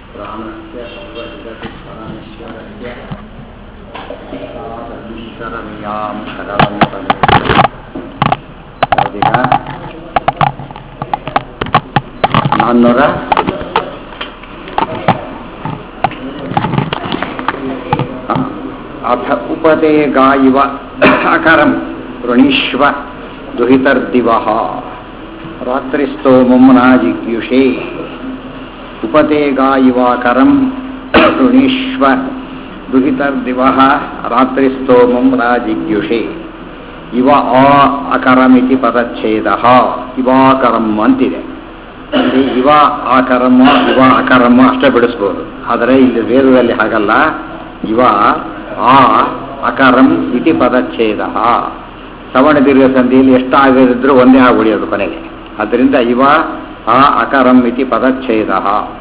ಪ್ರಾಣಸ್ಯ ಸರ್ವಜಗತ್ಪರಮೇಶ್ವರಸ್ಯ ಶರಣೀಯಾಂ ಶರಣಂ ಯಾವುದೀಗ ನಾನ್ನೂರ ಅಥ ಉಪದೇ ಗಾಯಿವ ಅಕರಂ ವೃಣೀಶ್ವ ದುಹಿತರ್ದಿವಃ ರಾತ್ರಿಸ್ತೋಮಂ ಜಿಗ್ಯುಷೇ ಉಪತೆ ಗಾಯಿವಾಕರಂ ವೃಣೀಶ್ವ ದುಹಿತರ್ದಿವಃ ರಾತ್ರಿಸ್ತೋಮಂ ರಾಜಿಗ್ಯುಷೇ ಇವ ಆ ಅಕರಮಿತಿ ಪದಚ್ಛೇದ ಇವಾಕರಂ ಅಂತಿದೆ ಇಲ್ಲಿ ಇವ ಆಕರಮ್ಮ ಇವ ಅಕರಮ್ಮ ಅಷ್ಟೇ ಬಿಡಿಸ್ಬೋದು ಆದರೆ ಇಲ್ಲಿ ವೇದದಲ್ಲಿ ಹಾಗಲ್ಲ ಇವ ಆ ಅಕರಂ ಇತಿ ಪದಚ್ಛೇದ ಸವಣ ದೀರ್ಘ ಸಂಧಿಯಲ್ಲಿ ಎಷ್ಟು ಆಗದಿದ್ರೂ ಒಂದೇ ಆಗಿ ಉಳಿಯೋದು ಕೊನೆಗೆ ಆದ್ದರಿಂದ ಇವ ಆ ಅಕರಂ ಇತಿ ಪದಚ್ಛೇದ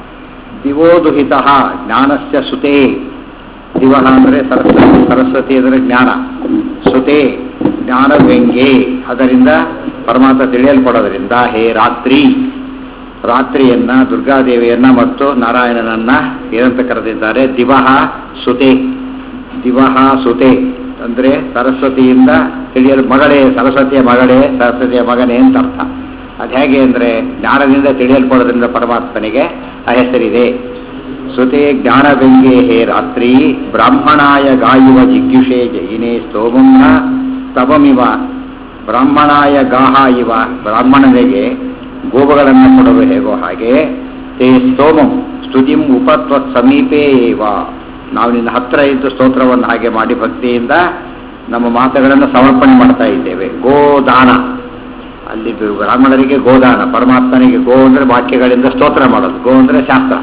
ದಿವೋದುಹಿತ ಜ್ಞಾನಸ್ಯ ಸುತೆ ದಿವ ಅಂದರೆ ಸರಸ್ವತಿ ಸರಸ್ವತಿ ಅಂದರೆ ಜ್ಞಾನ ಸುತೆ ಜ್ಞಾನ ವ್ಯಂಗ್ಯೆ ಅದರಿಂದ ಪರಮಾತ್ಮ ತಿಳಿಯಲ್ಪಡೋದ್ರಿಂದ ಹೇ ರಾತ್ರಿ ರಾತ್ರಿಯನ್ನ ದುರ್ಗಾದೇವಿಯನ್ನ ಮತ್ತು ನಾರಾಯಣನನ್ನ ಏನಂತ ಕರೆದಿದ್ದಾರೆ ದಿವಹ ಸುತೆ ದಿವಹ ಸುತೆ ಅಂದ್ರೆ ಸರಸ್ವತಿಯಿಂದ ತಿಳಿಯಲು ಮಗಳೇ ಸರಸ್ವತಿಯ ಮಗಳೇ ಸರಸ್ವತಿಯ ಮಗನೇ ಅಂತ ಅರ್ಥ ಅದು ಹೇಗೆ ಅಂದ್ರೆ ಜ್ಞಾನದಿಂದ ತಿಳಿಯಲ್ಪಡೋದ್ರಿಂದ ಪರಮಾತ್ಮನಿಗೆ ಆ ಹೆಸರಿದೆ ಸುತೆ ಜ್ಞಾನ ವ್ಯಂಗ್ಯೆ ಹೇ ರಾತ್ರಿ ಬ್ರಾಹ್ಮಣಾಯ ಗಾಯುವ ಜಿಗ್ಯುಷೇ ಜಯಿನೇ ಸ್ತೋಮಂನ ಸ್ತವಮಿವ ಬ್ರಾಹ್ಮಣಾಯ ಗಾಹ ಇವ ಬ್ರಾಹ್ಮಣನಿಗೆ ಗೋವುಗಳನ್ನು ಕೊಡಲು ಹೇಗೋ ಹಾಗೆ ತೇ ಸ್ತೋಮಂ ಸ್ತುತಿಂ ಉಪತ್ವತ್ ಸಮೀಪೇ ಏವ ನಾವು ನಿನ್ನ ಹತ್ರ ಇದ್ದು ಸ್ತೋತ್ರವನ್ನು ಹಾಗೆ ಮಾಡಿ ಭಕ್ತಿಯಿಂದ ನಮ್ಮ ಮಾತುಗಳನ್ನು ಸಮರ್ಪಣೆ ಮಾಡ್ತಾ ಇದ್ದೇವೆ ಗೋದಾನ ಅಲ್ಲಿ ಬ್ರಾಹ್ಮಣರಿಗೆ ಗೋದಾನ ಪರಮಾತ್ಮನಿಗೆ ಗೋ ಅಂದರೆ ವಾಕ್ಯಗಳಿಂದ ಸ್ತೋತ್ರ ಮಾಡೋದು ಗೋ ಅಂದರೆ ಶಾಸ್ತ್ರ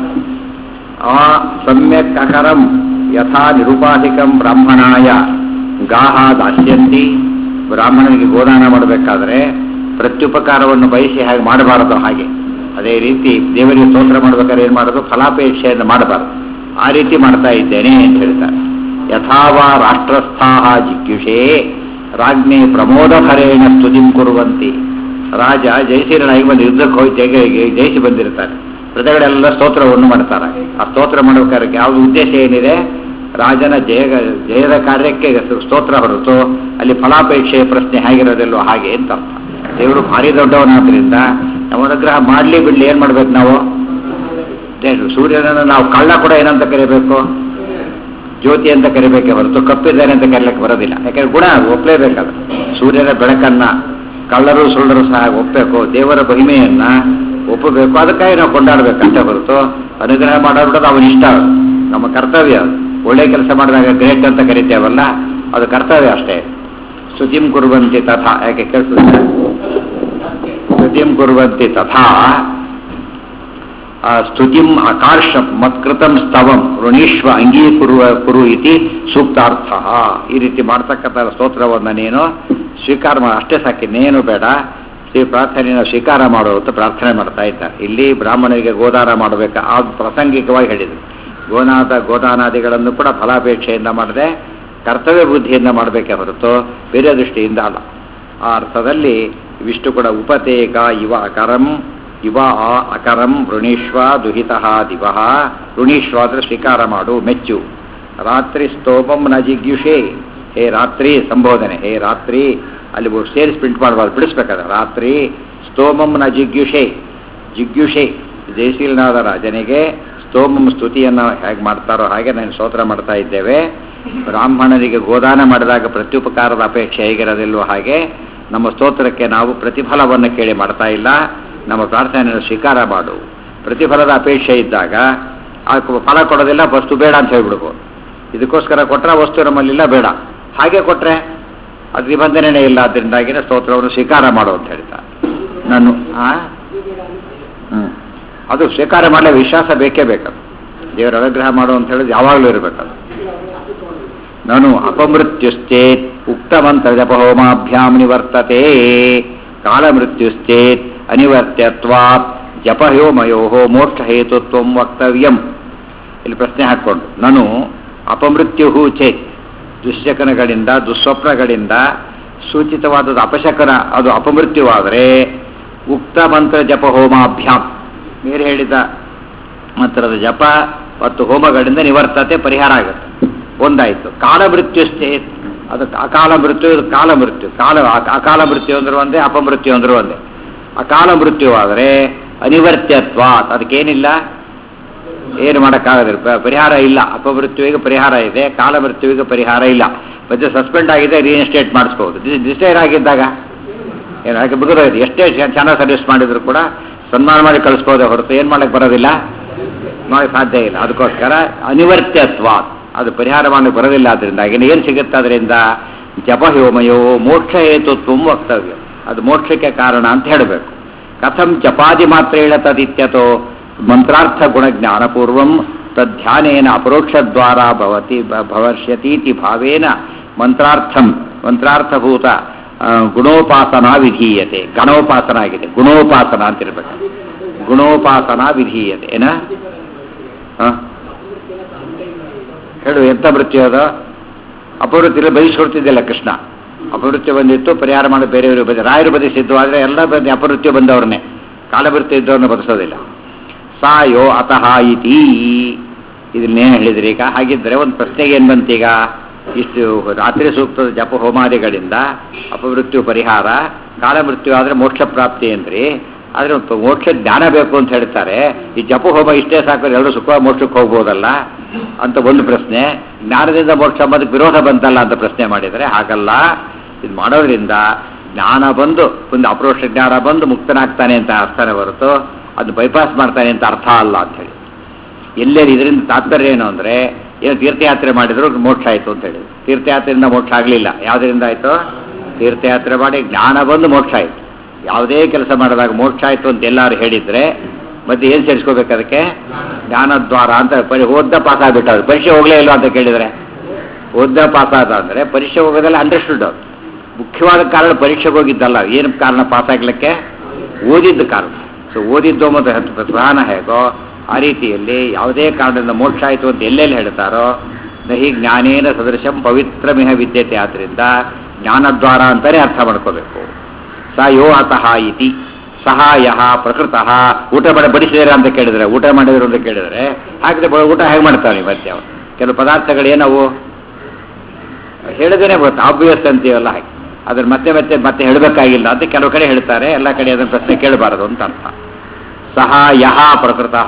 ಆ ಸಮ್ಯಕ್ ಅಕರಂ ಯಥಾ ನಿರುಪಾಧಿಕಂ ಬ್ರಾಹ್ಮಣಾಯ ಗಾಹ ದಾಸ್ಯಂತಿ ಬ್ರಾಹ್ಮಣನಿಗೆ ಗೋದಾನ ಮಾಡಬೇಕಾದ್ರೆ ಪ್ರತ್ಯುಪಕಾರವನ್ನು ಬಯಸಿ ಹಾಗೆ ಮಾಡಬಾರದು ಹಾಗೆ ಅದೇ ರೀತಿ ದೇವರಿಗೆ ಸ್ತೋತ್ರ ಮಾಡ್ಬೇಕಾದ್ರೆ ಏನು ಮಾಡೋದು ಫಲಾಪೇಕ್ಷೆಯನ್ನು ಮಾಡಬಾರದು ಆ ರೀತಿ ಮಾಡ್ತಾ ಇದ್ದೇನೆ ಅಂತ ಹೇಳ್ತಾರೆ ಯಥಾವಾ ರಾಷ್ಟ್ರಸ್ಥಾ ಜಿಗ್ಯುಷೇ ರಾಜ್ಞೆ ಪ್ರಮೋದಭರೇಣ ಸ್ತುತಿಂ ಕುರುವಂತಿ ರಾಜ ಜಯಸೀರನಾಗಿ ಬಂದು ಯುದ್ಧಕ್ಕೆ ಹೋಗಿ ಜಯ ಜಯಿಸಿ ಬಂದಿರ್ತಾರೆ ಪ್ರಜೆಗಳೆಲ್ಲ ಸ್ತೋತ್ರವನ್ನು ಮಾಡ್ತಾರೆ ಆ ಸ್ತೋತ್ರ ಮಾಡಬೇಕಾದ್ರೆ ಯಾವುದು ಉದ್ದೇಶ ಏನಿದೆ ರಾಜನ ಜಯ ಜಯದ ಕಾರ್ಯಕ್ಕೆ ಸ್ತೋತ್ರ ಹೊರತು ಅಲ್ಲಿ ಫಲಾಪೇಕ್ಷೆಯ ಪ್ರಶ್ನೆ ಹೇಗಿರೋದಿಲ್ಲೋ ಹಾಗೆ ಅಂತ ಅರ್ಥ ದೇವರು ಭಾರಿ ದೊಡ್ಡವನಾದ್ರಿಂದ ನಮ್ಮ ಅನುಗ್ರಹ ಮಾಡಲಿ ಬಿಡ್ಲಿ ಏನು ಮಾಡ್ಬೇಕು ನಾವು ಸೂರ್ಯನನ್ನು ನಾವು ಕಳ್ಳ ಕೂಡ ಏನಂತ ಕರಿಬೇಕು ಜ್ಯೋತಿ ಅಂತ ಕರಿಬೇಕೆ ಹೊರತು ಕಪ್ಪಿದ್ದಾನೆ ಅಂತ ಕರೀಲಿಕ್ಕೆ ಬರೋದಿಲ್ಲ ಯಾಕಂದ್ರೆ ಗುಣ ಒಪ್ಪಲೇಬೇಕಾದ ಸೂರ್ಯನ ಬೆಳಕನ್ನ ಕಳ್ಳರು ಸುಳ್ಳರು ಸಹ ಒಪ್ಪಬೇಕು ದೇವರ ಮಹಿಮೆಯನ್ನ ಒಪ್ಪಬೇಕು ಅದಕ್ಕಾಗಿ ನಾವು ಕೊಂಡಾಡ್ಬೇಕಂತ ಹೊರತು ಅನುಗ್ರಹ ಮಾಡೋದು ಅವನ ಇಷ್ಟ ನಮ್ಮ ಕರ್ತವ್ಯ ಒಳ್ಳೆ ಕೆಲಸ ಮಾಡಿದಾಗ ಗ್ರೇಟ್ ಅಂತ ಕರಿತೇವಲ್ಲ ಅದು ಕರ್ತವ್ಯ ಅಷ್ಟೇ ಸ್ತುತಿಂ ಕುರುವಂತಿ ತಥಾ ಯಾಕೆ ಕೇಳಿಸಿದ್ರೆ ಸ್ತುತಿಂ ಕುರುವಂತಿ ತಥಾ ಸ್ತುತಿಂ ಆಕಾಶ ಮತ್ಕೃತಂ ಸ್ತವಂ ಋಣೀಶ್ವ ಅಂಗೀಕುರುವ ಕುರು ಇತಿ ಸೂಕ್ತಾರ್ಥ ಈ ರೀತಿ ಮಾಡ್ತಕ್ಕಂಥ ಸ್ತೋತ್ರವನ್ನು ನೀನು ಸ್ವೀಕಾರ ಮಾಡಿ ಅಷ್ಟೇ ಸಾಕಿ ನೇನು ಬೇಡ ಶ್ರೀ ಪ್ರಾರ್ಥನೆಯನ್ನು ಸ್ವೀಕಾರ ಮಾಡು ಅಂತ ಪ್ರಾರ್ಥನೆ ಮಾಡ್ತಾ ಇದ್ದಾರೆ ಇಲ್ಲಿ ಬ್ರಾಹ್ಮಣರಿಗೆ ಗೋದಾನ ಮಾಡಬೇಕು ಆ ಪ್ರಾಸಂಗಿಕವಾಗಿ ಹೇಳಿದರು ಗೋನಾಥ ಗೋದಾನಾದಿಗಳನ್ನು ಕೂಡ ಫಲಾಪೇಕ್ಷೆಯಿಂದ ಮಾಡದೆ ಕರ್ತವ್ಯ ಬುದ್ಧಿಯಿಂದ ಮಾಡಬೇಕೇ ಹೊರತು ಬೇರೆ ದೃಷ್ಟಿಯಿಂದ ಅಲ್ಲ ಆ ಅರ್ಥದಲ್ಲಿ ಇವಿಷ್ಟು ಕೂಡ ಉಪತೇಕ ಇವ ಅಕರಂ ಇವ ಆ ಅಕರಂ ವೃಣೀಶ್ವ ದುಹಿತ ದಿವ ವೃಣೀಶ್ವ ಅಂದರೆ ಸ್ವೀಕಾರ ಮಾಡು ಮೆಚ್ಚು ರಾತ್ರಿ ಸ್ತೋಮಂ ನ ಜಿಗ್ಯುಷೇ ಹೇ ರಾತ್ರಿ ಸಂಬೋಧನೆ ಹೇ ರಾತ್ರಿ ಅಲ್ಲಿ ಸೇರಿಸಿ ಪ್ರಿಂಟ್ ಮಾಡಬಾರ್ದು ಬಿಡಿಸ್ಬೇಕಾದ್ರೆ ರಾತ್ರಿ ಸ್ತೋಮಂ ನ ಜಿಗ್ಯುಷೇ ಜಿಗ್ಯುಷೇ ಜಯಶೀಲನಾದ ರಾಜನಿಗೆ ಸ್ತೋಮಂ ಸ್ತುತಿಯನ್ನು ಹೇಗೆ ಮಾಡ್ತಾರೋ ಹಾಗೆ ನಾನು ಸ್ತೋತ್ರ ಮಾಡ್ತಾ ಇದ್ದೇವೆ ಬ್ರಾಹ್ಮಣರಿಗೆ ಗೋದಾನ ಮಾಡಿದಾಗ ಪ್ರತ್ಯುಪಕಾರದ ಅಪೇಕ್ಷೆ ಹೇಗಿರೋದಿಲ್ವೋ ಹಾಗೆ ನಮ್ಮ ಸ್ತೋತ್ರಕ್ಕೆ ನಾವು ಪ್ರತಿಫಲವನ್ನು ಕೇಳಿ ಮಾಡ್ತಾ ಇಲ್ಲ ನಮ್ಮ ಪ್ರಾರ್ಥನೆಯನ್ನು ಸ್ವೀಕಾರ ಮಾಡು ಪ್ರತಿಫಲದ ಅಪೇಕ್ಷೆ ಇದ್ದಾಗ ಆ ಫಲ ಕೊಡೋದಿಲ್ಲ ವಸ್ತು ಬೇಡ ಅಂತ ಹೇಳ್ಬಿಡ್ಬೋದು ಇದಕ್ಕೋಸ್ಕರ ಕೊಟ್ಟರೆ ವಸ್ತು ನಮ್ಮಲ್ಲಿಲ್ಲ ಬೇಡ ಹಾಗೆ ಕೊಟ್ಟರೆ ಅದು ನಿಬಂಧನೆ ಇಲ್ಲ ಅದರಿಂದಾಗಿನೇ ಸ್ತೋತ್ರವನ್ನು ಸ್ವೀಕಾರ ಮಾಡು ಅಂತ ಹೇಳ್ತಾರೆ ನಾನು ಹ್ಞೂ ಅದು ಸ್ವೀಕಾರ ಮಾಡಲೇ ವಿಶ್ವಾಸ ಬೇಕೇ ಬೇಕದು ದೇವರ ಅನುಗ್ರಹ ಮಾಡು ಅಂತ ಹೇಳಿದ್ರೆ ಯಾವಾಗಲೂ ಇರಬೇಕದು ನಾನು ಅಪಮೃತ್ಯುಶ್ಚೇತ್ ಉಕ್ತಮಂತ್ರ ಜಪಹೋಮಾಭ್ಯಾಂ ನಿವರ್ತತೆ ಕಾಲಮೃತ್ಯುಶ್ಚೇತ್ ಅನಿವರ್ತ್ಯತ್ವಾತ್ ಜಪಹೋಮಯೋ ಮೋಕ್ಷ ಹೇತುತ್ವ ವಕ್ತವ್ಯಂ ಇಲ್ಲಿ ಪ್ರಶ್ನೆ ಹಾಕ್ಕೊಂಡು ನಾನು ಅಪಮೃತ್ಯು ಚೇತ್ ದುಶ್ಶಕನಗಳಿಂದ ದುಸ್ವಪ್ನಗಳಿಂದ ಸೂಚಿತವಾದದ್ದು ಅಪಶಕನ ಅದು ಅಪಮೃತ್ಯುವಾದರೆ ಉಕ್ತ ಮಂತ್ರ ಜಪ ಹೋಮಾಭ್ಯಾಮ್ ಮೇಲೆ ಹೇಳಿದ ಮಂತ್ರದ ಜಪ ಮತ್ತು ಹೋಮಗಳಿಂದ ನಿವರ್ತತೆ ಪರಿಹಾರ ಆಗುತ್ತೆ ಒಂದಾಯಿತು ಕಾಲ ಮೃತ್ಯುಸ್ಥೆ ಅದು ಅಕಾಲ ಮೃತ್ಯು ಇದು ಕಾಲ ಮೃತ್ಯು ಕಾಲ ಅ- ಅಕಾಲ ಮೃತ್ಯು ಅಂದ್ರೆ ಒಂದೇ ಅಪಮೃತ್ಯು ಅಂದ್ರೆ ಒಂದೇ ಅಕಾಲ ಮೃತ್ಯು ಆದರೆ ಅನಿವರ್ತ್ಯತ್ವ ಅದಕ್ಕೇನಿಲ್ಲ ಏನು ಮಾಡೋಕ್ಕಾಗೋದಿಲ್ಲ ಪ- ಪರಿಹಾರ ಇಲ್ಲ ಅಪಮೃತ್ಯುವಿಗೆ ಪರಿಹಾರ ಇದೆ ಕಾಲ ಮೃತ್ಯುವಿಗೆ ಪರಿಹಾರ ಇಲ್ಲ ಮತ್ತೆ ಸಸ್ಪೆಂಡ್ ಆಗಿದೆ ರೀಇನ್ಸ್ಟೇಟ್ ಮಾಡಿಸ್ಬೋದು ಡಿಸ್ಟೈರ್ ಆಗಿದ್ದಾಗ ಏನು ಹಾಗೆ ಮುಗಿದೋಯ್ತು ಎಷ್ಟೇ ಚೆ- ಚೆನ್ನಾಗಿ ಸರ್ವಿಸ್ ಮಾಡಿದ್ರು ಕೂಡ ಸನ್ಮಾನ ಮಾಡಿ ಕಳಿಸ್ಬೋದೇ ಹೊರತು ಏನು ಮಾಡಕ್ಕೆ ಬರೋದಿಲ್ಲ ಮಾಡಕ್ಕೆ ಸಾಧ್ಯ ಇಲ್ಲ ಅದಕ್ಕೋಸ್ಕರ ಅನಿವರ್ತ್ಯತ್ವ ಅದು ಪರಿಹಾರ ಮಾಡಕ್ಕೆ ಬರೋದಿಲ್ಲ ಅದರಿಂದಾಗಿ ಏನು ಸಿಗುತ್ತೆ ಅದರಿಂದ ಜಪಹೋಮಯೋ ಮೋಕ್ಷ ಹೇತುತ್ವ ವಕ್ತವ್ಯ ಅದು ಮೋಕ್ಷಕ್ಕೆ ಕಾರಣ ಅಂತ ಹೇಳಬೇಕು ಕಥಂ ಜಪಾದಿ ಮಾತ್ರೇಣ ತದಿತ್ಯತೋ ಮಂತ್ರಾರ್ಥ ಗುಣಜ್ಞಾನಪೂರ್ವಂ ತದ್ಧ್ಯಾನೇನ ಅಪರೋಕ್ಷದ್ವಾರ ಭವತಿ ಭ- ಭವಿಷ್ಯತೀತಿ ಭಾವೇನ ಮಂತ್ರಾರ್ಥಂ ಮಂತ್ರಾರ್ಥಭೂತ ಆ, ಗುಣೋಪಾಸನಾ ವಿಧೀಯತೆ ಗಣೋಪಾಸನ ಆಗಿದೆ ಗುಣೋಪಾಸನ ಅಂತ ಇರ್ಬೇಕು ಗುಣೋಪಾಸನಾ ವಿಧೀಯತೆ ಏನ ಹ? ಹೇಳು ಎಂತ ಮೃತ್ಯು ಅದು ಅಪವೃತ್ತಿಯಲ್ಲಿ ಬಯಸ್ಕೊಡ್ತಿದ್ದಿಲ್ಲ ಕೃಷ್ಣ ಅಪವೃತ್ತಿ ಬಂದಿತ್ತು ಪರಿಹಾರ ಮಾಡಿ ಬೇರೆಯವರು ಬಂದ ರಾಯರು ಬದಿಸಿದ್ದು ಆದರೆ ಎಲ್ಲ ಬಂದು ಅಪವೃತ್ತಿ ಬಂದವ್ರನ್ನೇ ಕಾಲವೃತ್ತಿ ಇದ್ದವ್ರನ್ನ ಬದಿಸೋದಿಲ್ಲ ಸಾ ಯೋ ಅತಃ ಇತಿ ಇದನ್ನೇನು ಹೇಳಿದ್ರಿ ಈಗ ಹಾಗಿದ್ರೆ ಒಂದು ಪ್ರಶ್ನೆಗೆ ಏನು ಬಂತೀಗ ಇಷ್ಟು ರಾತ್ರಿ ಸೂಕ್ತದ ಜಪ ಹೋಮಾದಿಗಳಿಂದ ಅಪಮೃತ್ಯು ಪರಿಹಾರ ಕಾಲಮೃತ್ಯು ಆದರೆ ಮೋಕ್ಷ ಪ್ರಾಪ್ತಿ ಅಂದ್ರಿ ಆದರೆ ಒಂದು ಮೋಕ್ಷ ಜ್ಞಾನ ಬೇಕು ಅಂತ ಹೇಳ್ತಾರೆ ಈ ಜಪ ಹೋಮ ಇಷ್ಟೇ ಸಾಕು ಎರಡು ಸುಖ ಮೋಕ್ಷಕ್ಕೆ ಹೋಗ್ಬೋದಲ್ಲ ಅಂತ ಒಂದು ಪ್ರಶ್ನೆ ಜ್ಞಾನದಿಂದ ಮೋಕ್ಷ ಅಂಬೋದಕ್ಕೆ ವಿರೋಧ ಬಂತಲ್ಲ ಅಂತ ಪ್ರಶ್ನೆ ಮಾಡಿದರೆ ಹಾಗಲ್ಲ ಇದು ಮಾಡೋದ್ರಿಂದ ಜ್ಞಾನ ಬಂದು ಒಂದು ಅಪರೋಕ್ಷ ಜ್ಞಾನ ಬಂದು ಮುಕ್ತನಾಗ್ತಾನೆ ಅಂತ ಅರ್ಥನೇ ಹೊರತು ಅದು ಬೈಪಾಸ್ ಮಾಡ್ತಾನೆ ಅಂತ ಅರ್ಥ ಅಲ್ಲ ಅಂತ ಹೇಳಿ ಎಲ್ಲೆಲ್ಲಿ ಇದರಿಂದ ತಾತ್ಪರ್ಯ ಏನು ಅಂದರೆ ಏನು ತೀರ್ಥಯಾತ್ರೆ ಮಾಡಿದ್ರು ಮೋಕ್ಷ ಆಯಿತು ಅಂತ ಹೇಳಿ ತೀರ್ಥಯಾತ್ರೆಯಿಂದ ಮೋಕ್ಷ ಆಗಲಿಲ್ಲ ಯಾವುದರಿಂದ ಆಯಿತು ತೀರ್ಥಯಾತ್ರೆ ಮಾಡಿ ಜ್ಞಾನ ಬಂದು ಮೋಕ್ಷ ಆಯಿತು ಯಾವುದೇ ಕೆಲಸ ಮಾಡಿದಾಗ ಮೋಕ್ಷ ಆಯಿತು ಅಂತ ಎಲ್ಲರೂ ಹೇಳಿದರೆ ಮತ್ತೆ ಏನು ಸೇರಿಸ್ಕೋಬೇಕು ಅದಕ್ಕೆ ಜ್ಞಾನದ್ವಾರ ಅಂತ ಪರಿ ಓದ್ದ ಪಾಸ್ ಆಗಿಬಿಟ್ಟವ್ರು ಪರೀಕ್ಷೆ ಹೋಗಲೇ ಇಲ್ಲ ಅಂತ ಕೇಳಿದರೆ ಓದ್ದ ಪಾಸ್ ಆದ ಅಂದರೆ ಪರೀಕ್ಷೆ ಹೋಗೋದೆಲ್ಲ ಅಂಡರ್ಸ್ಟುಡ್ ಅವ್ರು ಮುಖ್ಯವಾದ ಕಾರಣ ಪರೀಕ್ಷೆಗೆ ಹೋಗಿದ್ದಲ್ಲ ಏನು ಕಾರಣ ಪಾಸ್ ಆಗ್ಲಿಕ್ಕೆ ಓದಿದ್ದ ಕಾರಣ ಸೊ ಓದಿದ್ದು ಮತ್ತು ಹತ್ತು ಪ್ರಧಾನ ಹೇಗೋ ಆ ರೀತಿಯಲ್ಲಿ ಯಾವುದೇ ಕಾರಣದಿಂದ ಮೋಕ್ಷ ಆಯಿತು ಅಂತ ಎಲ್ಲೆಲ್ಲಿ ಹೇಳ್ತಾರೋ ನಹಿ ಜ್ಞಾನೇನ ಸದೃಶಂ ಪವಿತ್ರಮಿಹ ವಿದ್ಯತೆ ಆದ್ದರಿಂದ ಜ್ಞಾನದ್ವಾರ ಅಂತಲೇ ಅರ್ಥ ಮಾಡ್ಕೋಬೇಕು ಸ ಯೋ ಅತಃ ಇತಿ ಸಹಾಯ ಪ್ರಕೃತ ಊಟ ಮಾಡಿ ಬಡಿಸಿದಾರೆ ಅಂತ ಕೇಳಿದ್ರೆ ಊಟ ಮಾಡಿದ್ರು ಅಂತ ಕೇಳಿದ್ರೆ ಹಾಕಿದ್ರೆ ಬ- ಊಟ ಹೇಗೆ ಮಾಡ್ತಾವೆ ಮತ್ತೆ ಅವನು ಕೆಲವು ಪದಾರ್ಥಗಳು ಏನವು ಹೇಳಿದೇನೆ ಗೊತ್ತು ಆಬ್ವಿಯಸ್ ಅಂತೀವಲ್ಲ ಹಾಗೆ ಅದ್ರ ಮತ್ತೆ ಮತ್ತೆ ಮತ್ತೆ ಹೇಳಬೇಕಾಗಿಲ್ಲ ಅಂತ ಕೆಲವು ಕಡೆ ಹೇಳ್ತಾರೆ ಎಲ್ಲ ಕಡೆ ಅದನ್ನ ಪ್ರಶ್ನೆ ಕೇಳಬಾರದು ಅಂತ ಅರ್ಥ ಸಹ ಯಹ ಪ್ರಕೃತಃ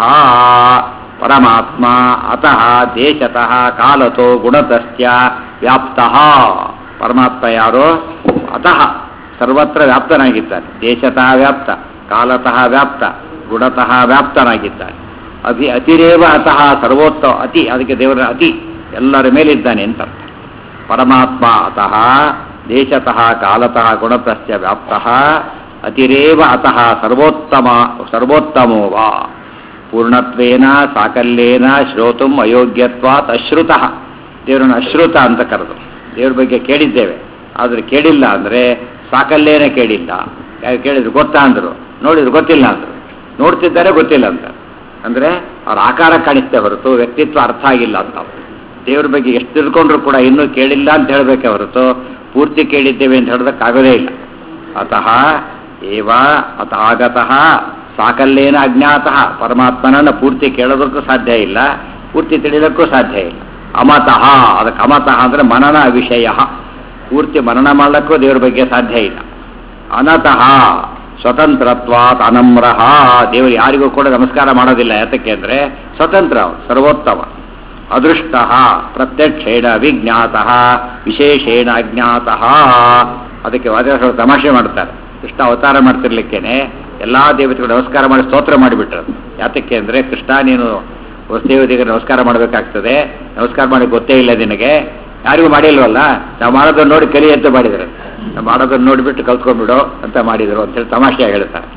ಪರಮಾತ್ಮ ಅತಃ ದೇಶತಃ ಕಾಲತೋ ಗುಣತಶ್ಚ ವ್ಯಾಪ್ತಃ ಪರಮಾತ್ಮ ಯಾರೋ ಅತಃ ಸರ್ವತ್ರ ವ್ಯಾಪ್ತನಾಗಿದ್ದಾನೆ ದೇಶತಃ ವ್ಯಾಪ್ತ ಕಾಲತಃ ವ್ಯಾಪ್ತ ಗುಣತಃ ವ್ಯಾಪ್ತನಾಗಿದ್ದಾನೆ ಅಭಿ ಅತಿರೇವ ಅತಃ ಸರ್ವೋತ್ತಮ ಅತಿ ಅದಕ್ಕೆ ದೇವರ ಅತಿ ಎಲ್ಲರ ಮೇಲಿದ್ದಾನೆ ಅಂತ ಅರ್ಥ ಪರಮಾತ್ಮ ಅತಃ ದೇಶತಃ ಕಾಲತಃ ಗುಣತಶ್ಚ ವ್ಯಾಪ್ತಃ ಅತಿರೇವ ಅತಃ ಸರ್ವೋತ್ತಮ ಸರ್ವೋತ್ತಮೋ ವಾ ಪೂರ್ಣತ್ವೇನ ಸಾಕಲ್ಯೇನ ಶ್ರೋತುಂ ಅಯೋಗ್ಯತ್ವಾತ್ ಅಶ್ರುತಃ ದೇವರನ್ನು ಅಶ್ರುತ ಅಂತ ಕರೆದು ದೇವ್ರ ಬಗ್ಗೆ ಕೇಳಿದ್ದೇವೆ ಆದರೆ ಕೇಳಿಲ್ಲ ಅಂದರೆ ಸಾಕಲ್ಯೇನ ಕೇಳಿಲ್ಲ ಯಾರು ಕೇಳಿದ್ರು ಗೊತ್ತಾ ಅಂದರು ನೋಡಿದ್ರು ಗೊತ್ತಿಲ್ಲ ಅಂದರು ನೋಡ್ತಿದ್ದಾರೆ ಗೊತ್ತಿಲ್ಲ ಅಂತ ಅಂದರೆ ಅವ್ರ ಆಕಾರ ಕಾಣಿಸ್ತೇ ಹೊರತು ವ್ಯಕ್ತಿತ್ವ ಅರ್ಥ ಆಗಿಲ್ಲ ಅಂತ ಅವ್ರು. ದೇವ್ರ ಬಗ್ಗೆ ಎಷ್ಟು ತಿಳ್ಕೊಂಡ್ರು ಕೂಡ ಇನ್ನೂ ಕೇಳಿಲ್ಲ ಅಂತ ಹೇಳಬೇಕೆ ಹೊರತು ಪೂರ್ತಿ ಕೇಳಿದ್ದೇವೆ ಅಂತ ಹೇಳೋದಕ್ಕಾಗೋದೇ ಇಲ್ಲ ಅತಃ ಏವ ಅತ ಆಗತಃ ಸಾಕಲ್ಯೇನ ಅಜ್ಞಾತಃ ಪರಮಾತ್ಮನನ್ನು ಪೂರ್ತಿ ಕೇಳೋದಕ್ಕೂ ಸಾಧ್ಯ ಇಲ್ಲ ಪೂರ್ತಿ ತಿಳಿಯೋದಕ್ಕೂ ಸಾಧ್ಯ ಇಲ್ಲ ಅಮತಃ ಅದಕ್ಕೆ ಅಮತಃ ಅಂದರೆ ಮನನ ವಿಷಯ ಪೂರ್ತಿ ಮನನ ಮಾಡಲಿಕ್ಕೂ ದೇವ್ರ ಬಗ್ಗೆ ಸಾಧ್ಯ ಇಲ್ಲ ಅನತಃ ಸ್ವತಂತ್ರತ್ವಾತ್ ಅನಮ್ರಹ ದೇವರು ಯಾರಿಗೂ ಕೂಡ ನಮಸ್ಕಾರ ಮಾಡೋದಿಲ್ಲ ಯಾತಕ್ಕೆ ಅಂದರೆ ಸ್ವತಂತ್ರ ಅವ್ನು, ಸರ್ವೋತ್ತಮ ಅದೃಷ್ಟ ಪ್ರತ್ಯಕ್ಷೇಣ ಅವಿಜ್ಞಾತ ವಿಶೇಷೇಣ ಅಜ್ಞಾತ ಅದಕ್ಕೆ ವಾದಿರಾಜರು ತಮಾಷೆ ಮಾಡ್ತಾರೆ ಕೃಷ್ಣ ಅವತಾರ ಮಾಡ್ತಿರ್ಲಿಕ್ಕೇನೆ ಎಲ್ಲಾ ದೇವತೆಗಳು ನಮಸ್ಕಾರ ಮಾಡಿ ಸ್ತೋತ್ರ ಮಾಡಿಬಿಟ್ರು ಯಾತಕ್ಕೆ ಅಂದರೆ ಕೃಷ್ಣ ನೀನು ವಸುದೇವತೆಗೆ ನಮಸ್ಕಾರ ಮಾಡಬೇಕಾಗ್ತದೆ ನಮಸ್ಕಾರ ಮಾಡಿ ಗೊತ್ತೇ ಇಲ್ಲ ನಿನಗೆ ಯಾರಿಗೂ ಮಾಡಿಲ್ವಲ್ಲ ನಾವು ಮಾಡೋದನ್ನ ನೋಡಿ ಕಲಿ ಅಂತ ಮಾಡಿದ್ರು ನಾವು ಮಾಡೋದನ್ನ ನೋಡಿಬಿಟ್ಟು ಕಲ್ತ್ಕೊಂಡ್ಬಿಡು ಅಂತ ಮಾಡಿದರು ಅಂತೇಳಿ ತಮಾಷೆಯಾಗಿ ಹೇಳ್ತಾರೆ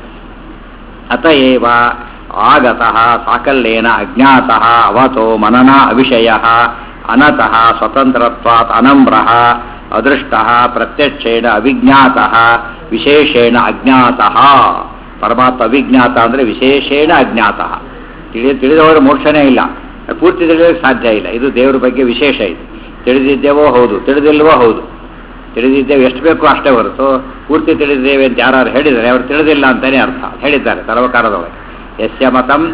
ಅತ ಏವ ಆಗತಃ ಸಾಕಲ್ಯೇನ ಅಜ್ಞಾತಃ ಅವತೋ ಮನನ ಅವಿಷಯ ಅನತಃ ಸ್ವತಂತ್ರತ್ವಾತ್ ಅನಮ್ರಃ ಅದೃಷ್ಟಃ ಪ್ರತ್ಯಕ್ಷೇಣ ಅವಿಜ್ಞಾತಃ ವಿಶೇಷೇಣ ಅಜ್ಞಾತಃ ಪರಮಾತ್ಮ ಅವಿಜ್ಞಾತ ಅಂದರೆ ವಿಶೇಷೇಣ ಅಜ್ಞಾತಃ ತಿಳಿ ತಿಳಿದವರು ಮೋಕ್ಷನೇ ಇಲ್ಲ ಪೂರ್ತಿ ತಿಳಿಯೋಕ್ಕೆ ಸಾಧ್ಯ ಇಲ್ಲ ಇದು ದೇವರ ಬಗ್ಗೆ ವಿಶೇಷ ಇದು ತಿಳಿದಿದ್ದೇವೋ ಹೌದು ತಿಳಿದಿಲ್ವೋ ಹೌದು ತಿಳಿದಿದ್ದೇವೆ ಎಷ್ಟು ಬೇಕೋ ಅಷ್ಟೇ ಹೊರತು ಪೂರ್ತಿ ತಿಳಿದಿದ್ದೇವೆ ಅಂತ ಯಾರು ಹೇಳಿದರೆ ಅವ್ರು ತಿಳಿದಿಲ್ಲ ಅಂತಾನೆ ಅರ್ಥ ಹೇಳಿದ್ದಾರೆ ಸರ್ವಕಾರದೊಳಗೆ ಯಸ್ಯ ಮತಂ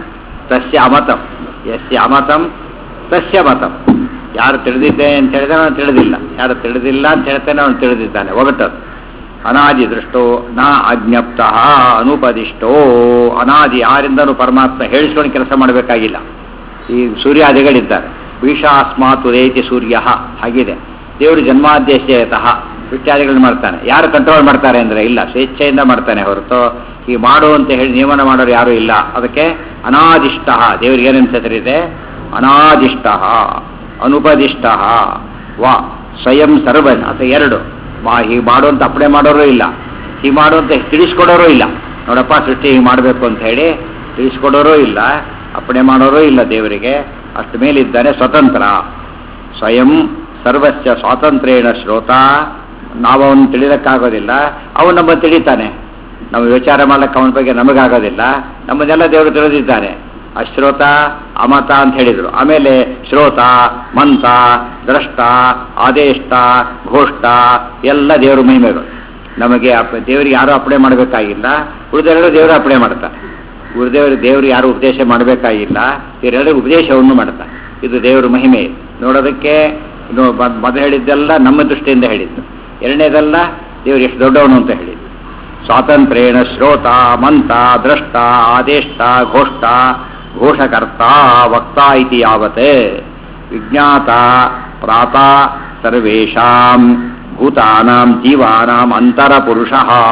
ತಸ್ಯ ಅಮತಂ ಯಸ್ಯ ಅಮತಂ ತಸ್ಯ ಮತಂ ಯಾರು ತಿಳಿದಿದ್ದೆ ಅಂತ ಹೇಳಿದ್ರೆ ಅವನು ತಿಳಿದಿಲ್ಲ ಯಾರು ತಿಳಿದಿಲ್ಲ ಅಂತ ಹೇಳ್ತಾನೆ ಅವನು ತಿಳಿದಿದ್ದಾನೆ ಒಗಟದು ಅನಾದಿ ದೃಷ್ಟೋ ನ ಅಜ್ಞಪ್ತ ಅನುಪದಿಷ್ಟೋ ಅನಾದಿ ಯಾರಿಂದನೂ ಪರಮಾತ್ಮ ಹೇಳಿಸ್ಕೊಂಡು ಕೆಲಸ ಮಾಡಬೇಕಾಗಿಲ್ಲ ಈ ಸೂರ್ಯಾದಿಗಳಿದ್ದಾರೆ ಭೀಷಾಸ್ಮಾತ್ ಉದಯತಿ ಸೂರ್ಯ ಹಾಗಿದೆ ದೇವರು ಜನ್ಮಾದ್ಯಶಯತಃ ಇತ್ಯಾದಿಗಳನ್ನ ಮಾಡ್ತಾನೆ ಯಾರು ಕಂಟ್ರೋಲ್ ಮಾಡ್ತಾರೆ ಅಂದರೆ ಇಲ್ಲ ಸ್ವೇಚ್ಛೆಯಿಂದ ಮಾಡ್ತಾನೆ ಹೊರತು ಈ ಮಾಡು ಅಂತ ಹೇಳಿ ನಿಯಮನ ಮಾಡೋರು ಯಾರೂ ಇಲ್ಲ ಅದಕ್ಕೆ ಅನಾದಿಷ್ಟ ದೇವರಿಗೆ ಏನೇನು ಹೆಸರಿದೆ ಅನಾದಿಷ್ಟ ಅನುಪದಿಷ್ಟ ವಾ ಸ್ವಯಂ ಸರ್ವ ಅಥವಾ ಎರಡು ಮಾ ಹೀಗೆ ಮಾಡು ಅಂತ ಅಪ್ಪಣೆ ಮಾಡೋರು ಇಲ್ಲ ಹೀಗೆ ಮಾಡು ಅಂತ ತಿಳಿಸ್ಕೊಡೋರು ಇಲ್ಲ ನೋಡಪ್ಪ ಸೃಷ್ಟಿ ಹೀಗೆ ಮಾಡಬೇಕು ಅಂತ ಹೇಳಿ ತಿಳಿಸ್ಕೊಡೋರು ಇಲ್ಲ ಅಪ್ಪಣೆ ಮಾಡೋರೂ ಇಲ್ಲ ದೇವರಿಗೆ ಅಷ್ಟು ಮೇಲಿದ್ದಾನೆ ಸ್ವತಂತ್ರ ಸ್ವಯಂ ಸರ್ವಸ್ಯ ಸ್ವಾತಂತ್ರ್ಯೇಣ ಶ್ರೋತ ನಾವು ಅವನು ತಿಳಿಯೋಕ್ಕಾಗೋದಿಲ್ಲ ಅವನು ನಮ್ಮ ತಿಳಿತಾನೆ ನಾವು ವಿಚಾರ ಮಾಡ್ಲಿಕ್ಕೆ ಅವನ ಬಗ್ಗೆ ನಮಗಾಗೋದಿಲ್ಲ ನಮ್ಮನ್ನೆಲ್ಲ ದೇವರು ತಿಳಿದಿದ್ದಾನೆ ಅಶ್ರೋತ ಅಮತ ಅಂತ ಹೇಳಿದರು ಆಮೇಲೆ ಶ್ರೋತ ಮಂತ ದ್ರಷ್ಟ ಆದೇಷ್ಟ ಘೋಷ್ಟ ಎಲ್ಲ ದೇವರು ಮಹಿಮೆಗಳು ನಮಗೆ ಅಪ್- ದೇವರಿಗೆ ಯಾರು ಅಪ್ಪಣೆ ಮಾಡಬೇಕಾಗಿಲ್ಲ ಉಳಿದೆರಡು ದೇವರು ಅಪ್ಪಣೆ ಮಾಡ್ತಾರೆ ಗುರುದೇವರು ದೇವರು ಯಾರು ಉಪದೇಶ ಮಾಡಬೇಕಾಗಿಲ್ಲ ಇವರೆಲ್ಲರೂ ಉಪದೇಶವನ್ನು ಮಾಡ್ತಾರೆ ಇದು ದೇವರ ಮಹಿಮೆ ನೋಡೋದಕ್ಕೆ ಇನ್ನು ಮೊದ್- ಮೊದಲು ಹೇಳಿದ್ದೆಲ್ಲ ನಮ್ಮ ದೃಷ್ಟಿಯಿಂದ ಹೇಳಿದ್ದು ಎರಡನೇದೆಲ್ಲ ದೇವರು ಎಷ್ಟು ದೊಡ್ಡವನು ಅಂತ ಹೇಳಿದ್ದು ಸ್ವಾತಂತ್ರ್ಯೇಣ ಶ್ರೋತ ಮಂತ ದ್ರಷ್ಟ ಆದೇಷ್ಟ ಘೋಷ್ಟ ಘೋಷಕರ್ತ ವಕ್ತ ಇತಿ ಯಾವತ್ ವಿಜ್ಞಾತ ಪ್ರಾತ ಸರ್ವೇಷಾಂ ಭೂತಾನಾಂ ಜೀವಾನಾಂ ಅಂತರಪುರುಷ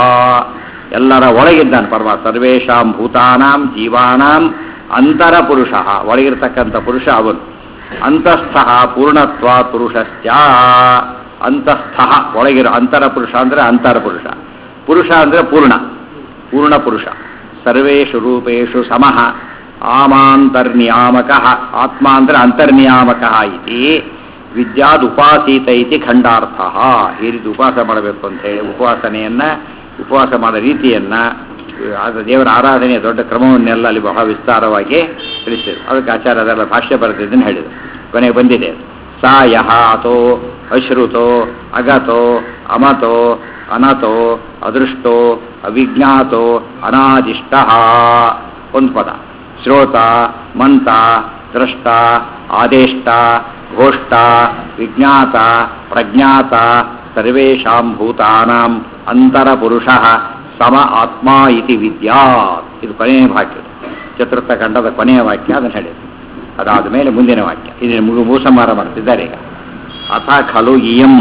ಎಲ್ಲರ ಒಳಗಿದ್ದಾನೆ ಪರಮ ಸರ್ವೇಷಾಂ ಭೂತಾನಾಂ ಜೀವಾನಾಂ ಅಂತರಪುರುಷ ಒಳಗಿರ್ತಕ್ಕಂಥ ಪುರುಷ ಅವನು ಅಂತಸ್ಥ ಪೂರ್ಣತ್ವ ಪುರುಷಶ್ಚ ಅಂತಸ್ಥ ಒಳಗಿರೋ ಅಂತರ ಪುರುಷ ಅಂದರೆ ಅಂತರ ಪುರುಷ ಪುರುಷ ಅಂದರೆ ಪೂರ್ಣ ಪೂರ್ಣ ಪುರುಷ ಸರ್ವೇಷು ರೂಪೇಷು ಸಮಃ ಆಮಾಂತರ್ನಿಯಾಮಕ ಆತ್ಮ ಅಂದರೆ ಅಂತರ್ನಿಯಾಮಕ ಇತಿ ವಿದ್ಯಾದ್ ಉಪಾಸೀತ ಇತಿ ಖಂಡಾರ್ಥ ಈ ರೀತಿ ಉಪವಾಸ ಮಾಡಬೇಕು ಅಂತ ಹೇಳಿ ಉಪವಾಸನೆಯನ್ನ ಉಪವಾಸ ಮಾಡೋ ರೀತಿಯನ್ನ ಅದು ದೇವರ ಆರಾಧನೆಯ ದೊಡ್ಡ ಕ್ರಮವನ್ನೆಲ್ಲ ಅಲ್ಲಿ ಬಹಳ ವಿಸ್ತಾರವಾಗಿ ತಿಳಿಸಿದರು ಅದಕ್ಕೆ ಆಚಾರ್ಯ ಅದೆಲ್ಲ ಭಾಷ್ಯ ಬರೆದಿದ್ದನ್ನು ಹೇಳಿದರು ಕೊನೆಗೆ ಬಂದಿದೆ ಸಾ ಯಹ ಅಥೋ ಅಶ್ರುತೋ ಅಗತೋ ಅಮತೋ ಅನತೋ ಅದೃಷ್ಟೋ ಅವಿಜ್ಞಾತೋ ಅನಾದಿಷ್ಟ ಒಂದು ಪದ ಶ್ರೋತ ಮಂತ ದ್ರಷ್ಟ ಆದೇಷ್ಟ ಘೋಷ್ಟ ವಿಜ್ಞಾತ ಪ್ರಜ್ಞಾತ ಸರ್ವೇಷಾಂ ಭೂತಾನಾಂ ಅಂತರಪುರುಷ ಸಮ ಆತ್ಮ ಇತಿ ವಿದ್ಯಾತ್ ಇದು ಕೊನೆಯ ವಾಕ್ಯ ಚತುರ್ಥ ಖಂಡದ ಕೊನೆಯ ವಾಕ್ಯ ಅದನ್ನು ಹೇಳಿದೆ ಅದಾದ ಮೇಲೆ ಮುಂದಿನ ವಾಕ್ಯ ಇದನ್ನು ಮುಗು ಭೂಸಂಹಾರ ಮಾಡ್ತಿದ್ದಾರೆ ಈಗ ಅಥ ಖಲು ಇಯಂ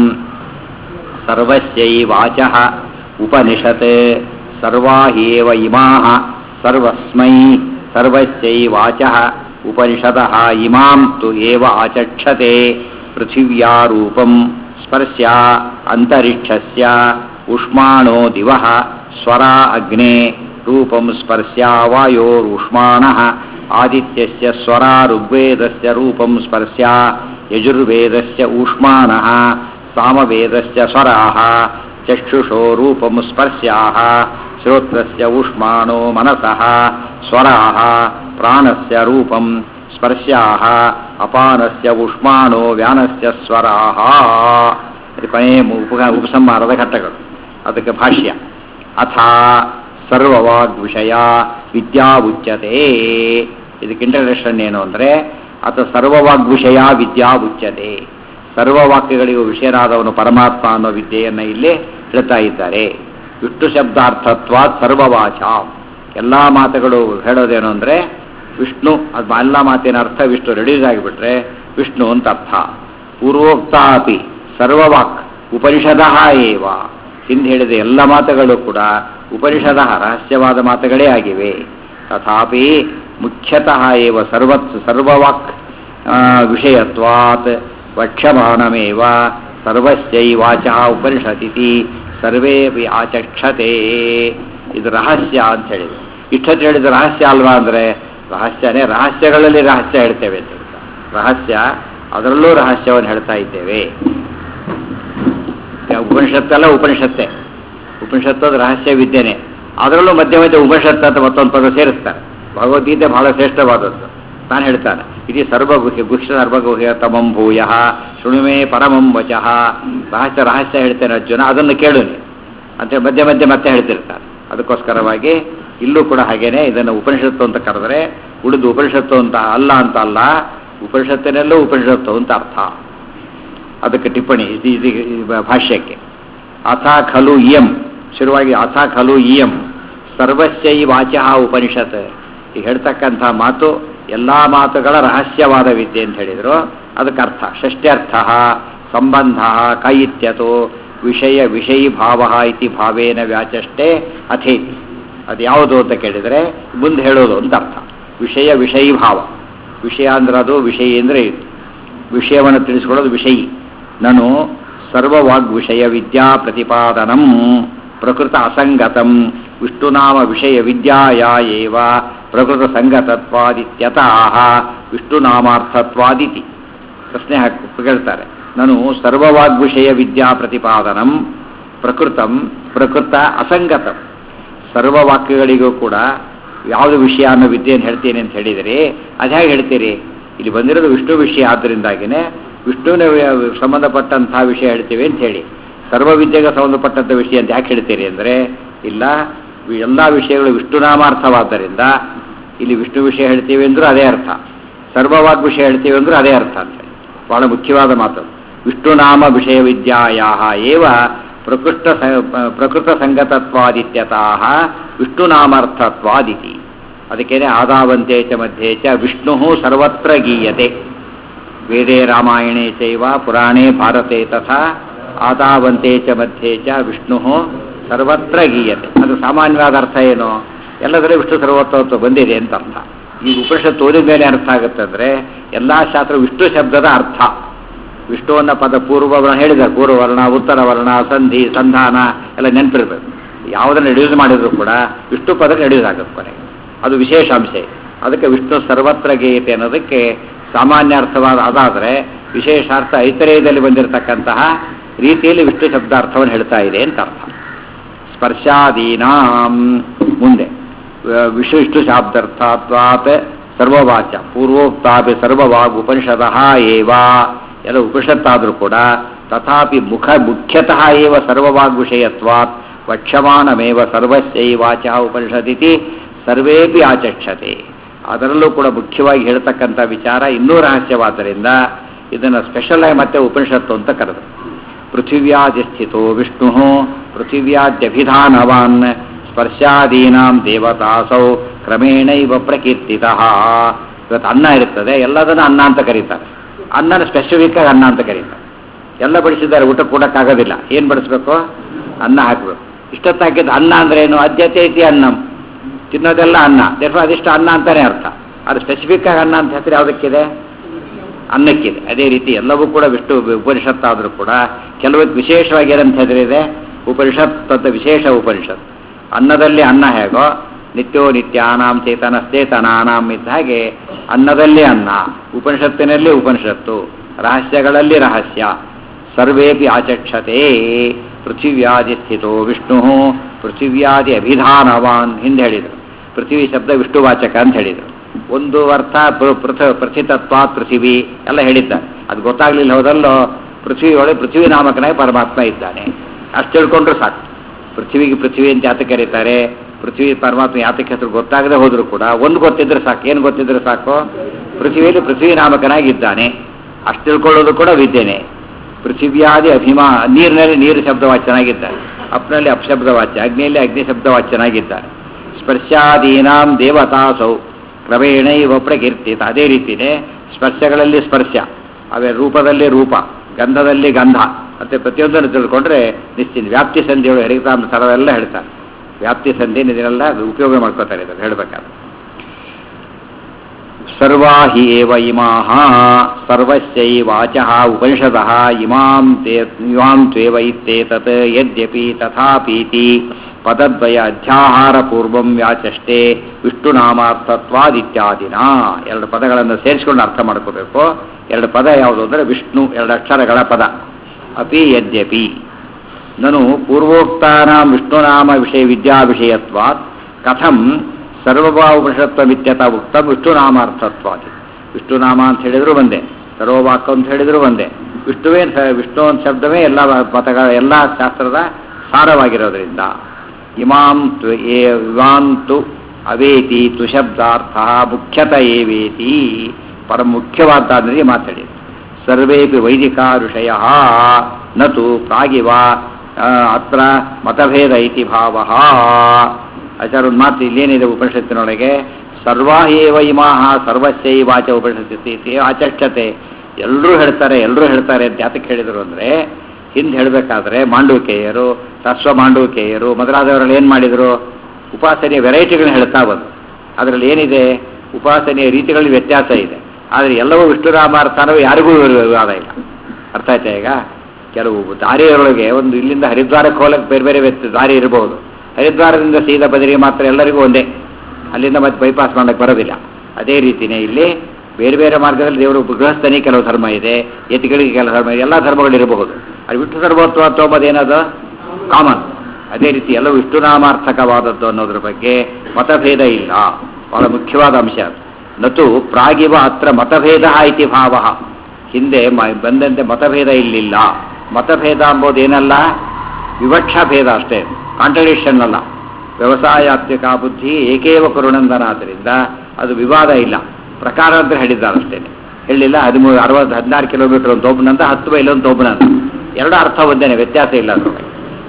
ಸರ್ವಸ್ಯೈ ವಾಚಃ ಉಪನಿಷತ್ ಸರ್ವಾ ಹ್ಯೇವ ಇಮಾಃ ಸರ್ವಸ್ಮೈ ಸರ್ವಸ್ಯೈ ವಾಚಃ ಉಪನಿಷದಃ ಇಮಾಂ ತು ಏವ ಆಚಕ್ಷತೆ ಪೃಥಿವ್ಯಾ ರೂಪಂ ಸ್ಪರ್ಶ್ಯ ಅಂತರಿಕ್ಷಸ್ಯ ಉಷ್ಮಾಣೋ ದಿವಃ ಸ್ವರ ಅಗ್ನೆ ರೂಪಂ ಸ್ಪರ್ಶ್ಯ ವಾಯೋರುಷ್ಮಾಣಃ ಆದಿತ್ಯಸ್ಯ ಸ್ವರ ಋಗ್ವೇದಸ್ಯ ರೂಪಂ ಸ್ಪರ್ಶ್ಯ ಯಜುರ್ವೇದಸ್ಯ ಊಷ್ಮಾಣಃ ಸಾಮವೇದಸ್ಯ ಸ್ವರಾः ಚಕ್ಷುಷೋ ರೂಪಂ ಸ್ಪರ್ಶ್ಯಾः ಶ್ರೋತ್ರಸ್ಯ ಊಷ್ಮಾಣೋ ಮನಸಃ ಸ್ವರಾः ಪ್ರಾಣಸ್ಯ ರೂಪಂ ಸ್ಪರ್ಶ್ಯಾः ಅಪಾನಸ್ಯ ಊಷ್ಮಾಣೋ ವ್ಯಾನಸ್ಯ ಸ್ವರಾः ಇದು ಕೊನೆಯ ಉಪ ಉಪಸಂಹಾರದ ಘಟ್ಟಗಳು ಅದಕ್ಕೆ ಭಾಷ್ಯ ಅಥ ಸರ್ವವಾಗ್ ವಿಷಯ ವಿದ್ಯಾ ಉಚ್ಯತೆ ಇದಕ್ಕೆ ಇಂಟ್ರಡಕ್ಷನ್ ಏನು ಅಂದರೆ ಅಥ ಸರ್ವವಾಗ್ ವಿಷಯ ವಿದ್ಯಾ ಉಚ್ಯತೆ ಸರ್ವವಾಕ್ಯಗಳಿಗೂ ವಿಷಯನಾದವನು ಪರಮಾತ್ಮ ಅನ್ನೋ ವಿದ್ಯೆಯನ್ನು ಇಲ್ಲಿ ಹೇಳ್ತಾ ಇದ್ದಾರೆ ವಿಷ್ಣು ಶಬ್ದಾರ್ಥತ್ವ ಸರ್ವವಾಚ ಎಲ್ಲ ಮಾತುಗಳು ಹೇಳೋದೇನು ಅಂದರೆ ವಿಷ್ಣು ಅದು ಎಲ್ಲ ಮಾತಿನ ಅರ್ಥ ವಿಷ್ಣು ರೆಡ್ಯೂಸ್ ಆಗಿಬಿಟ್ರೆ ವಿಷ್ಣು ಅಂತ ಅರ್ಥ ಪೂರ್ವೋಕ್ತಾಪಿ ಸರ್ವವಾಕ್ ಉಪನಿಷದಃ ಏವ ಹಿಂದೆ ಹೇಳಿದ ಎಲ್ಲ ಮಾತುಗಳು ಕೂಡ ಉಪನಿಷದ ರಹಸ್ಯವಾದ ಮಾತುಗಳೇ ಆಗಿವೆ ತಥಾಪಿ ಮುಖ್ಯತಃ ಏವ ಸರ್ವತ್ ಸರ್ವವಾಕ್ ಆ, ವಿಷಯತ್ವಾತ್ ವಕ್ಷ್ಯಮಾಣಮೇವ ಸರ್ವಸ್ಯೈ ವಾಚಃ ಉಪನಿಷತಿತಿ ಸರ್ವೇಪಿ ಆಚಕ್ಷತೆ ಇದು ರಹಸ್ಯ ಅಂತ ಹೇಳಿದೆ ಇಷ್ಟೊತ್ತು ಹೇಳಿದ ರಹಸ್ಯ ಅಲ್ವಾ ಅಂದರೆ ರಹಸ್ಯನೇ ರಹಸ್ಯಗಳಲ್ಲಿ ರಹಸ್ಯ ಹೇಳ್ತೇವೆ ಅಂತ ಹೇಳ್ತಾರೆ. ರಹಸ್ಯ ಅದರಲ್ಲೂ ರಹಸ್ಯವನ್ನು ಹೇಳ್ತಾ ಇದ್ದೇವೆ ಈಗ ಉಪನಿಷತ್ತೆಲ್ಲ ಉಪನಿಷತ್ತೆ ಉಪನಿಷತ್ತು ಅದು ರಹಸ್ಯ ವಿದ್ಯೆನೆ ಅದರಲ್ಲೂ ಮಧ್ಯ ಮಧ್ಯ ಉಪನಿಷತ್ತು ಅಂತ ಮತ್ತೊಂದು ಪದ ಸೇರಿಸ್ತಾರೆ ಭಗವದ್ಗೀತೆ ಬಹಳ ಶ್ರೇಷ್ಠವಾದದ್ದು ನಾನು ಹೇಳ್ತಾನೆ ಇದು ಸರ್ವಗುಹ್ಯ ಗುಹ್ಯ ಸರ್ವಗುಹ್ಯ ತಮಂ ಭೂಯ ಶೃಣುಮೇ ಪರಮಂ ವಚಃ ರಹಸ್ಯ ರಹಸ್ಯ ಹೇಳ್ತೇನೆ ಅರ್ಜುನ ಅದನ್ನು ಕೇಳು ನೀನು ಅಂತ ಮಧ್ಯೆ ಮಧ್ಯೆ ಮತ್ತೆ ಹೇಳ್ತಿರ್ತಾರೆ ಅದಕ್ಕೋಸ್ಕರವಾಗಿ ಇಲ್ಲೂ ಕೂಡ ಹಾಗೇನೆ ಇದನ್ನು ಉಪನಿಷತ್ತು ಅಂತ ಕರೆದರೆ ಉಳಿದು ಉಪನಿಷತ್ತು ಅಂತ ಅಲ್ಲ ಅಂತ ಅಲ್ಲ ಉಪನಿಷತ್ತಿನಲ್ಲೂ ಉಪನಿಷತ್ತು ಅಂತ ಅರ್ಥ ಅದಕ್ಕೆ ಟಿಪ್ಪಣಿ ಇದು ಇದು ಇದು ಭಾಷ್ಯಕ್ಕೆ ಅಥ ಖಲು ಇಯಂ ಶುರುವಾಗಿ ಅಥ ಖಲು ಇಯಂ ಸರ್ವಸ್ಯೈ ವಾಚಃ ಉಪನಿಷತ್ ಈಗ ಹೇಳ್ತಕ್ಕಂಥ ಮಾತು ಎಲ್ಲ ಮಾತುಗಳ ರಹಸ್ಯವಾದ ವಿದ್ಯೆ ಅಂತ ಹೇಳಿದ್ರು ಅದಕ್ಕೆ ಅರ್ಥ ಷಷ್ಟ್ಯರ್ಥ ಸಂಬಂಧ ಕ ಇತ್ಯತೋ ವಿಷಯ ವಿಷಯೀ ಭಾವ ಇತಿ ಭಾವೇನ ವ್ಯಾಚಷ್ಟೇ ಅಥೇತಿ ಅದು ಯಾವುದು ಅಂತ ಕೇಳಿದರೆ ಮುಂದೆ ಹೇಳೋದು ಅಂತ ಅರ್ಥ ವಿಷಯ ವಿಷಯೀ ಭಾವ ವಿಷಯ ಅಂದ್ರೆ ಅದು ವಿಷಯ ಅಂದರೆ ಇದು ವಿಷಯವನ್ನು ತಿಳಿಸ್ಕೊಳ್ಳೋದು ವಿಷಯಿ ನಾನು ಸರ್ವವಾಗ್ ವಿಷಯ ವಿದ್ಯಾ ಪ್ರತಿಪಾದನಂ ಪ್ರಕೃತ ಅಸಂಗತಂ ವಿಷ್ಣುನಾಮ ವಿಷಯ ವಿದ್ಯಾಯ ಏವ ಪ್ರಕೃತ ಸಂಗತತ್ವಾದಿತ್ಯತಃ ವಿಷ್ಣುನಾಮಾರ್ಥತ್ವಾದಿತಿ ಪ್ರಶ್ನೆ ಹಾಕಿ ಕೇಳ್ತಾರೆ ನಾನು ಸರ್ವವಾಗ್ ವಿಷಯ ವಿದ್ಯಾ ಪ್ರತಿಪಾದನಂ ಪ್ರಕೃತಂ ಪ್ರಕೃತ ಅಸಂಗತಂ ಸರ್ವ ವಾಕ್ಯಗಳಿಗೂ ಕೂಡ ಯಾವುದು ವಿಷಯ ಅನ್ನೋ ವಿದ್ಯೆಯನ್ನು ಹೇಳ್ತೀನಿ ಅಂತ ಹೇಳಿದರೆ ಅದು ಹೇಗೆ ಹೇಳ್ತೀರಿ ಇಲ್ಲಿ ಬಂದಿರೋದು ವಿಷ್ಣು ವಿಷಯ ಆದ್ದರಿಂದಾಗಿನೇ ವಿಷ್ಣುವಿನ ವಿ- ಸಂಬಂಧಪಟ್ಟಂತಹ ವಿಷಯ ಹೇಳ್ತೀವಿ ಅಂತ ಹೇಳಿ ಸರ್ವ ವಿದ್ಯೆಗೆ ಸಂಬಂಧಪಟ್ಟಂಥ ವಿಷಯ ಅಂತ ಯಾಕೆ ಹೇಳ್ತೀರಿ ಅಂದರೆ ಇಲ್ಲ ಎಲ್ಲ ವಿಷಯಗಳು ವಿಷ್ಣುನಾಮಾರ್ಥವಾದ್ದರಿಂದ ಇಲ್ಲಿ ವಿಷ್ಣು ವಿಷಯ ಹೇಳ್ತೀವಿ ಅಂದ್ರೂ ಅದೇ ಅರ್ಥ ಸರ್ವವಾಗ್ ವಿಷಯ ಹೇಳ್ತೀವಿ ಅಂದ್ರೂ ಅದೇ ಅರ್ಥ ಅಂತ ಹೇಳಿ ಬಹಳ ಮುಖ್ಯವಾದ ಮಾತು ವಿಷ್ಣುನಾಮ ವಿಷಯ ವಿದ್ಯಾಯಾ ಏವ ಪ್ರಕೃಷ್ಟ ಸ- ಪ್ರಕೃತ ಸಂಗತತ್ವಾದಿತ್ಯತಃ ವಿಷ್ಣುನಾಮಾರ್ಥತ್ವಾದಿತಿ ಅದಕ್ಕೇನೆ ಆದಾವಂತೆ ಚ ಮಧ್ಯೆ ಚ ವಿಷ್ಣು ಸರ್ವತ್ರ ಗೀಯತೆ ವೇದೇ ರಾಮಾಯಣೇ ಚೈವ ಪುರಾಣೇ ಭಾರತೆ ತಥಾ ಆದಾವಂತೆ ಚ ಮಧ್ಯೆ ಚ ವಿಷ್ಣು ಸರ್ವತ್ರ ಗೀಯತೆ ಅದು ಸಾಮಾನ್ಯವಾದ ಅರ್ಥ ಏನು ಎಲ್ಲದರಲ್ಲೂ ವಿಷ್ಣು ಸರ್ವತ್ವ ಬಂದಿದೆ ಅಂತ ಅರ್ಥ ಈ ಉಪನಿಷತ್ತು ಓದಿದ ಮೇಲೆ ಅರ್ಥ ಆಗುತ್ತೆ ಅಂದರೆ ಎಲ್ಲ ಶಾಸ್ತ್ರ ವಿಷ್ಣು ಶಬ್ದದ ಅರ್ಥ ವಿಷ್ಣು ಅನ್ನೋ ಪದ ಪೂರ್ವವರ್ಣ ಹೇಳಿದ್ದಾರೆ ಪೂರ್ವವರ್ಣ ಉತ್ತರ ವರ್ಣ ಸಂಧಿ ಸಂಧಾನ ಎಲ್ಲ ನೆನಪಿರ್ಬೇಕು ಯಾವುದನ್ನು ರಿಡ್ಯೂಸ್ ಮಾಡಿದ್ರು ಕೂಡ ವಿಷ್ಣು ಪದಕ್ಕೆ ರಿಡ್ಯೂಸ್ ಆಗುತ್ತೆ ಕೊನೆಗೆ ಅದು ವಿಶೇಷ ಅಂಶ ಇದೆ. ಅದಕ್ಕೆ ವಿಷ್ಣು ಸರ್ವತ್ರ ಗೀಯತೆ ಅನ್ನೋದಕ್ಕೆ ಸಾಮಾನ್ಯ ಅರ್ಥವಾದ ಅದಾದರೆ ವಿಶೇಷಾರ್ಥ ಐತರೇಯದಲ್ಲಿ ಬಂದಿರತಕ್ಕಂತಹ ರೀತಿಯಲ್ಲಿ ವಿಷ್ಣು ಶಬ್ದಾರ್ಥವನ್ನು ಹೇಳ್ತಾ ಇದೆ ಅಂತ ಅರ್ಥ ಸ್ಪರ್ಶಾದೀನಾಂ ಮುಂದೆ ವ- ವಿಶಿಷ್ಟು ಶಾಬ್ದಾರ್ಥಾತ್ವಾತ್ ಸರ್ವವಾಚ ಪೂರ್ವೋಕ್ತಾಪಿ ಸರ್ವವಾಗ್ ಉಪನಿಷದಃ ಏವ ಎಲ್ಲ ಉಪನಿಷತ್ತಾದರೂ ಕೂಡ ತಥಾಪಿ ಮುಖ ಮುಖ್ಯತಃ ಏವ ಸರ್ವವಾಗ್ ವಿಷಯತ್ವಾತ್ ವಕ್ಷ್ಯಮಾಣಮೇವ ಸರ್ವಸ್ಯೈವಾಚ ಉಪನಿಷದಿತಿ ಸರ್ವೇಪಿ ಆಚಕ್ಷತೆ ಅದರಲ್ಲೂ ಕೂಡ ಮುಖ್ಯವಾಗಿ ಹೇಳ್ತಕ್ಕಂಥ ವಿಚಾರ ಇನ್ನೂ ರಹಸ್ಯವಾದ್ದರಿಂದ ಇದನ್ನು ಸ್ಪೆಷಲ್ ಆಗಿ ಮತ್ತೆ ಉಪನಿಷತ್ತು ಅಂತ ಕರೆದರು ಪೃಥಿವ್ಯಾಧಿಸ್ಥಿತೋ ವಿಷ್ಣು ಪೃಥಿವ್ಯಾದ್ಯಭಿಧಾನವಾನ್ ಸ್ಪರ್ಶಾದೀನಾಂ ದೇವತಾಸೌ ಕ್ರಮೇಣೈವ ಪ್ರಕೀರ್ತಿತ ಇವತ್ತು ಅನ್ನ ಇರ್ತದೆ ಎಲ್ಲದನ್ನು ಅನ್ನ ಅಂತ ಕರೀತಾರೆ ಅನ್ನನ ಸ್ಪೆಸಿಫಿಕ್ ಆಗಿ ಅನ್ನ ಅಂತ ಕರೀತಾರೆ ಎಲ್ಲ ಬಡಿಸಿದ್ದಾರೆ ಊಟ ಕೊಡೋಕ್ಕಾಗೋದಿಲ್ಲ ಏನು ಬಡಿಸ್ಬೇಕು ಅನ್ನ ಹಾಕಬೇಕು ಇಷ್ಟೊತ್ತು ಹಾಕಿದ್ದು ಅನ್ನ ಅಂದ್ರೆ ಏನು ಅದ್ಯತೆ ಐತಿ ಅನ್ನಂ ತಿನ್ನೋದೆಲ್ಲ ಅನ್ನ ದೇರ್ಫ ಅದಿಷ್ಟು ಅನ್ನ ಅಂತಾನೆ ಅರ್ಥ ಅದು ಸ್ಪೆಸಿಫಿಕ್ ಆಗಿ ಅನ್ನ ಅಂತ ಹೆಸರು ಯಾವುದಕ್ಕಿದೆ ಅನ್ನಕ್ಕಿದೆ ಅದೇ ರೀತಿ ಎಲ್ಲವೂ ಕೂಡ ವಿಷ್ಣು ಉಪನಿಷತ್ತಾದರೂ ಕೂಡ ಕೆಲವಕ್ಕೆ ವಿಶೇಷವಾಗಿ ಏನಂತ ಹೆಸರಿದೆ ಉಪನಿಷತ್ ಅಂತ ವಿಶೇಷ ಉಪನಿಷತ್ ಅನ್ನದಲ್ಲಿ ಅನ್ನ ಹೇಗೋ ನಿತ್ಯೋ ನಿತ್ಯಾನಾಂ ಚೇತನಶ್ಚೇತನಾನಾಂ ಇದ್ದ ಹಾಗೆ ಅನ್ನದಲ್ಲಿ ಅನ್ನ ಉಪನಿಷತ್ತಿನಲ್ಲಿ ಉಪನಿಷತ್ತು ರಹಸ್ಯಗಳಲ್ಲಿ ರಹಸ್ಯ ಸರ್ವೇಪಿ ಆಚಕ್ಷತೆ ಪೃಥಿವ್ಯಾದಿ ಸ್ಥಿತೋ ವಿಷ್ಣು ಪೃಥಿವ್ಯಾದಿ ಅಭಿಧಾನವಾನ್ ಹಿಂದೆ ಹೇಳಿದರು ಪೃಥ್ವಿ ಶಬ್ದ ವಿಷ್ಣುವಾಚಕ ಅಂತ ಹೇಳಿದರು ಒಂದು ಅರ್ಥ ಪೃ- ಪೃಥ ಪ್ರಥಿತತ್ವಾತ್ ಪೃಥಿವಿ ಎಲ್ಲ ಹೇಳಿದ್ದಾರೆ ಅದು ಗೊತ್ತಾಗ್ಲಿಲ್ಲ ಹೋದಲ್ಲೋ ಪೃಥ್ವಿ ಒಳಗೆ ಪೃಥ್ವಿ ನಾಮಕನಾಗಿ ಪರಮಾತ್ಮ ಇದ್ದಾನೆ ಅಷ್ಟು ತಿಳ್ಕೊಂಡ್ರು ಸಾಕು ಪೃಥ್ವಿಗೆ ಪೃಥ್ವಿ ಅಂತ ಯಾತಕ್ಕೆ ಕರೀತಾರೆ ಪೃಥ್ವಿ ಪರಮಾತ್ಮ ಯಾತಕ್ಕೆ ಹೆಸರು ಗೊತ್ತಾಗದೆ ಹೋದ್ರು ಕೂಡ ಒಂದು ಗೊತ್ತಿದ್ರೆ ಸಾಕು ಏನು ಗೊತ್ತಿದ್ರೆ ಸಾಕು ಪೃಥ್ವಿಯಲ್ಲಿ ಪೃಥ್ವಿ ನಾಮಕನಾಗಿದ್ದಾನೆ ಅಷ್ಟು ತಿಳ್ಕೊಳ್ಳೋದು ಕೂಡ ವಿದ್ಯೆನೆ ಪೃಥಿವ್ಯಾದಿ ಅಭಿಮಾ ನೀರಿನಲ್ಲಿ ನೀರು ಶಬ್ದವಾಚ್ಯನಾಗಿದ್ದಾನೆ ಅಪ್ನಲ್ಲಿ ಅಪಶಬ್ದವಾಚ್ಯ ಅಗ್ನಿಯಲ್ಲಿ ಅಗ್ನಿ ಶಬ್ದವಾಚ್ಯನಾಗಿದ್ದಾನೆ ಸ್ಪರ್ಶಾದೀನಾಂ ದೇವತಾಸೌ ಕ್ರಮೇಣ ಇವ ಪ್ರಕೀರ್ತಿತ ಅದೇ ರೀತಿನೇ ಸ್ಪರ್ಶಗಳಲ್ಲಿ ಸ್ಪರ್ಶ ಅವೇ ರೂಪದಲ್ಲಿ ರೂಪ ಗಂಧದಲ್ಲಿ ಗಂಧ ಮತ್ತೆ ಪ್ರತಿಯೊಂದನ್ನು ತಿಳ್ಕೊಂಡ್ರೆ ನಿಶ್ಚಿತ ವ್ಯಾಪ್ತಿ ಸಂಧಿಗಳು ಹೆರಿತಾಮ ಥರವೆಲ್ಲ ಹೇಳ್ತಾರೆ ವ್ಯಾಪ್ತಿ ಸಂಧಿ ಇದನ್ನೆಲ್ಲ ಉಪಯೋಗ ಮಾಡ್ಕೋತಾರೆ ಇದನ್ನು ಹೇಳ್ಬೇಕಾದ್ರೆ ಸರ್ವಾ ಹಿ ಏವ ಇಮಾಹ ಸರ್ವಸ್ಯೈವಾಚಃ ಉಪನಿಷದಃ ಇಮಾಂ ತೇ ಇಮಾಂ ತ್ವೇವ ಇತ್ಯೇತತ್ ಯದ್ಯಪಿ ತಥಾಪೀತಿ ಪದದ್ವಯ ಅಧ್ಯಾಹಾರ ಪೂರ್ವಂ ವ್ಯಾಚಷ್ಟೇ ವಿಷ್ಣುನಾಮಾರ್ಥತ್ವಾದಿತ್ಯಾದಿನ ಎರಡು ಪದಗಳನ್ನು ಸೇರಿಸ್ಕೊಂಡು ಅರ್ಥ ಮಾಡ್ಕೋಬೇಕು ಎರಡು ಪದ ಯಾವುದು ಅಂದರೆ ವಿಷ್ಣು ಎರಡು ಅಕ್ಷರಗಳ ಪದ ಅಪಿ ಯದ್ಯಪಿ ನನು ಪೂರ್ವೋಕ್ತಾನಾಂ ವಿಷ್ಣುನಾಮ ವಿಷಯ ವಿದ್ಯಾ ವಿಷಯತ್ವಾತ್ ಕಥಂ ಸರ್ವಭಾವಪುರುಷತ್ವಮಿತ್ಯತ ಉಕ್ತ ವಿಷ್ಣುನಾಮಾರ್ಥತ್ವಾದಿ ವಿಷ್ಣುನಾಮ ಅಂತ ಹೇಳಿದ್ರು ಒಂದೇ ಸರ್ವವಾಕ್ ಅಂತ ಹೇಳಿದ್ರು ಒಂದೇ ವಿಷ್ಣುವೇ ಸ- ವಿಷ್ಣು ಅಂತ ಶಬ್ದವೇ ಎಲ್ಲ ಮತಗಳ ಎಲ್ಲ ಶಾಸ್ತ್ರದ ಸಾರವಾಗಿರೋದ್ರಿಂದ ಇಮಾಂ ತ್ವ- ಏ- ಇವಾಂತು ಅವೇತಿ ತುಶಬ್ದಾರ್ಥ ಮುಖ್ಯತ ಏವೇತಿ ಪರಮ ಮುಖ್ಯವಾದ್ದಾದ್ರೆ ಮಾತಾಡಿ ಸರ್ವೇಪಿ ವೈದಿಕಾ ಋಷಯ ನತು ಪ್ರಾಗಿವ ಆ, ಅತ್ರ ಮತಭೇದ ಇತಿ ಭಾವ ಆಚಾರ ಒಂದು ಮಾತು ಇಲ್ಲೇನಿದೆ ಉಪನಿಷತ್ತಿನೊಳಗೆ ಸರ್ವಾ ಏವ ಇಮಾಹ ಸರ್ವಸ್ಯೈವಾಚ ಉಪನಿಷತ್ತಿ ಆಚಕ್ಷತೆ ಎಲ್ಲರೂ ಹೇಳ್ತಾರೆ ಎಲ್ಲರೂ ಹೇಳ್ತಾರೆ ಅಂತ ಯಾತಕ್ಕೆ ಹೇಳಿದರು ಅಂದರೆ ಹಿಂದೆ ಹೇಳಬೇಕಾದ್ರೆ ಮಾಂಡವಿಕೆಯರು ತಸ್ವ ಮಾಂಡವಿಕೆಯರು ಮೊದಲಾದವರಲ್ಲಿ ಏನು ಮಾಡಿದರು ಉಪಾಸನೆಯ ವೆರೈಟಿಗಳನ್ನ ಹೇಳ್ತಾ ಬಂದು ಅದರಲ್ಲಿ ಏನಿದೆ ಉಪಾಸನೆಯ ರೀತಿಗಳಲ್ಲಿ ವ್ಯತ್ಯಾಸ ಇದೆ ಆದರೆ ಎಲ್ಲವೂ ವಿಷ್ಣುರಾಮಾರ್ಥನವೂ ಯಾರಿಗೂ ವಿವಾದ ಇಲ್ಲ ಅರ್ಥ ಆಯ್ತಾ ಈಗ ಕೆಲವು ದಾರಿಯೊಳಗೆ ಒಂದು ಇಲ್ಲಿಂದ ಹರಿದ್ವಾರಕ್ಕೆ ಹೋಗಕ್ಕೆ ಬೇರೆ ಬೇರೆ ವ್ಯತ್ಯ ದಾರಿ ಇರಬಹುದು ಹರಿದ್ವಾರದಿಂದ ಸೀದಾ ಬದರಿಗೆ ಮಾತ್ರ ಎಲ್ಲರಿಗೂ ಒಂದೇ ಅಲ್ಲಿಂದ ಮತ್ತೆ ಬೈಪಾಸ್ ಮಾಡಕ್ಕೆ ಬರೋದಿಲ್ಲ ಅದೇ ರೀತಿಯೇ ಇಲ್ಲಿ ಬೇರೆ ಬೇರೆ ಮಾರ್ಗದಲ್ಲಿ ದೇವರು ಗೃಹಸ್ಥನಿ ಕೆಲವು ಧರ್ಮ ಇದೆ ಯತಿಗಳಿಗೆ ಕೆಲವು ಧರ್ಮ ಇದೆ ಎಲ್ಲ ಧರ್ಮಗಳಿರಬಹುದು ಅದು ವಿಷ್ಣು ಸರ್ವೋತ್ವ ತೋಂಬದು ಏನದು ಕಾಮನ್ ಅದೇ ರೀತಿ ಎಲ್ಲ ವಿಷ್ಣುನಾಮಾರ್ಥಕವಾದದ್ದು ಅನ್ನೋದ್ರ ಬಗ್ಗೆ ಮತಭೇದ ಇಲ್ಲ ಬಹಳ ಮುಖ್ಯವಾದ ಅಂಶ ಅದು ನತು ಪ್ರಾಗಿವ ಅತ್ರ ಮತಭೇದ ಇತಿ ಭಾವ ಹಿಂದೆ ಮ- ಬಂದಂತೆ ಮತಭೇದ ಇಲ್ಲಿಲ್ಲ ಮತಭೇದ ಅಂಬೋದು ಏನಲ್ಲ ವಿವಕ್ಷಾ ಭೇದ ಅಷ್ಟೇ ಕಾಂಟ್ರಡಿಕ್ಷನ್ ಅಲ್ಲ ವ್ಯವಸಾಯಾತ್ಮಿಕ ಬುದ್ಧಿ ಏಕೇವ ಕರುಣಂದನ ಆದ್ದರಿಂದ ಅದು ವಿವಾದ ಇಲ್ಲ ಪ್ರಕಾರ ಅಂತ ಹೇಳಿದ್ದಾರೆ ಅಷ್ಟೇ ಹೇಳಿಲ್ಲ ಹದಿಮೂರು ಅರವತ್ತು ಹದಿನಾರು ಕಿಲೋಮೀಟರ್ ಒಂದು ತೋಪನಂತ ಹತ್ತು ಮೈಲ್ ಒಂದು ತೋಪನಂತ ಎರಡು ಅರ್ಥ ಒಂದೇನೆ ವ್ಯತ್ಯಾಸ ಇಲ್ಲ ಅದ್ರೊಳಗೆ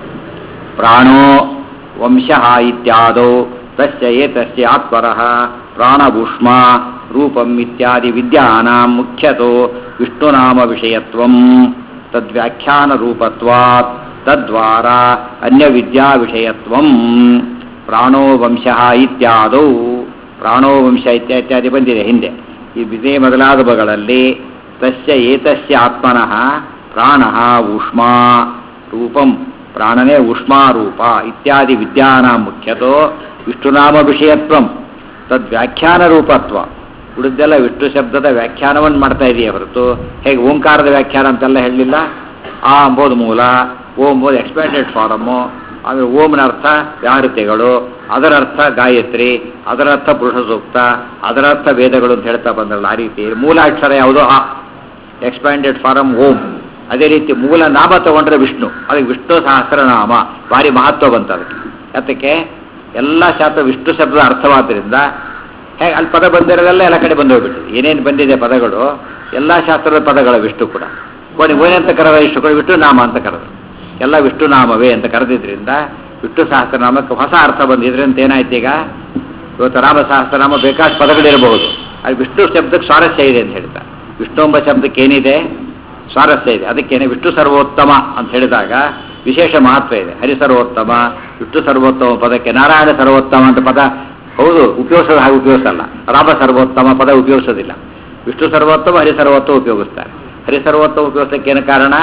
ಪ್ರಾಣೋ ವಂಶಃ ಇತ್ಯಾದೌ ತಸ್ಯ ಏತಸ್ಯ ಆತ್ಮರಃ ಪ್ರಾಣಭೂಷ್ಮ ರೂಪಂ ಇತ್ಯಾದಿ ವಿದ್ಯಾನಾಂ ಮುಖ್ಯತೋ ವಿಷ್ಣುನಾಮ ವಿಷಯತ್ವಂ ತದ್ವ್ಯಾಖ್ಯಾನ ರೂಪತ್ವಾತ್ ತದ್ವಾರ ಅನ್ಯ ವಿದ್ಯಾ ವಿಷಯತ್ವಂ ಪ್ರಾಣೋ ವಂಶಃ ಇತ್ಯಾದೌ ಪ್ರಾಣೋ ವಂಶ ಇತ್ಯ- ಇತ್ಯಾದಿ ಬಂದಿದೆ ಹಿಂದೆ ಈ ಇದೇ ಮೊದಲಾದವುಗಳಲ್ಲಿ ತಸ್ಯ ಏತಸ್ಯ ಆತ್ಮನಃ ಪ್ರಾಣಃ ಊಷ್ಮಾ ರೂಪಂ ಪ್ರಾಣನೇ ಊಷ್ಮಾರೂಪ ಇತ್ಯಾದಿ ವಿದ್ಯಾನ ಮುಖ್ಯತೋ ವಿಷ್ಣುನಾಮ ವಿಷಯತ್ವಂ ತದ್ವ್ಯಾಖ್ಯಾನ ರೂಪತ್ವ ಉಳಿದೆಲ್ಲ ವಿಷ್ಣು ಶಬ್ದದ ವ್ಯಾಖ್ಯಾನವನ್ನು ಮಾಡ್ತಾ ಇದೆಯೇ ಹೊರತು ಹೇಗೆ ಓಂಕಾರದ ವ್ಯಾಖ್ಯಾನ ಅಂತೆಲ್ಲ ಹೇಳಲಿಲ್ಲ ಆ ಅಂಬೋದು ಮೂಲ ಓಂ ಅಂಬೋದು ಎಕ್ಸ್ಪ್ಯಾಂಡೆಡ್ ಫಾರಮ್ಮು ಆಮೇಲೆ ಓಂನ ಅರ್ಥ ವ್ಯಾಹೃತಿಗಳು ಅದರ ಅರ್ಥ ಗಾಯತ್ರಿ ಅದರ ಅರ್ಥ ಪುರುಷ ಸೂಕ್ತ ಅದರ ಅರ್ಥ ವೇದಗಳು ಅಂತ ಹೇಳ್ತಾ ಬಂದ್ರಲ್ಲ ಆ ರೀತಿ ಮೂಲಾಕ್ಷರ ಯಾವುದೋ ಆ ಎಕ್ಸ್ಪ್ಯಾಂಡೆಡ್ ಫಾರಮ್ ಓಂ ಅದೇ ರೀತಿ ಮೂಲ ನಾಮ ತಗೊಂಡ್ರೆ ವಿಷ್ಣು ಅದಕ್ಕೆ ವಿಷ್ಣು ಸಹಸ್ರನಾಮ ಭಾರಿ ಮಹತ್ವ ಬಂತು ಅದಕ್ಕೆ ಅದಕ್ಕೆ ಎಲ್ಲ ಶಾಸ್ತ್ರ ವಿಷ್ಣು ಶಬ್ದದ ಅರ್ಥವಾದ್ದರಿಂದ ಹೇಗೆ ಅಲ್ಲಿ ಪದ ಬಂದಿರೋದೆಲ್ಲ ಎಲ್ಲ ಕಡೆ ಬಂದು ಹೋಗ್ಬಿಟ್ಟಿದೆ ಏನೇನು ಬಂದಿದೆ ಪದಗಳು ಎಲ್ಲ ಶಾಸ್ತ್ರದ ಪದಗಳು ವಿಷ್ಣು ಕೂಡ ಕೊನೆ ಏನಂತ ಕರೆದ ಇಷ್ಟು ಕೂಡ ವಿಷ್ಣು ನಾಮ ಅಂತ ಕರೆದು ಎಲ್ಲ ವಿಷ್ಣು ನಾಮವೇ ಅಂತ ಕರೆದಿದ್ರಿಂದ ವಿಷ್ಣು ಸಹಸ್ರನಾಮಕ್ಕೆ ಹೊಸ ಅರ್ಥ ಬಂದಿದ್ರಿಂದ ಏನಾಯ್ತು ಈಗ ಇವತ್ತು ರಾಮ ಸಹಸ್ರನಾಮ ಬೇಕಾದ ಪದಗಳಿರಬಹುದು ಅದು ವಿಷ್ಣು ಶಬ್ದಕ್ಕೆ ಸ್ವಾರಸ್ಯ ಇದೆ ಅಂತ ಹೇಳ್ತಾರೆ ವಿಷ್ಣು ಎಂಬ ಶಬ್ದಕ್ಕೆ ಏನಿದೆ ಸ್ವಾರಸ್ಯ ಇದೆ ಅದಕ್ಕೇನೆ ವಿಷ್ಣು ಸರ್ವೋತ್ತಮ ಅಂತ ಹೇಳಿದಾಗ ವಿಶೇಷ ಮಹತ್ವ ಇದೆ ಹರಿ ಸರ್ವೋತ್ತಮ ವಿಷ್ಣು ಸರ್ವೋತ್ತಮ ಪದಕ್ಕೆ ನಾರಾಯಣ ಸರ್ವೋತ್ತಮ ಅಂತ ಪದ ಹೌದು ಉಪಯೋಗಿಸೋದು ಹಾಗೆ ಉಪಯೋಗಿಸಲ್ಲ ರಾಮ ಸರ್ವೋತ್ತಮ ಪದ ಉಪಯೋಗಿಸೋದಿಲ್ಲ ವಿಷ್ಣು ಸರ್ವೋತ್ತಮ ಹರಿ ಸರ್ವೋತ್ತಮ ಉಪಯೋಗಿಸ್ತಾರೆ ಹರಿ ಸರ್ವೋತ್ತಮ ಉಪಯೋಗಿಸೋಕ್ಕೆ ಏನು ಕಾರಣ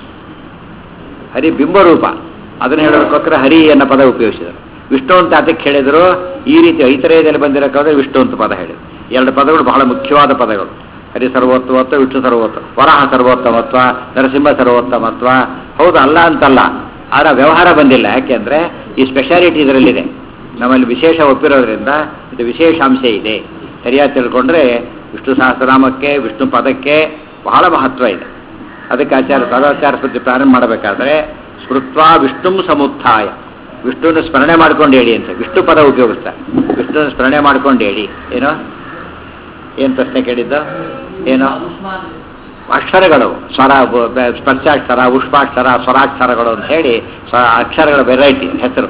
ಹರಿ ಬಿಂಬರೂಪ ಅದನ್ನು ಹೇಳೋದಕ್ಕೋಸ್ಕರ ಹರಿ ಅನ್ನೋ ಪದ ಉಪಯೋಗಿಸಿದರು ವಿಷ್ಣು ಅಂತ ಅದಕ್ಕೆ ಹೇಳಿದರು ಈ ರೀತಿ ಐತರೇಯದಲ್ಲಿ ಬಂದಿರೋಕ್ಕಾದ್ರೆ ವಿಷ್ಣು ಅಂತ ಪದ ಹೇಳಿದರು ಎರಡು ಪದಗಳು ಬಹಳ ಮುಖ್ಯವಾದ ಪದಗಳು ಹರಿ ಸರ್ವೋತ್ತಮತ್ವ ವಿಷ್ಣು ಸರ್ವೋತ್ತಮ ವರಹ ಸರ್ವೋತ್ತಮತ್ವ ನರಸಿಂಹ ಸರ್ವೋತ್ತಮತ್ವ ಹೌದು ಅಲ್ಲ ಅಂತಲ್ಲ ಆದ್ರೆ ವ್ಯವಹಾರ ಬಂದಿಲ್ಲ ಯಾಕೆಂದ್ರೆ ಈ ಸ್ಪೆಷಾಲಿಟಿ ಇದರಲ್ಲಿದೆ ನಮ್ಮಲ್ಲಿ ವಿಶೇಷ ಒಪ್ಪಿರೋದ್ರಿಂದ ಇದು ವಿಶೇಷ ಅಂಶ ಇದೆ ಸರಿಯಾಗಿ ತಿಳ್ಕೊಂಡ್ರೆ ವಿಷ್ಣು ಸಹಸ್ರನಾಮಕ್ಕೆ ವಿಷ್ಣು ಪದಕ್ಕೆ ಬಹಳ ಮಹತ್ವ ಇದೆ ಅದಕ್ಕೆ ಆಚಾರ್ಯ ಸದಾಚಾರ ಸ್ಮೃತಿ ಪ್ರಾರಂಭ ಮಾಡಬೇಕಾದ್ರೆ ಸ್ಮೃತ್ವಾ ವಿಷ್ಣು ಸಮುತ್ಥಾಯ ವಿಷ್ಣುನ ಸ್ಮರಣೆ ಮಾಡ್ಕೊಂಡು ಹೇಳಿ ಅಂತ ವಿಷ್ಣು ಪದ ಉಪಯೋಗಿಸ್ತಾರೆ ವಿಷ್ಣುನ ಸ್ಮರಣೆ ಮಾಡ್ಕೊಂಡು ಹೇಳಿ ಏನೋ ಏನು ಪ್ರಶ್ನೆ ಕೇಳಿದ್ದು ಏನೋ ಅಕ್ಷರಗಳು ಸ್ವರ ಬ- ಬ- ಸ್ಪರ್ಶಾಕ್ಷರ ಉಷ್ಪಾಕ್ಷರ ಸ್ವರಾಕ್ಷರಗಳು ಅಂತ ಹೇಳಿ ಸ್ವ ಅಕ್ಷರಗಳ ವೆರೈಟಿ ಹೆಸರು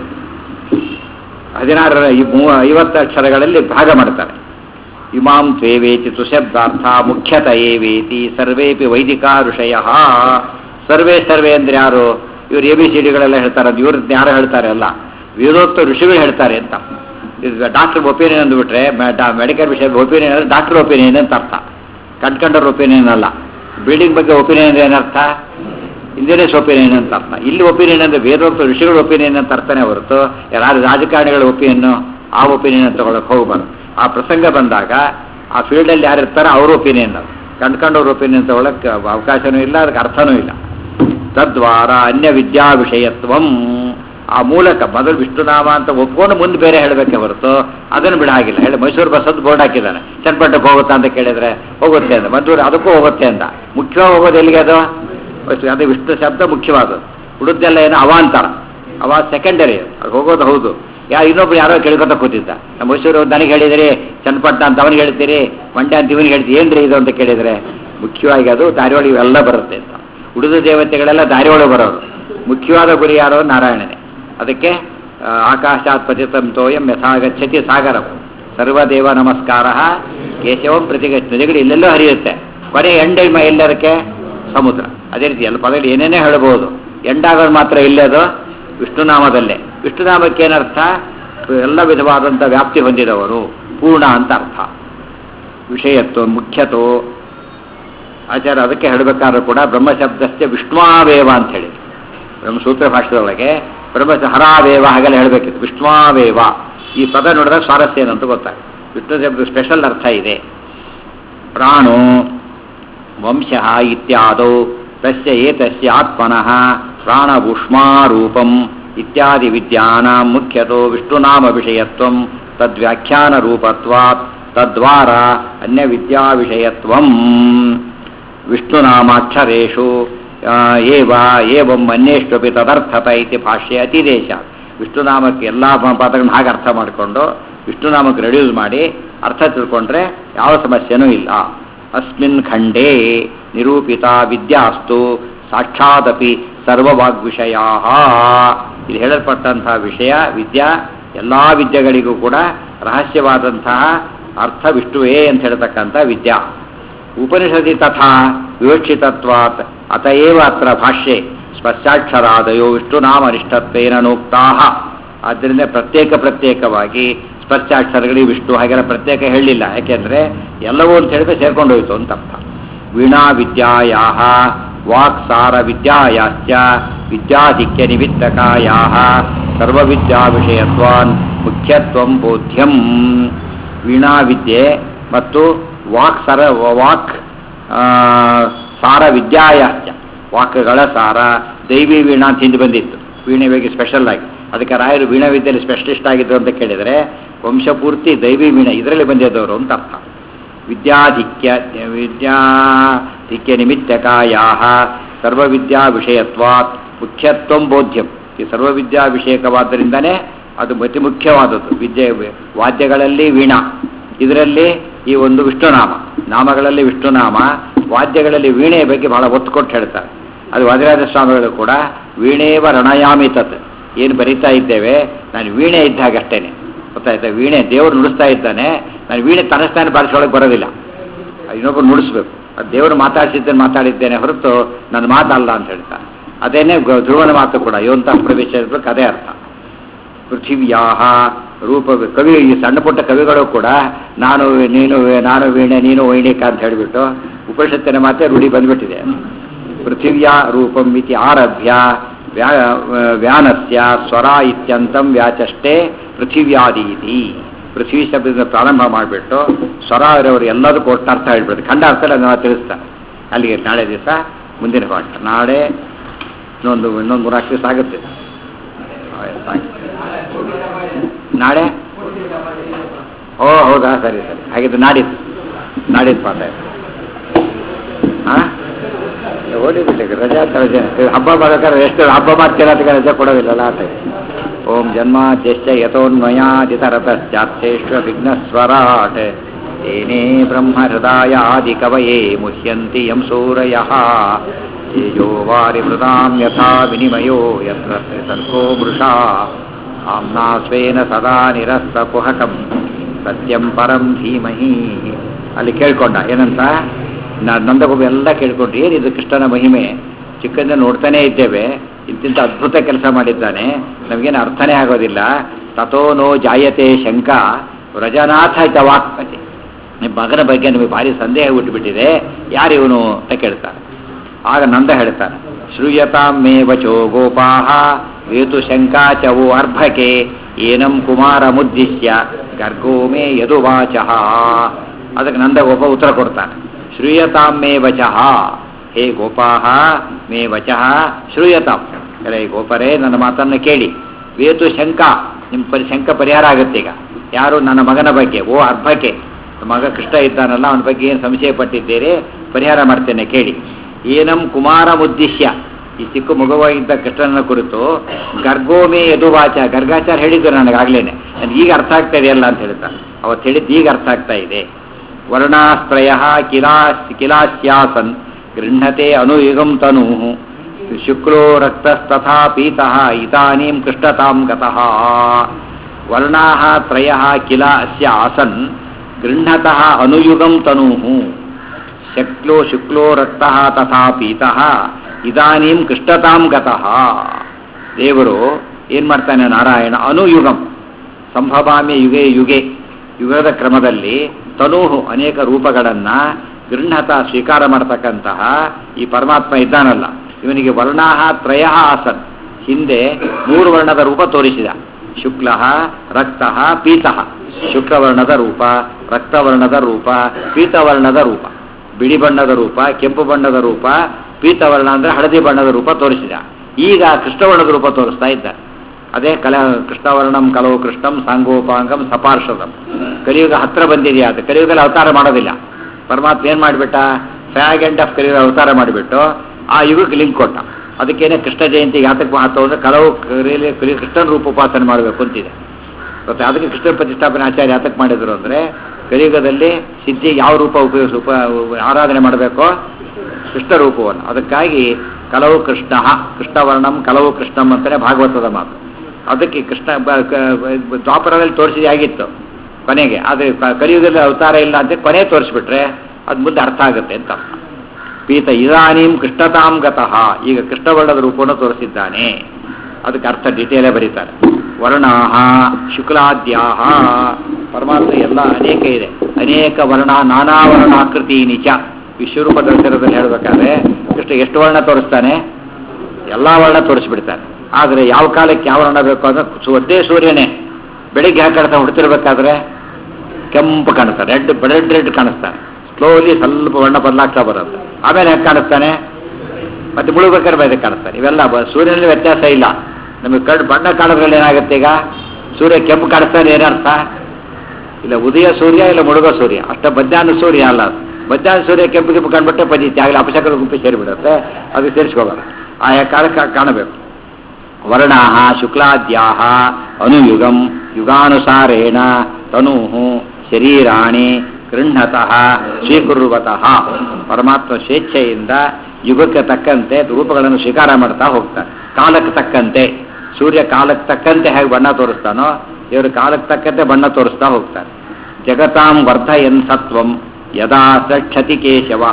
ಹದಿನಾರರ ಈ ಮೂವ ಐವತ್ತು ಅಕ್ಷರಗಳಲ್ಲಿ ಭಾಗ ಮಾಡ್ತಾರೆ ಇಮಾಂ ತ್ವೇವೇತಿ ತುಶಬ್ದಾರ್ಥ ಮುಖ್ಯತ ಏವೇತಿ ಸರ್ವೇಪಿ ವೈದಿಕಾ ಋಷಯ ಸರ್ವೇ ಸರ್ವೇ ಅಂದ್ರೆ ಯಾರು ಇವರು ಎ ಬಿ ಸಿ ಡಿಗಳೆಲ್ಲ ಹೇಳ್ತಾರೆ ಅದು ಇವ್ರ ಯಾರು ಹೇಳ್ತಾರೆ ಅಲ್ಲ ವೇದೋಕ್ತ ಋಷಿಗಳು ಹೇಳ್ತಾರೆ ಅಂತ ಡಾಕ್ಟರ್ ಒಪಿನಿಯನ್ ಅಂದ್ಬಿಟ್ರೆ ಮೆಡಿಕಲ್ ವಿಷಯದ ಒಪಿನಿಯನ್ ಅಂದ್ರೆ ಡಾಕ್ಟರ್ ಒಪಿನಿಯನ್ ಅಂತ ಅರ್ಥ ಕಂಡ್ಕಂಡರ್ ಒಪಿನಿಯನ್ ಅಲ್ಲ ಬಿಲ್ಡಿಂಗ್ ಬಗ್ಗೆ ಒಪಿನಿಯನ್ ಅಂದ್ರೆ ಏನರ್ಥ ಇಂಜಿನಿಯರ್ಸ್ ಒಪಿನಿಯನ್ ಅಂತ ಅರ್ಥ ಇಲ್ಲಿ ಒಪಿನಿಯನ್ ಅಂದ್ರೆ ವೇದೋಕ್ತ ಋಷಿಗಳ ಒಪಿನಿಯನ್ ಅಂತ ಅರ್ಥನೇ ಹೊರತು ಯಾರು ರಾಜಕಾರಣಿಗಳ ಒಪಿನಿಯನ್ ಆ ಒಪಿನಿಯನ್ ತಗೊಳಕ್ ಹೋಗ್ಬಾರ್ದು ಆ ಪ್ರಸಂಗ ಬಂದಾಗ ಆ ಫೀಲ್ಡಲ್ಲಿ ಯಾರು ಇರ್ತಾರೋ ಅವ್ರ ಒಪಿನಿಯನ್ ಅದು ಕಂಡ್ಕೊಂಡವ್ರ ಒಪಿನಿಯನ್ ತಗೊಳಕ್ಕೆ ಅವಕಾಶನೂ ಇಲ್ಲ ಅದಕ್ಕೆ ಅರ್ಥನೂ ಇಲ್ಲ ತದ್ವಾರ ಅನ್ಯ ವಿದ್ಯಾ ವಿಷಯತ್ವಂ ಆ ಮೂಲಕ ಮೊದಲು ವಿಷ್ಣುನಾಮ ಅಂತ ಒಪ್ಕೊಂಡು ಮುಂದೆ ಬೇರೆ ಹೇಳಬೇಕೆ ಹೊರತು ಅದನ್ನು ಬಿಡ ಹಾಗಿಲ್ಲ ಹೇಳಿ ಮೈಸೂರು ಬಸ್ಸದ್ದು ಬೋರ್ಡ್ ಹಾಕಿದ್ದಾನೆ ಚನ್ನಪಟ್ಟಣಕ್ಕೆ ಹೋಗುತ್ತಾ ಅಂತ ಕೇಳಿದ್ರೆ ಹೋಗುತ್ತೆ ಅಂತ ಮದ್ದೂರು ಅದಕ್ಕೂ ಹೋಗುತ್ತೆ ಅಂತ ಮುಖ್ಯವಾಗಿ ಹೋಗೋದು ಎಲ್ಲಿಗೆ ಅದು ಅಷ್ಟು- ಅದು ವಿಷ್ಣು ಶಬ್ದ ಮುಖ್ಯವಾದದ್ದು ಉಳಿದೆಲ್ಲ ಏನು ಅವಾಂತರ ಅವ ಸೆಕೆಂಡರಿ ಅದು ಹೋಗೋದು ಹೌದು ಯಾ ಇನ್ನೊಬ್ರು ಯಾರೋ ಕೇಳ್ಕೊತ ಕೂತಿದ್ದ ನಮ್ಮ ಮೈಸೂರು ನನಗೆ ಹೇಳಿದ್ರಿ ಚನ್ನಪಟ್ಟಣ ಅಂತ ಅವನಿಗೆ ಹೇಳ್ತೀರಿ ಮಂಡ್ಯ ಅಂತ ಇವನಿಗೆ ಹೇಳ್ತೀರಿ ಏನ್ರಿ ಇದು ಅಂತ ಕೇಳಿದ್ರೆ ಮುಖ್ಯವಾಗಿ ಅದು ದಾರಿಯೊಳಗೆ ಇವೆಲ್ಲ ಬರುತ್ತೆ ಅಂತ ಉಳಿದ ದೇವತೆಗಳೆಲ್ಲ ದಾರಿಯೊಳಗೆ ಬರೋರು ಮುಖ್ಯವಾದ ಗುರಿ ಯಾರೋ ನಾರಾಯಣನೇ ಅದಕ್ಕೆ ಆ, ಆಕಾಶಾತ್ ಪತಿತಂ ತೋಯಂ ಯಥಾಗಚ್ಚತಿ ಸಾಗರಂ ಸರ್ವದೇವ ನಮಸ್ಕಾರ ಕೇಶವಂ ಪ್ರತಿಗಚ್ಚ ನದಿಗಳು ಇಲ್ಲೆಲ್ಲೋ ಹರಿಯುತ್ತೆ ಕೊನೆ ಎಂಡ ಎಲ್ಲದಕ್ಕೆ ಸಮುದ್ರ ಅದೇ ರೀತಿ ಎಲ್ಲ ಪದಗಳು ಏನೇನೇ ಹೇಳ್ಬೋದು ಎಂಡಾಗೋದು ಮಾತ್ರ ಇಲ್ಲದು ವಿಷ್ಣುನಾಮದಲ್ಲೇ ವಿಷ್ಣುನಾಮಕ್ಕೆ ಏನರ್ಥ ಎಲ್ಲ ವಿಧವಾದಂಥ ವ್ಯಾಪ್ತಿ ಹೊಂದಿದವರು ಪೂರ್ಣ ಅಂತ ಅರ್ಥ ವಿಷಯತ್ವ ಮುಖ್ಯತೋ ಆಚಾರ ಅದಕ್ಕೆ ಹೇಳಬೇಕಾದ್ರೂ ಕೂಡ ಬ್ರಹ್ಮಶಬ್ದಸ್ಯ ವಿಷ್ಣುವಾವೇವ ಅಂತ ಹೇಳಿ ಬ್ರಹ್ಮಸೂತ್ರ ಭಾಷೆದೊಳಗೆ ಬ್ರಹ್ಮ ಹರಾವೇವ ಹಾಗೆಲ್ಲ ಹೇಳಬೇಕಿತ್ತು ವಿಷ್ಣುವಾವೇವ ಈ ಪದ ನೋಡಿದಾಗ ಸ್ವಾರಸ್ಯ ಏನಂತ ಗೊತ್ತಾಗುತ್ತೆ ವಿಷ್ಣು ಶಬ್ದ ಸ್ಪೆಷಲ್ ಅರ್ಥ ಇದೆ ಪ್ರಾಣೋ ವಂಶಃ ಇತ್ಯಾದೌ ತಸ್ಯ ಏತಸ್ಯ ಆತ್ಮನಃ ಪ್ರಾಣಭೂಷ್ಮಾರೂಪಂ ಇತ್ಯಾದಿ ವಿದ್ಯಾನಾಂ ಮುಖ್ಯತೋ ವಿಷ್ಣುನಾಮ ವಿಷಯತ್ವಂ ತದ್ವ್ಯಾಖ್ಯಾನ ರೂಪತ್ವಾತ್ ತದ್ವಾರ ಅನ್ಯ ವಿದ್ಯಾ ವಿಷಯತ್ವಂ ವಿಷ್ಣುನಾಮಾಕ್ಷರೇಷು ಆ, ಏವ ಏವಂ ಅನ್ಯೇಷ್ವಪಿ ತದರ್ಥತ ಇತಿ ಭಾಷ್ಯ ಅತಿದೇಶ ವಿಷ್ಣುನಾಮಕ್ಕೆ ಎಲ್ಲ ಪದಗಳನ್ನ ಹಾಗೆ ಅರ್ಥ ಮಾಡಿಕೊಂಡು ವಿಷ್ಣುನಾಮಕ್ಕೆ ರೆಡ್ಯೂಸ್ ಮಾಡಿ ಅರ್ಥ ತಿಳ್ಕೊಂಡ್ರೆ ಯಾವ ಸಮಸ್ಯೆನೂ ಇಲ್ಲ ಅಸ್ಮಿನ್ ಖಂಡೇ ನಿರೂಪಿತ ವಿದ್ಯಾಸ್ತು ಸಾಕ್ಷಾದಪಿ ಸರ್ವವಾಗ್ವಿಷಯಾ ಇಲ್ಲಿ ಹೇಳಲ್ಪಟ್ಟಂತಹ ವಿಷಯ ವಿದ್ಯಾ ಎಲ್ಲ ವಿದ್ಯೆಗಳಿಗೂ ಕೂಡ ರಹಸ್ಯವಾದಂತಹ ಅರ್ಥ ವಿಷ್ಣುವೇ ಅಂತ ಹೇಳ್ತಕ್ಕಂಥ ವಿದ್ಯಾ ಉಪನಿಷದಿ ತಥಾ ವಿವಕ್ಷಿತತ್ವಾತ್ ಅತಏವ ಅತ್ರ ಭಾಷ್ಯೆ ಸ್ಪರ್ಶಾಕ್ಷರಾದಯೋ ವಿಷ್ಣುನಾಮನಿಷ್ಠತ್ವೇನ ನೋಕ್ತಾ ಆದ್ದರಿಂದ ಪ್ರತ್ಯೇಕ ಪ್ರತ್ಯೇಕವಾಗಿ ಸ್ಪರ್ಶಾಕ್ಷರಗಳಿಗೆ ವಿಷ್ಣು ಹಾಗೆಲ್ಲ ಪ್ರತ್ಯೇಕ ಹೇಳಲಿಲ್ಲ ಯಾಕೆಂದ್ರೆ ಎಲ್ಲವೂ ಅಂತ ಹೇಳಿದ್ರೆ ಸೇರ್ಕೊಂಡು ಹೋಯ್ತು ಅಂತ ಅರ್ಥ ವೀಣಾ ವಿದ್ಯಾಯಾ ವಾಕ್ ಸಾರ ವಿದ್ಯಾಯಾಶ್ಚ ವಿದ್ಯಾಧಿಕ್ಯ ನಿಮಿತ್ತಕಾಯಾ ಸರ್ವವಿದ್ಯಾ ವಿಷಯತ್ವಾನ್ ಮುಖ್ಯತ್ವಂ ಬೋಧ್ಯಂ ವೀಣಾ ವಿದ್ಯೆ ಮತ್ತು ವಾಕ್ ಸರ ವಾಕ್ ಆ, ಸಾರ ವಿದ್ಯಾಯಾಶ್ಚ ವಾಕ್ಗಳ ಸಾರ ದೈವಿ ವೀಣಾ ಅಂತ ಹಿಂದೆ ಬಂದಿತ್ತು ವೀಣೆ ಬಗ್ಗೆ ಸ್ಪೆಷಲ್ ಆಗಿ ಅದಕ್ಕೆ ರಾಯರು ವೀಣಾ ವಿದ್ಯೆಯಲ್ಲಿ ಸ್ಪೆಷಲಿಸ್ಟ್ ಆಗಿದ್ರು ಅಂತ ಕೇಳಿದರೆ ವಂಶಪೂರ್ತಿ ದೈವಿ ವೀಣೆ ಇದರಲ್ಲಿ ಬಂದಿದ್ದವರು ಅಂತ ಅರ್ಥ ವಿದ್ಯಾಧಿಕ್ಯ ವಿದ್ಯಾಧಿಕ್ಯ ನಿಮಿತ್ತಕಾಯಾ ಸರ್ವವಿದ್ಯಾ ವಿಷಯತ್ವಾತ್ ಮುಖ್ಯತ್ವಂ ಬೋಧ್ಯಂ ಈ ಸರ್ವವಿದ್ಯಾ ವಿಷಯಕವಾದ್ದರಿಂದನೇ ಅದು ಅತಿ ಮುಖ್ಯವಾದದ್ದು ವಿದ್ಯೆ ವಾದ್ಯಗಳಲ್ಲಿ ವೀಣಾ ಇದರಲ್ಲಿ ಈ ಒಂದು ವಿಷ್ಣುನಾಮ ನಾಮಗಳಲ್ಲಿ ವಿಷ್ಣುನಾಮ ವಾದ್ಯಗಳಲ್ಲಿ ವೀಣೆಯ ಬಗ್ಗೆ ಬಹಳ ಒತ್ತು ಕೊಟ್ಟು ಹೇಳ್ತಾರೆ ಅದು ವಾದಿರಾಜ ಸ್ವಾಮಿಗಳು ಕೂಡ ವೀಣೇವ ರಣಯಾಮಿ ತತ್ ಏನು ಬರಿತಾ ಇದ್ದೇವೆ ನಾನು ವೀಣೆ ಇದ್ದಾಗ ಅಷ್ಟೇನೆ ಗೊತ್ತಾಯ್ತಾ ವೀಣೆ ದೇವರು ನುಡಿಸ್ತಾ ಇದ್ದಾನೆ ನಾನು ವೀಣೆ ತನಸ್ತಾನೆ ಬಾರಿಸೋಳಕ್ಕೆ ಬರೋದಿಲ್ಲ ಇನ್ನೊಬ್ಬರು ನುಡಿಸ್ಬೇಕು ಅದು ದೇವರು ಮಾತಾಡಿಸಿದ್ದೇನೆ ಮಾತಾಡಿದ್ದೇನೆ ಹೊರತು ನನ್ನ ಮಾತಲ್ಲ ಅಂತ ಹೇಳ್ತಾರೆ ಅದೇನೇ ಗ- ಧ್ರುವನ ಮಾತು ಕೂಡ ಯೋಂತ ಪ್ರವೇಶ ಇರ್ಬೇಕು ಅದೇ ಅರ್ಥ ಪೃಥಿವ್ಯಾಹ ರೂಪ ಕವಿ ಈ ಸಣ್ಣ ಪುಟ್ಟ ಕವಿಗಳು ಕೂಡ ನಾನು ನೀನು ನಾನು ವೀಣೆ ನೀನು ವೈಣಿಕ ಅಂತ ಹೇಳಿಬಿಟ್ಟು ಉಪನಿಷತ್ತಿನ ಮಾತೆ ರೂಢಿ ಬಂದ್ಬಿಟ್ಟಿದೆ ಪೃಥಿವ್ಯಾ ರೂಪಂ ಇತಿ ಆರಭ್ಯ ವ್ಯಾ ವ್ಯಾನಸ್ಯ ಸ್ವರ ಇತ್ಯಂತಂ ವ್ಯಾಚಷ್ಟೇ ಪೃಥಿವ್ಯಾದಿ ಇತಿ ಪೃಥ್ವಿ ಶಬ್ದದಿಂದ ಪ್ರಾರಂಭ ಮಾಡಿಬಿಟ್ಟು ಸ್ವರ ಇರೋರು ಎಲ್ಲದಕ್ಕೂ ಒಟ್ಟು ಅರ್ಥ ಹೇಳ್ಬಿಡ್ತಾರೆ ಖಂಡ ಅರ್ಥ ಅದನ್ನು ತಿಳಿಸ್ತಾರೆ ಅಲ್ಲಿಗೆ ನಾಳೆ ದಿವಸ ಮುಂದಿನ ಪಾಠ ನಾಳೆ ಇನ್ನೊಂದು ಇನ್ನೊಂದು ಮೂರಾಕು ದಿವಸ ಆಗುತ್ತೆ ಆಯ್ತು, ಆಯ್ತು. ನಾಳೆ ಓ ಹೌದಾ ಸರಿ ಸರಿ ಹಾಗಿದ್ರೆ ನಾಡಿದ್ದು ನಾಡಿದ್ದು ಪಾಠ ಇದೆ ಹಾಂ ಓದಿಬಿಟ್ಟಿಗೆ ರಜೆ ಅಂತ ರಜೆ ಇದು ಹಬ್ಬ ಬರ್ಬೇಕಾದ್ರೆ ಎಷ್ಟು ಹಬ್ಬ ಮಾಡ್ತೀರ ಅದಕ್ಕೆ ರಜೆ ಕೊಡೋದಿಲ್ಲಲ್ಲ ಅಂತ ಓಂ ಜನ್ಮಾದ್ಯಶ್ಚ ಯಥೋನ್ಮಯಾದಿತರತಶ್ಚಾರ್ಥೇಶ್ವ ವಿಘ್ನಸ್ವರಾಟ್ ಏನೇ ಬ್ರಹ್ಮ ಹೃದಯಾದಿ ಕವಯೇ ಮುಹ್ಯಂತಿ ಯಂ ಸೂರಯಃ ತೇಜೋ ವಾರಿ ಮೃದಾಂ ಯಥಾ ವಿನಿಮಯೋ ಯತ್ರ ಸರ್ಗೋ ಮೃಷಾ ಆಮ್ನಾ ಸ್ವೇನ ಸದಾ ನಿರಸ್ತ ಕುಹಕಂ ಸತ್ಯಂ ಪರಂ ಧೀಮಹಿ ಅಲ್ಲಿ ಕೇಳ್ಕೊಂಡ ಏನಂತ ನಾ ನಂದಗೊಬ್ಬ ಎಲ್ಲ ಕೇಳ್ಕೊಂಡ್ರು ಏನಿದು ಕೃಷ್ಣನ ಮಹಿಮೆ ಚಿಕ್ಕಂದ ನೋಡ್ತಾನೇ ಇದ್ದೇವೆ ಇಂತಿಂತ ಅದ್ಭುತ ಕೆಲಸ ಮಾಡಿದ್ದಾನೆ ನಮಗೇನು ಅರ್ಥನೇ ಆಗೋದಿಲ್ಲ ತಥೋ ನೋ ಜಾಯತೆ ಶಂಕ ವ್ರಜನಾಥ ಚ ವಾಕ್ಪತಿ ನಿಮ್ಮ ಮಗನ ಬಗ್ಗೆ ನಿಮಗೆ ಭಾರಿ ಸಂದೇಹ ಹುಟ್ಟುಬಿಟ್ಟಿದೆ ಯಾರು ಇವನು ಅಂತ ಕೇಳ್ತಾರೆ ಆಗ ನಂದ ಹೇಳ್ತಾನೆ ಶ್ರೂಯತಾಂ ಮೇ ವಚೋ ಗೋಪಾಹ ವೇತು ಶಂಕಾ ಚ ವೋ ಅರ್ಭಕೆ ಏನಂ ಕುಮಾರ ಮುದ್ದಿಶ್ಯ ಗರ್ಗೋ ಮೇ ಯದು ವಾಚಃ ಅದಕ್ಕೆ ನಂದ ಗೋಪ ಉತ್ತರ ಕೊಡ್ತಾನೆ ಶ್ರೂಯತಾಂ ಮೇ ವಚಃ ಹೇ ಗೋಪಾಹ ಮೇ ವಚಃ ಶ್ರೂಯತಾಂ ಅರೆ ಗೋಪರೇ ನನ್ನ ಮಾತನ್ನು ಕೇಳಿ ವೇತು ಶಂಕಾ ನಿಮ್ಮ ಪರಿ ಶಂಕ ಪರಿಹಾರ ಆಗುತ್ತೆ ಈಗ ಯಾರು ನನ್ನ ಮಗನ ಬಗ್ಗೆ ಓ ಅರ್ಭಕೆ ಮಗ ಕೃಷ್ಣ ಇದ್ದಾನಲ್ಲ ಅವನ ಬಗ್ಗೆ ಏನು ಸಂಶಯ ಪಟ್ಟಿದ್ದೀರಿ ಪರಿಹಾರ ಮಾಡ್ತೇನೆ ಕೇಳಿ ಏನಂ ಕುಮಾರ ಮುದ್ದಿಶ್ಯ ಈ ಚಿಕ್ಕ ಮಗುವಾಗಿದ್ದ ಕೃಷ್ಣನ ಕುರಿತು ಗರ್ಗೋಮೆ ಯದುವಾಚ ಗರ್ಗಾಚಾರ ಹೇಳಿದ್ರು ನನಗಾಗ್ಲೇನೆ ನನಗೆ ಈಗ ಅರ್ಥ ಆಗ್ತಾ ಇದೆಯಲ್ಲ ಅಂತ ಹೇಳ್ತಾರೆ ಅವತ್ತು ಹೇಳಿದ್ದು ಈಗ ಅರ್ಥ ಆಗ್ತಾ ಇದೆ ವರ್ಣಾಸ್ತ್ರಯ ಕಿಲಾಸ್ ಕಿಲಾಸ್ಯಾಸನ್ ಗೃಹತೆ ಅನುಯುಗಂ ತನು ಶುಕ್ಲೋ ರಕ್ತಸ್ತಥಾ ಪೀತಃ ಇದಾನೀಂ ಕೃಷ್ಣತಾಂ ಗತಃ ವರ್ಣಾಃ ತ್ರಯಃ ಕಿಲ ಅಸ್ಯ ಆಸನ್ ಗೃಹತಃ ಅನುಯುಗಂ ತನೂಃ ಶಕ್ಲೋ ಶುಕ್ಲೋ ರಕ್ತಃ ತಥಾ ಪೀತಃ ಇದಾನೀಂ ಕೃಷ್ಣತಾಂ ಗತಃ ದೇವರು ಏನ್ ಮಾಡ್ತಾನೆ ನಾರಾಯಣ ಅನುಯುಗಂ ಸಂಭವಾಮ್ಯ ಯುಗೆ ಯುಗೆ ಯುಗದ ಕ್ರಮದಲ್ಲಿ ತನೂಹು ಅನೇಕ ರೂಪಗಳನ್ನ ಗೃಹತ ಸ್ವೀಕಾರ ಮಾಡ್ತಕ್ಕಂತಹ ಈ ಪರಮಾತ್ಮ ಇದ್ದಾನಲ್ಲ ಇವನಿಗೆ ವರ್ಣಾಹ ತ್ರಯ ಆಸನ್ ಹಿಂದೆ ಮೂರು ವರ್ಣದ ರೂಪ ತೋರಿಸಿದ ಶುಕ್ಲ ರಕ್ತ ಪೀತಃ ಶುಕ್ಲವರ್ಣದ ರೂಪ ರಕ್ತವರ್ಣದ ರೂಪ ಪೀತವರ್ಣದ ರೂಪ ಬಿಳಿ ಬಣ್ಣದ ರೂಪ ಕೆಂಪು ಬಣ್ಣದ ರೂಪ ಪೀತವರ್ಣ ಅಂದ್ರೆ ಹಳದಿ ಬಣ್ಣದ ರೂಪ ತೋರಿಸಿದ ಈಗ ಕೃಷ್ಣವರ್ಣದ ರೂಪ ತೋರಿಸ್ತಾ ಇದ್ದಾರೆ ಅದೇ ಕಲ ಕೃಷ್ಣವರ್ಣಂ ಕಲವು ಕೃಷ್ಣಂ ಸಾಂಗೋಪಾಂಗಂ ಸಪಾರ್ಷದಂ ಕಲಿಯುಗ ಹತ್ರ ಬಂದಿದೆಯಾ ಅದು ಕಲಿಯುಗದಲ್ಲಿ ಅವತಾರ ಮಾಡೋದಿಲ್ಲ ಪರಮಾತ್ಮ ಏನ್ ಮಾಡಿಬಿಟ್ಟ ಫ್ಯಾಗ್ ಎಂಡ್ ಆಫ್ ಕಲಿಯುಗ ಅವತಾರ ಮಾಡಿಬಿಟ್ಟು ಆ ಯುಗಕ್ಕೆ ಲಿಂಕ್ ಕೊಟ್ಟ ಅದಕ್ಕೇನೆ ಕೃಷ್ಣ ಜಯಂತಿಗೆ ಯಾತಕ್ಕೆ ಮಹತ್ವ ಅಂದ್ರೆ ಕಲವು ಕಲಿಯಲ್ಲಿ ಕಲಿ ಕೃಷ್ಣನ ರೂಪ ಉಪಾಸನೆ ಮಾಡಬೇಕು ಅಂತಿದೆ ಮತ್ತೆ ಅದಕ್ಕೆ ಕೃಷ್ಣ ಪ್ರತಿಷ್ಠಾಪನೆ ಆಚಾರ್ಯ ಯಾತಕ್ಕೆ ಮಾಡಿದ್ರು ಅಂದ್ರೆ ಕಲಿಯುಗದಲ್ಲಿ ಸಿದ್ಧಿಗೆ ಯಾವ ರೂಪ ಉಪಯೋಗಿಸ ಉಪ ಆರಾಧನೆ ಮಾಡಬೇಕೋ ಕೃಷ್ಣ ರೂಪವನ್ನು ಅದಕ್ಕಾಗಿ ಕಲವು ಕೃಷ್ಣ ಕೃಷ್ಣವರ್ಣಂ ಕಲವು ಕೃಷ್ಣಂ ಅಂತಾನೆ ಭಾಗವತದ ಮಾತು ಅದಕ್ಕೆ ಕೃಷ್ಣ ಬ- ಕ- ದ್ವಾಪರದಲ್ಲಿ ತೋರಿಸಿದ ಆಗಿತ್ತು ಕೊನೆಗೆ ಆದರೆ ಕ- ಕಲಿಯುಗದಲ್ಲಿ ಅವತಾರ ಇಲ್ಲ ಅಂತ ಕೊನೆ ತೋರಿಸ್ಬಿಟ್ರೆ ಅದು ಮುಂದೆ ಅರ್ಥ ಆಗುತ್ತೆ ಅಂತ ಅರ್ಥ. ಪೀತ ಇದಾನೀಂ ಕೃಷ್ಣತಾಂ ಗತಃ ಈಗ ಕೃಷ್ಣವರ್ಣದ ರೂಪವನ್ನು ತೋರಿಸಿದ್ದಾನೆ ಅದಕ್ಕೆ ಅರ್ಥ ಡೀಟೇಲೇ ಬರೀತಾರೆ ವರ್ಣಾಹ ಶುಕ್ಲಾದ್ಯಾಹ ಪರಮಾತ್ಮ ಎಲ್ಲ ಅನೇಕ ಇದೆ ಅನೇಕ ವರ್ಣ ನಾನಾ ವರ್ಣಾಕೃತಿ ನಿಚ ವಿಶ್ವರೂಪ ದರ್ಶನದಲ್ಲಿ ಹೇಳಬೇಕಾದ್ರೆ ಕೃಷ್ಣ ಎಷ್ಟು ವರ್ಣ ತೋರಿಸ್ತಾನೆ ಎಲ್ಲ ವರ್ಣ ತೋರಿಸ್ಬಿಡ್ತಾನೆ ಆದರೆ ಯಾವ ಕಾಲಕ್ಕೆ ಯಾವ ವರ್ಣ ಬೇಕು ಅಂದ್ರೆ ಸು- ಒಂದೇ ಸೂರ್ಯನೇ ಬೆಳಿಗ್ಗೆ ಯಾಕೆ ಕಾಣ್ತಾನೆ ಹುಡ್ತಿರ್ಬೇಕಾದ್ರೆ ಕೆಂಪು ಕಾಣಿಸ್ತಾನೆ ರೆಡ್ ರೆಡ್ ರೆಡ್ ಕಾಣಿಸ್ತಾನೆ ಸ್ಲೋಲಿ ಸ್ವಲ್ಪ ಬಣ್ಣ ಬದಲಾಗ್ತಾ ಬರುತ್ತೆ ಆಮೇಲೆ ಯಾಕೆ ಕಾಣಿಸ್ತಾನೆ ಮತ್ತೆ ಮುಳುಗ್ಬೇಕಾದ್ರೆ ಬೇರೆ ಕಾಣಿಸ್ತಾನೆ ಇವೆಲ್ಲ ಬ- ಸೂರ್ಯನಲ್ಲಿ ವ್ಯತ್ಯಾಸ ಇಲ್ಲ ನಮಗೆ ಕಣ್ಣು ಬಣ್ಣ ಕಾಣೋದ್ರಲ್ಲಿ ಏನಾಗುತ್ತೆ ಈಗ ಸೂರ್ಯ ಕೆಂಪು ಕಾಣಿಸ್ತಾನೆ ಏನರ್ಥ ಇಲ್ಲ ಉದಯ ಸೂರ್ಯ ಇಲ್ಲ ಮುಳುಗೋ ಸೂರ್ಯ ಅಷ್ಟ ಮಧ್ಯಾಹ್ನ ಸೂರ್ಯ ಅಲ್ಲ ಅದು. ಮಧ್ಯಾಹ್ನ ಸೂರ್ಯ ಕೆಂಪು ಕೆಂಪು ಕಂಡ್ಬಿಟ್ಟೆ ಪದೀತಿ ಆಗಲಿ ಅಪಶಕರ ಗುಂಪು ಸೇರಿಬಿಡುತ್ತೆ ಅದು ಸೇರಿಸ್ಕೋಬಾರ ಆಯಾ ಕಾಲಕ್ಕೆ ಕಾಣಬೇಕು ವರ್ಣಾಹ ಶುಕ್ಲಾದ್ಯಾಹ ಅನುಯುಗಂ ಯುಗಾನುಸಾರೇಣ ತನೂ ಶರೀರಾಣಿ ಗೃಹತಃ ಸ್ವೀಕುರ್ವತಃ ಪರಮಾತ್ಮ ಸ್ವೇಚ್ಛೆಯಿಂದ ಯುಗಕ್ಕೆ ತಕ್ಕಂತೆ ರೂಪಗಳನ್ನು ಸ್ವೀಕಾರ ಮಾಡ್ತಾ ಹೋಗ್ತಾನೆ ಕಾಲಕ್ಕೆ ತಕ್ಕಂತೆ ಸೂರ್ಯ ಕಾಲಕ್ಕೆ ತಕ್ಕಂತೆ ಹೇಗೆ ಬಣ್ಣ ತೋರಿಸ್ತಾನೋ ಇವರು ಕಾಲಕ್ಕೆ ತಕ್ಕಂತೆ ಬಣ್ಣ ತೋರಿಸ್ತಾ ಹೋಗ್ತಾರೆ ಜಗತಾಂ ವರ್ಧಯನ್ ಸತ್ವಂ ಯದಾ ಸಕ್ಷತಿ ಕೇಶವ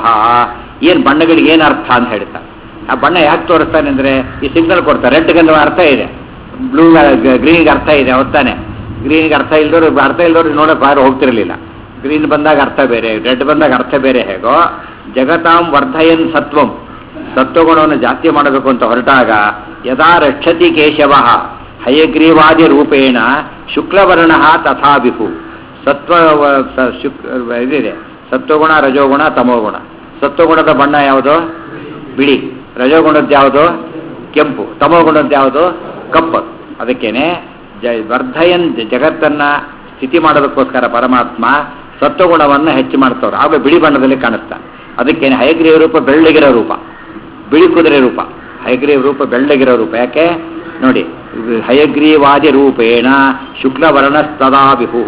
ಏನು ಬಣ್ಣಗಳಿಗೆ ಏನು ಅರ್ಥ ಅಂತ ಹೇಳ್ತಾರೆ ಆ ಬಣ್ಣ ಯಾಕೆ ತೋರಿಸ್ತಾನೆ ಅಂದ್ರೆ ಈ ಸಿಗ್ನಲ್ ಕೊಡ್ತಾರೆ ರೆಡ್ಗೆ ಅರ್ಥ ಇದೆ ಬ್ಲೂ ಗ್ರೀನ್ಗೆ ಅರ್ಥ ಇದೆ ಹೊತ್ತಾನೆ ಗ್ರೀನ್ಗೆ ಅರ್ಥ ಇಲ್ದವ್ರು ಅರ್ಥ ಇಲ್ದವ್ರು ನೋಡೋಕೆ ಯಾರು ಹೋಗ್ತಿರ್ಲಿಲ್ಲ ಗ್ರೀನ್ ಬಂದಾಗ ಅರ್ಥ ಬೇರೆ ರೆಡ್ ಬಂದಾಗ ಅರ್ಥ ಬೇರೆ ಹೇಗೋ ಜಗತಾಂ ವರ್ಧಯನ್ ಸತ್ವಂ ಸತ್ವಗುಣವನ್ನು ಜಾಸ್ತಿ ಮಾಡಬೇಕು ಅಂತ ಹೊರಟಾಗ ಯದಾ ರಕ್ಷತಿ ಕೇಶವ ಹಯಗ್ರೀವಾದಿ ರೂಪೇಣ ಶುಕ್ಲವರ್ಣ ತಥಾ ವಿಭು ಸತ್ವ ವ- ಸ- ಶುಕ್ ಇದಿದೆ ಸತ್ವಗುಣ ರಜೋಗುಣ ತಮೋಗುಣ ಸತ್ವಗುಣದ ಬಣ್ಣ ಯಾವುದು ಬಿಳಿ ರಜೋಗುಣದ್ದು ಯಾವುದು ಕೆಂಪು ತಮೋಗುಣದ್ದು ಯಾವುದು ಕಪ್ಪು ಅದಕ್ಕೇನೆ ಜ ವರ್ಧಯನ್ ಜ- ಜಗತ್ತನ್ನ ಸ್ಥಿತಿ ಮಾಡೋದಕ್ಕೋಸ್ಕರ ಪರಮಾತ್ಮ ಸತ್ವಗುಣವನ್ನು ಹೆಚ್ಚು ಮಾಡ್ತವ್ರು ಆಗ ಬಿಳಿ ಬಣ್ಣದಲ್ಲಿ ಕಾಣಿಸ್ತಾನೆ ಅದಕ್ಕೇನೆ ಹಯಗ್ರೀವ ರೂಪ ಬೆಳ್ಳಗಿರೋ ರೂಪ ಬಿಳಿ ಕುದುರೆ ರೂಪ ಹಯಗ್ರೀವ ರೂಪ ಬೆಳ್ಳಗಿರೋ ರೂಪ ಯಾಕೆ ನೋಡಿ ಇದು ಹಯಗ್ರೀವಾದಿ ರೂಪೇಣ ಶುಕ್ಲವರ್ಣಸ್ತದಾ ವಿಹು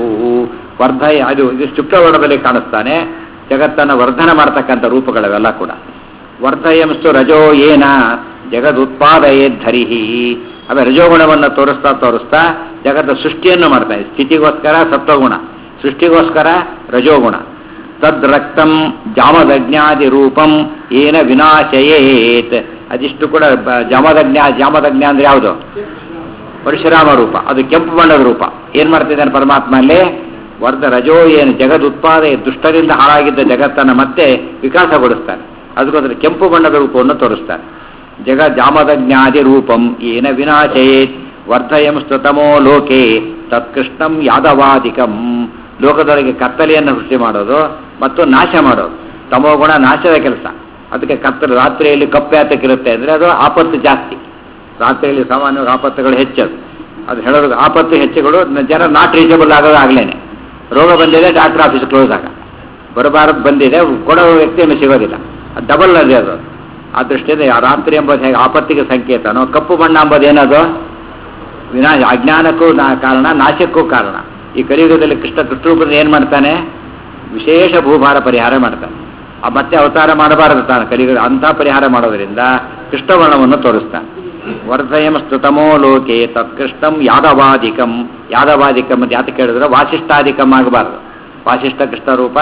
ವರ್ಧಯ ಅದು ಇದು ಶುಕ್ಲವರ್ಣದಲ್ಲಿ ಕಾಣಿಸ್ತಾನೆ ಜಗತ್ತನ್ನು ವರ್ಧನ ಮಾಡ್ತಕ್ಕಂಥ ರೂಪಗಳವೆಲ್ಲ ಕೂಡ ವರ್ಧಯಂಸ್ತು ರಜೋ ಏನ ಜಗದುತ್ಪಾದಯೇದ್ಧರಿಹಿ ಆಮೇಲೆ ರಜೋಗುಣವನ್ನು ತೋರಿಸ್ತಾ ತೋರಿಸ್ತಾ ಜಗತ್ತ ಸೃಷ್ಟಿಯನ್ನು ಮಾಡ್ತಾನೆ ಸ್ಥಿತಿಗೋಸ್ಕರ ಸತ್ವಗುಣ ಸೃಷ್ಟಿಗೋಸ್ಕರ ರಜೋಗುಣ ತದ್ರಕ್ತಂ ಜಾಮದಜ್ಞಾದಿ ರೂಪಂ ಏನ ವಿನಾಶಯೇತ್ ಅದಿಷ್ಟು ಕೂಡ ಬ- ಜಾಮದಜ್ಞ ಜಾಮದಜ್ಞ ಅಂದ್ರೆ ಯಾವುದು ಪರಶುರಾಮ ರೂಪ ಅದು ಕೆಂಪು ಬಣ್ಣದ ರೂಪ ಏನ್ ಮಾಡ್ತಿದ್ದಾನೆ ಪರಮಾತ್ಮ ಅಲ್ಲಿ ವರ್ಧ ರಜೋ ಏನು ಜಗದ್ ಉತ್ಪಾದ ದುಷ್ಟರಿಂದ ಹಾಳಾಗಿದ್ದ ಜಗತ್ತನ್ನು ಮತ್ತೆ ವಿಕಾಸಗೊಳಿಸ್ತಾನೆ ಅದಕ್ಕೋಸ್ಕರ ಕೆಂಪು ಬಣ್ಣದ ರೂಪವನ್ನು ತೋರಿಸ್ತಾನೆ ಜಗ ಜಾಮದಜ್ಞಾದಿ ರೂಪಂ ಏನ ವಿನಾಶಯೇತ್ ವರ್ಧಯಂ ಸ್ತತಮೋ ಲೋಕೆ ತತ್ಕೃಷ್ಣಂ ಯಾದವಾದಿಕಂ ಲೋಕದೊಳಗೆ ಕತ್ತಲೆಯನ್ನು ಸೃಷ್ಟಿ ಮಾಡೋದು ಮತ್ತು ನಾಶ ಮಾಡೋದು ತಮೋಗುಣ ನಾಶದ ಕೆಲಸ ಅದಕ್ಕೆ ಕತ್ತಲು ರಾತ್ರಿಯಲ್ಲಿ ಕಪ್ಪೆ ಆತಕ್ಕಿರುತ್ತೆ ಅಂದರೆ ಅದು ಆಪತ್ತು ಜಾಸ್ತಿ ರಾತ್ರಿಯಲ್ಲಿ ಸಾಮಾನ್ಯವಾಗಿ ಆಪತ್ತುಗಳು ಹೆಚ್ಚದು ಅದು ಹೇಳೋದು ಆಪತ್ತು ಹೆಚ್ಚುಗಳು ನ- ಜನ ನಾಟ್ ರೀಚಬಲ್ ಆಗೋದು ಆಗ್ಲೇನೆ ರೋಗ ಬಂದಿದೆ ಡಾಕ್ಟರ್ ಆಫೀಸ್ ಕ್ಲೋಸ್ ಆಗ ಬರಬಾರದು ಬಂದಿದೆ ಕೊಡೋ ವ್ಯಕ್ತಿಯನ್ನು ಸಿಗೋದಿಲ್ಲ ಅದು ಡಬಲ್ ಅದೇ ಅದು ಆ ದೃಷ್ಟಿಯಿಂದ ಆ ರಾತ್ರಿ ಎಂಬುದು ಹೇಗೆ ಆಪತ್ತಿಗೆ ಸಂಕೇತನೋ ಕಪ್ಪು ಬಣ್ಣ ಎಂಬುದು ಏನದು ವಿನಾ ಅಜ್ಞಾನಕ್ಕೂ ನಾ- ಕಾರಣ ನಾಶಕ್ಕೂ ಕಾರಣ ಈ ಕಲಿಯುಗದಲ್ಲಿ ಕೃಷ್ಣ ಕೃಷ್ಣರೂಪದಲ್ಲಿ ಏನು ಮಾಡ್ತಾನೆ ವಿಶೇಷ ಭೂಭಾರ ಪರಿಹಾರ ಮಾಡ್ತಾನೆ ಆ ಮತ್ತೆ ಅವತಾರ ಮಾಡಬಾರದು ತಾನು ಕಲಿಯುಗ ಅಂಥ ಪರಿಹಾರ ಮಾಡೋದರಿಂದ ಕೃಷ್ಣವರ್ಣವನ್ನು ತೋರಿಸ್ತಾನೆ ವರ್ಧಯಂ ಸ್ತುತಮೋ ಲೋಕೆ ತತ್ಕೃಷ್ಣಂ ಯಾದವಾದಿಕಂ ಯಾದವಾದಿಕಂ ಅಂತ ಯಾತ ಕೇಳಿದ್ರೆ ವಾಸಿಷ್ಠಾಧಿಕಂ ಆಗಬಾರದು ವಾಸಿಷ್ಠ ಕೃಷ್ಣ ರೂಪ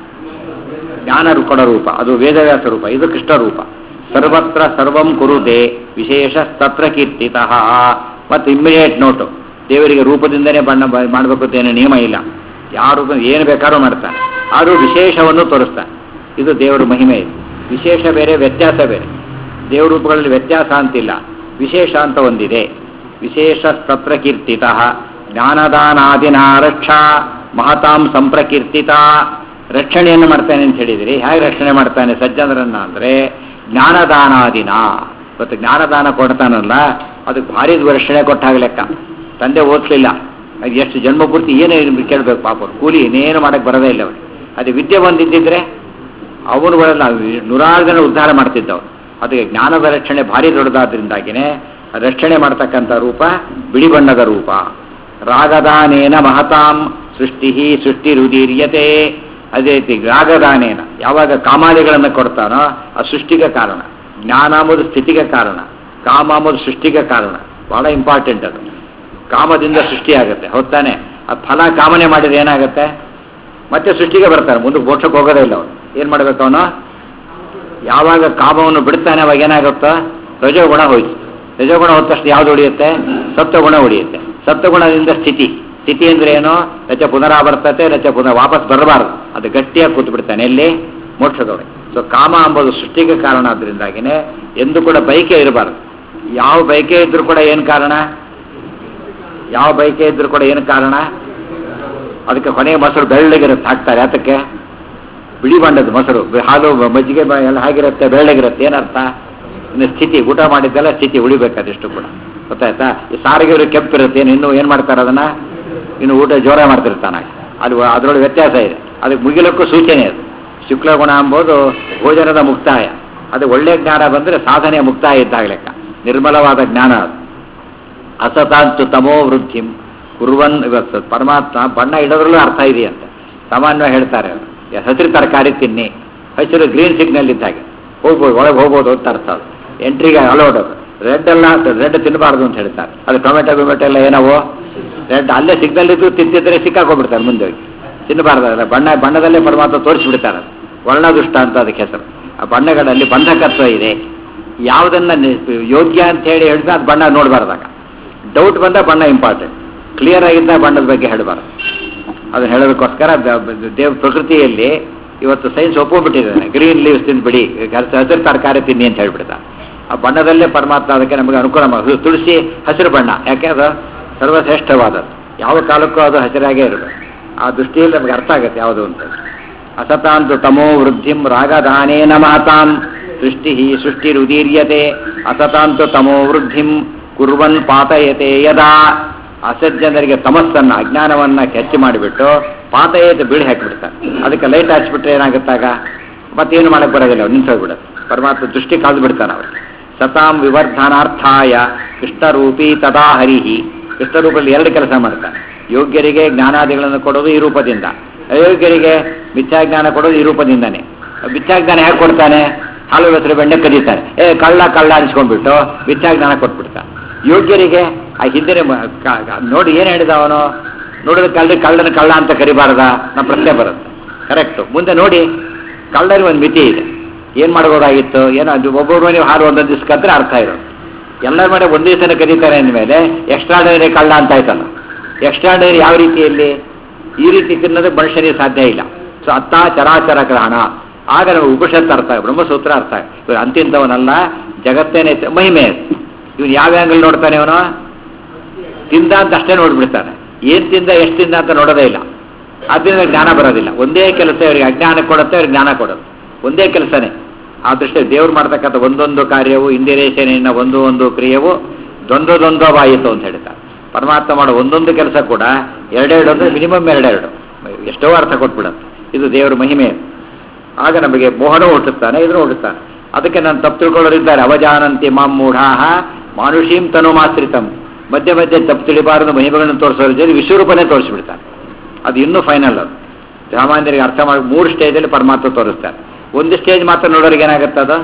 ಜ್ಞಾನ ಕೊಡ ರೂಪ ಅದು ವೇದವ್ಯಾಸ ರೂಪ ಇದು ಕೃಷ್ಣ ರೂಪ ಸರ್ವತ್ರ ಸರ್ವಂ ಕುರುತೆ ವಿಶೇಷ ತತ್ರ ಕೀರ್ತಿತ ಮತ್ತು ಇಮ್ಮಿಡಿಯೇಟ್ ನೋಟು ದೇವರಿಗೆ ರೂಪದಿಂದನೇ ಬಣ್ಣ ಬ- ಮಾಡಬೇಕು ಅಂತ ಏನೋ ನಿಯಮ ಇಲ್ಲ ಯಾರು ಏನು ಬೇಕಾದ್ರೂ ಮಾಡ್ತಾನೆ ಆದರೂ ವಿಶೇಷವನ್ನು ತೋರಿಸ್ತಾನೆ ಇದು ದೇವರ ಮಹಿಮೆ ಇದು ವಿಶೇಷ ಬೇರೆ ವ್ಯತ್ಯಾಸ ಬೇರೆ ದೇವ್ರ ರೂಪಗಳಲ್ಲಿ ವ್ಯತ್ಯಾಸ ಅಂತಿಲ್ಲ ವಿಶೇಷ ಅಂತ ಒಂದಿದೆ ವಿಶೇಷ ತತ್ರ ಕೀರ್ತಿತ ಜ್ಞಾನದಾನಾದಿನ ರಕ್ಷಾ ಮಹತಾಂ ಸಂಪ್ರಕೀರ್ತಿತ ರಕ್ಷಣೆಯನ್ನು ಮಾಡ್ತಾನೆ ಅಂತ ಹೇಳಿದಿರಿ ಹೇಗೆ ರಕ್ಷಣೆ ಮಾಡ್ತಾನೆ ಸಜ್ಜನರನ್ನ ಅಂದ್ರೆ ಜ್ಞಾನದಾನಾದಿನ ಇವತ್ತು ಜ್ಞಾನದಾನ ಕೊಡ್ತಾನಲ್ಲ ಅದಕ್ಕೆ ಭಾರಿ ರಕ್ಷಣೆ ಕೊಟ್ಟಾಗ ಲೆಕ್ಕ ತಂದೆ ಓದಿಸಲಿಲ್ಲ ಅದು ಎಷ್ಟು ಜನ್ಮ ಪೂರ್ತಿ ಏನು ಕೇಳಬೇಕು ಪಾಪ ಅವ್ರು. ಕೂಲಿ ಇನ್ನೇನು ಮಾಡಕ್ಕೆ ಬರೋದೇ ಇಲ್ಲ ಅವ್ರಿಗೆ ಅದು ವಿದ್ಯೆ ಬಂದಿದ್ದಿದ್ರೆ ಅವನುಗಳೆಲ್ಲ ನೂರಾರು ಜನ ಉದ್ಧಾರ ಮಾಡ್ತಿದ್ದವು ಅದಕ್ಕೆ ಜ್ಞಾನದ ರಕ್ಷಣೆ ಭಾರಿ ದೊಡ್ಡದಾದ್ರಿಂದಾಗಿನೇ ರಕ್ಷಣೆ ಮಾಡ್ತಕ್ಕಂಥ ರೂಪ ಬಿಳಿ ಬಣ್ಣದ ರೂಪ ರಾಗದಾನೇನ ಮಹತಾಂ ಸೃಷ್ಟಿ ಸೃಷ್ಟಿ ರುದೀರ್ಯತೆ ಅದೇ ರೀತಿ ರಾಗದಾನೇನ ಯಾವಾಗ ಕಾಮಾದಿಗಳನ್ನು ಕೊಡ್ತಾನೋ ಆ ಸೃಷ್ಟಿಗೆ ಕಾರಣ ಜ್ಞಾನ ಅಂಬುದು ಸ್ಥಿತಿಗೆ ಕಾರಣ ಕಾಮ ಅಂಬುದು ಸೃಷ್ಟಿಗೆ ಕಾರಣ ಬಹಳ ಇಂಪಾರ್ಟೆಂಟ್ ಅದು ಕಾಮದಿಂದ ಸೃಷ್ಟಿಯಾಗುತ್ತೆ ಹೊತ್ತಾನೆ ಆ ಫಲ ಕಾಮನೆ ಮಾಡಿದ್ರೆ ಏನಾಗುತ್ತೆ ಮತ್ತೆ ಸೃಷ್ಟಿಗೆ ಬರ್ತಾನೆ ಮುಂದಕ್ಕೆ ಮೋಕ್ಷಕ್ಕೆ ಹೋಗೋದೇ ಇಲ್ಲ ಅವನು ಏನು ಮಾಡ್ಬೇಕು ಅವನು ಯಾವಾಗ ಕಾಮವನ್ನು ಬಿಡ್ತಾನೆ ಅವಾಗ ಏನಾಗುತ್ತೋ ರಜೋಗುಣ ಹೋಯ್ತು ರಜೋಗುಣ ಹೋದ ತಕ್ಷಣ ಯಾವ್ದು ಉಳಿಯುತ್ತೆ ಸತ್ವಗುಣ ಉಳಿಯುತ್ತೆ ಸತ್ವಗುಣದಿಂದ ಸ್ಥಿತಿ ಸ್ಥಿತಿ ಅಂದ್ರೆ ಏನು ರಚ ಪುನರಾವರ್ತತೆ ರಚ ಪುನರ್ ವಾಪಸ್ ಬರಬಾರದು ಅದು ಗಟ್ಟಿಯಾಗಿ ಕೂತು ಬಿಡ್ತಾನೆ ಎಲ್ಲಿ ಮೋಕ್ಷದೊಳಗೆ ಸೊ ಕಾಮ ಎಂಬುದು ಸೃಷ್ಟಿಗೆ ಕಾರಣ ಆದ್ರಿಂದಾಗಿನೇ ಎಂದು ಕೂಡ ಬೈಕೆ ಇರಬಾರ್ದು ಯಾವ ಬೈಕೆ ಇದ್ರೂ ಕೂಡ ಏನು ಕಾರಣ ಯಾವ ಬೈಕೆ ಇದ್ರೂ ಕೂಡ ಏನು ಕಾರಣ ಅದಕ್ಕೆ ಕೊನೆಗೆ ಮೊಸರು ಬೆಳ್ಳಗಿರುತ್ತೆ ಹಾಕ್ತಾರೆ ಅದಕ್ಕೆ ಬಿಳಿ ಬಣ್ಣದ ಮೊಸರು ಬೆ- ಹಾಲು ಬ- ಮಜ್ಜಿಗೆ ಬ- ಎಲ್ಲ ಹಾಗಿರುತ್ತೆ ಬೆಳ್ಳಗಿರುತ್ತೆ ಏನರ್ಥ ಇನ್ನು ಸ್ಥಿತಿ ಊಟ ಮಾಡಿದ್ದೆಲ್ಲ ಸ್ಥಿತಿ ಉಳಿಬೇಕು ಅದೆಷ್ಟು ಕೂಡ ಗೊತ್ತಾಯ್ತಾ ಈ ಸಾರಿಗೆ ಕೆಂಪಿರುತ್ತೆ ಏನು ಇನ್ನೂ ಏನು ಮಾಡ್ತಾರೆ ಅದನ್ನ ಇನ್ನು ಊಟ ಜೋರ ಮಾಡ್ತಿರ್ತಾನೆ ಅಲ್ಲಿ ಅದರೊಳಗೆ ವ್ಯತ್ಯಾಸ ಇದೆ ಅದಕ್ಕೆ ಮುಗಿಲಕ್ಕೂ ಸೂಚನೆ ಅದು ಶುಕ್ಲಗುಣ ಎಂಬುದು ಭೋಜನದ ಮುಕ್ತಾಯ ಅದು ಒಳ್ಳೆ ಜ್ಞಾನ ಬಂದರೆ ಸಾಧನೆಯ ಮುಕ್ತಾಯ ಇದ್ದಾಗ ಲೆಕ್ಕ ನಿರ್ಮಲವಾದ ಜ್ಞಾನ ಅದು ಅಸತಾಂತು ತಮೋ ವೃದ್ಧಿಂ ಕುರುವನ್ ಇವತ್ತು ಪರಮಾತ್ಮ ಬಣ್ಣ ಇಡೋದ್ರಲ್ಲೂ ಅರ್ಥ ಇದೆಯಂತೆ ಸಾಮಾನ್ಯವಾಗಿ ಹೇಳ್ತಾರೆ ಅವರು ಹಸಿರು ತರಕಾರಿ ತಿನ್ನಿ ಹಸಿರು ಗ್ರೀನ್ ಸಿಗ್ನಲ್ ಇದ್ದಾಗೆ ಹೋಗ್ಬೋದು ಒಳಗೆ ಹೋಗ್ಬೋದು ಅಂತ ಅರ್ಥ ಅದು ಎಂಟ್ರಿಗೆ ಅಲೋಡ್ ಅದು ರೆಡ್ ಎಲ್ಲ ರೆಡ್ ತಿನ್ನಬಾರ್ದು ಅಂತ ಹೇಳ್ತಾರೆ ಅದು ಟೊಮೆಟೊ ಟೊಮೆಟೊ ಎಲ್ಲ ಏನವು ರೆಡ್ ಅಲ್ಲೇ ಸಿಗ್ನಲ್ ಇದ್ದು ತಿಂತಿದ್ರೆ ಸಿಕ್ಕಾಕೊಂಡ್ಬಿಡ್ತಾರೆ ಮುಂದೆ ಹೋಗಿ ತಿನ್ನಬಾರ್ದಲ್ಲ ಬಣ್ಣ ಬಣ್ಣದಲ್ಲೇ ಪರಮಾತ್ಮ ತೋರಿಸ್ಬಿಡ್ತಾರೆ ಅದು ವರ್ಣದುಷ್ಟ ಅಂತ ಅದಕ್ಕೆ ಹೆಸರು ಆ ಬಣ್ಣಗಳಲ್ಲಿ ಬಂಧಕತ್ವ ಇದೆ ಯಾವುದನ್ನ ನಿ- ಯೋಗ್ಯ ಅಂತ ಹೇಳಿ ಹೇಳಿದ್ರೆ ಅದು ಬಣ್ಣ ನೋಡಬಾರ್ದಾಗ ಡೌಟ್ ಬಂದ ಬಣ್ಣ ಇಂಪಾರ್ಟೆಂಟ್ ಕ್ಲಿಯರ್ ಆಗಿದ್ದ ಬಣ್ಣದ ಬಗ್ಗೆ ಹೇಳಬಾರ್ದು ಅದನ್ನ ಹೇಳೋದಕ್ಕೋಸ್ಕರ ದ- ದ- ದೇವ್ ಪ್ರಕೃತಿಯಲ್ಲಿ ಇವತ್ತು ಸೈನ್ಸ್ ಒಪ್ಕೊಂಡ್ಬಿಟ್ಟಿದ್ದಾನೆ ಗ್ರೀನ್ ಲೀವ್ಸ್ ತಿಂದ್ಬಿಡಿ ಹಸಿರು ಹಸಿರು ತರಕಾರಿ ತಿನ್ನಿ ಅಂತ ಹೇಳ್ಬಿಡ್ತಾ ಆ ಬಣ್ಣದಲ್ಲೇ ಪರಮಾತ್ಮ ಅದಕ್ಕೆ ನಮಗೆ ಅನುಕೂಲ ಮಾಡಿ ತುಳಸಿ ಹಸಿರು ಬಣ್ಣ ಯಾಕೆ ಅದು ಸರ್ವಶ್ರೇಷ್ಠವಾದದ್ದು ಯಾವ ಕಾಲಕ್ಕೂ ಅದು ಹಸಿರಾಗೇ ಇರಬೇಕು ಆ ದೃಷ್ಟಿಯಲ್ಲಿ ನಮಗೆ ಅರ್ಥ ಆಗುತ್ತೆ ಯಾವುದು ಅಂತ ಅಸತಾಂತು ತಮೋ ವೃದ್ಧಿಂ ರಾಗದಾನೇನ ಮಹತಾಂ ಸೃಷ್ಟಿ ಸೃಷ್ಟಿರುದೀರ್ಯತೆ ಅಸತಾಂತು ತಮೋ ವೃದ್ಧಿಂ ಕುರ್ವನ್ ಪಾತಯತೆ ಯದಾ ಅಸಜ್ಜನರಿಗೆ ತಮಸ್ಸನ್ನ ಅಜ್ಞಾನವನ್ನ ಹೆಚ್ಚು ಮಾಡಿಬಿಟ್ಟು ಪಾತಯತೆ ಬೀಳಿ ಹಾಕಿಬಿಡ್ತಾರೆ ಅದಕ್ಕೆ ಲೈಟ್ ಹಚ್ಬಿಟ್ರೆ ಏನಾಗುತ್ತಾಗ ಮತ್ತೇನು ಮಾಡಕ್ ಬರೋದಿಲ್ಲ ನಿಂತು ಹೋಗ್ಬಿಡುತ್ತೆ ಪರಮಾತ್ಮ ದೃಷ್ಟಿ ಕಾದು ಬಿಡ್ತಾನೆ ಅವ್ರಿಗೆ ಸತಾಂ ವಿವರ್ಧನಾರ್ಥಾಯ ಕೃಷ್ಣರೂಪಿ ತದಾ ಹರಿಹಿ ಕೃಷ್ಣರೂಪದಲ್ಲಿ ಎರಡು ಕೆಲಸ ಮಾಡ್ತಾನೆ ಯೋಗ್ಯರಿಗೆ ಜ್ಞಾನಾದಿಗಳನ್ನು ಕೊಡೋದು ಈ ರೂಪದಿಂದ ಅಯೋಗ್ಯರಿಗೆ ಮಿಥ್ಯಾಜ್ಞಾನ ಕೊಡೋದು ಈ ರೂಪದಿಂದನೇ ಮಿಥ್ಯಾಜ್ಞಾನ ಹೇಗೆ ಕೊಡ್ತಾನೆ ಹಾಲು ಹೆಸರು ಬೆಣ್ಣೆ ಕದೀತಾರೆ ಏ ಕಳ್ಳ ಕಳ್ಳ ಅನ್ಸ್ಕೊಂಡ್ಬಿಟ್ಟು ಮಿಥ್ಯಾಜ್ಞಾನ ಕೊಟ್ಬಿಡ್ತಾನೆ ಯೋಗ್ಯರಿಗೆ ಆ ಹಿಂದಿನ ಮ- ಕ- ಕ- ನೋಡಿ ಏನು ಹೇಳಿದ ಅವನು ನೋಡಿದ ಕಳ್ಳ ಕಳ್ಳನ ಕಳ್ಳ ಅಂತ ಕರಿಬಾರ್ದ ನಮ್ಮ ಪ್ರಶ್ನೆ ಬರುತ್ತೆ ಕರೆಕ್ಟು ಮುಂದೆ ನೋಡಿ ಕಳ್ಳರಿಗೆ ಒಂದು ಮಿತಿ ಇದೆ ಏನು ಮಾಡ್ಬೋದಾಗಿತ್ತು ಏನೋ ಅದು ಒಬ್ಬೊಬ್ಬರು ನೀವು ಹಾಲು ಒಂದೊಂದು ದಿವಸ ಕದ್ರೆ ಅರ್ಥ ಇರೋದು ಎಲ್ಲರ ಮೇಲೆ ಒಂದೇ ದಿವಸನೇ ಕರೀತಾರೆ ಅಂದಮೇಲೆ ಎಕ್ಸ್ಟ್ರಾಡನರಿ ಕಳ್ಳ ಅಂತ ಆಯ್ತಲ್ಲ ಎಕ್ಸ್ಟ್ರಾಡನರಿ ಯಾವ ರೀತಿಯಲ್ಲಿ ಈ ರೀತಿ ತಿನ್ನೋದಕ್ಕೆ ಮನುಷ್ಯನಿಗೆ ಸಾಧ್ಯ ಇಲ್ಲ ಸೊ ಅತ್ತ ಚರಾಚರ ಗ್ರಹಣ ಆಗ ನಮಗೆ ಉಪನಿಷತ್ ಅರ್ಥ ಆಗ- ಬ್ರಹ್ಮಸೂತ್ರ ಅರ್ಥ ಆಗ. ಇವ್ನು ಅಂತಿಂತವನಲ್ಲ ಜಗತ್ತೇನೆ ತ- ಮಹಿಮೆ ಅದು. ಇವನು ಯಾವ ಆಂಗಲ್ ನೋಡ್ತಾನೆ ಅವನು ತಿಂದ ಅಂತ ಅಷ್ಟೇ ನೋಡ್ಬಿಡ್ತಾನೆ ಏನ್ ತಿಂದ ಎಷ್ಟು ತಿಂದ ಅಂತ ನೋಡೋದೇ ಇಲ್ಲ ಅದರಿಂದ ಜ್ಞಾನ ಬರೋದಿಲ್ಲ ಒಂದೇ ಕೆಲಸ ಇವರಿಗೆ ಅಜ್ಞಾನ ಕೊಡುತ್ತೆ ಅವ್ರಿಗೆ ಜ್ಞಾನ ಕೊಡೋದು ಒಂದೇ ಕೆಲಸನೇ ಆ ದೃಷ್ಟಿ ದೇವ್ರು ಮಾಡ್ತಕ್ಕಂಥ ಒಂದೊಂದು ಕಾರ್ಯವು ಇಂದಿರೇಶನಿನ ಒಂದು ಒಂದು ಕ್ರಿಯೆವು ದ್ವಂದ್ವದ್ವಂದ್ವವಾಯಿತು ಅಂತ ಹೇಳ್ತಾರೆ ಪರಮಾತ್ಮ ಮಾಡೋ ಒಂದೊಂದು ಕೆಲಸ ಕೂಡ ಎರಡೆರಡು ಅಂದ್ರೆ ಮಿನಿಮಮ್ ಎರಡೆರಡು ಎಷ್ಟೋ ಅರ್ಥ ಕೊಟ್ಬಿಡುತ್ತೆ ಇದು ದೇವರ ಮಹಿಮೆ ಆಗ ನಮಗೆ ಮೋಹನ ಹುಟ್ಟುತ್ತಾನೆ ಇದನ್ನು ಹುಟ್ಟುತ್ತಾನೆ ಅದಕ್ಕೆ ನಾನು ತಪ್ಪು ತಿಳ್ಕೊಳ್ಳೋರಿದ್ದಾರೆ ಅವಜಾನಂತಿ ಮಾಂ ಮೂಢಾಹ ಮಾನುಷೀಂ ತನುಮಾಶ್ರಿತಂ ಮಧ್ಯೆ ಮಧ್ಯೆ ತಪ್ಪು ತಿಳಿಬಾರದು ಮಹಿಮೆಗಳನ್ನು ತೋರಿಸೋರ ಜೊತೆ ವಿಶ್ವರೂಪನೇ ತೋರಿಸ್ಬಿಡ್ತಾರೆ ಅದು ಇನ್ನೂ ಫೈನಲ್ ಅದು ಸಾಮಾನ್ಯರಿಗೆ ಅರ್ಥ ಮಾಡಿ ಮೂರು ಸ್ಟೇಜಲ್ಲಿ ಪರಮಾತ್ಮ ತೋರಿಸ್ತಾರೆ ಒಂದು ಸ್ಟೇಜ್ ಮಾತ್ರ ನೋಡೋರಿಗೆ ಏನಾಗುತ್ತೆ ಅದು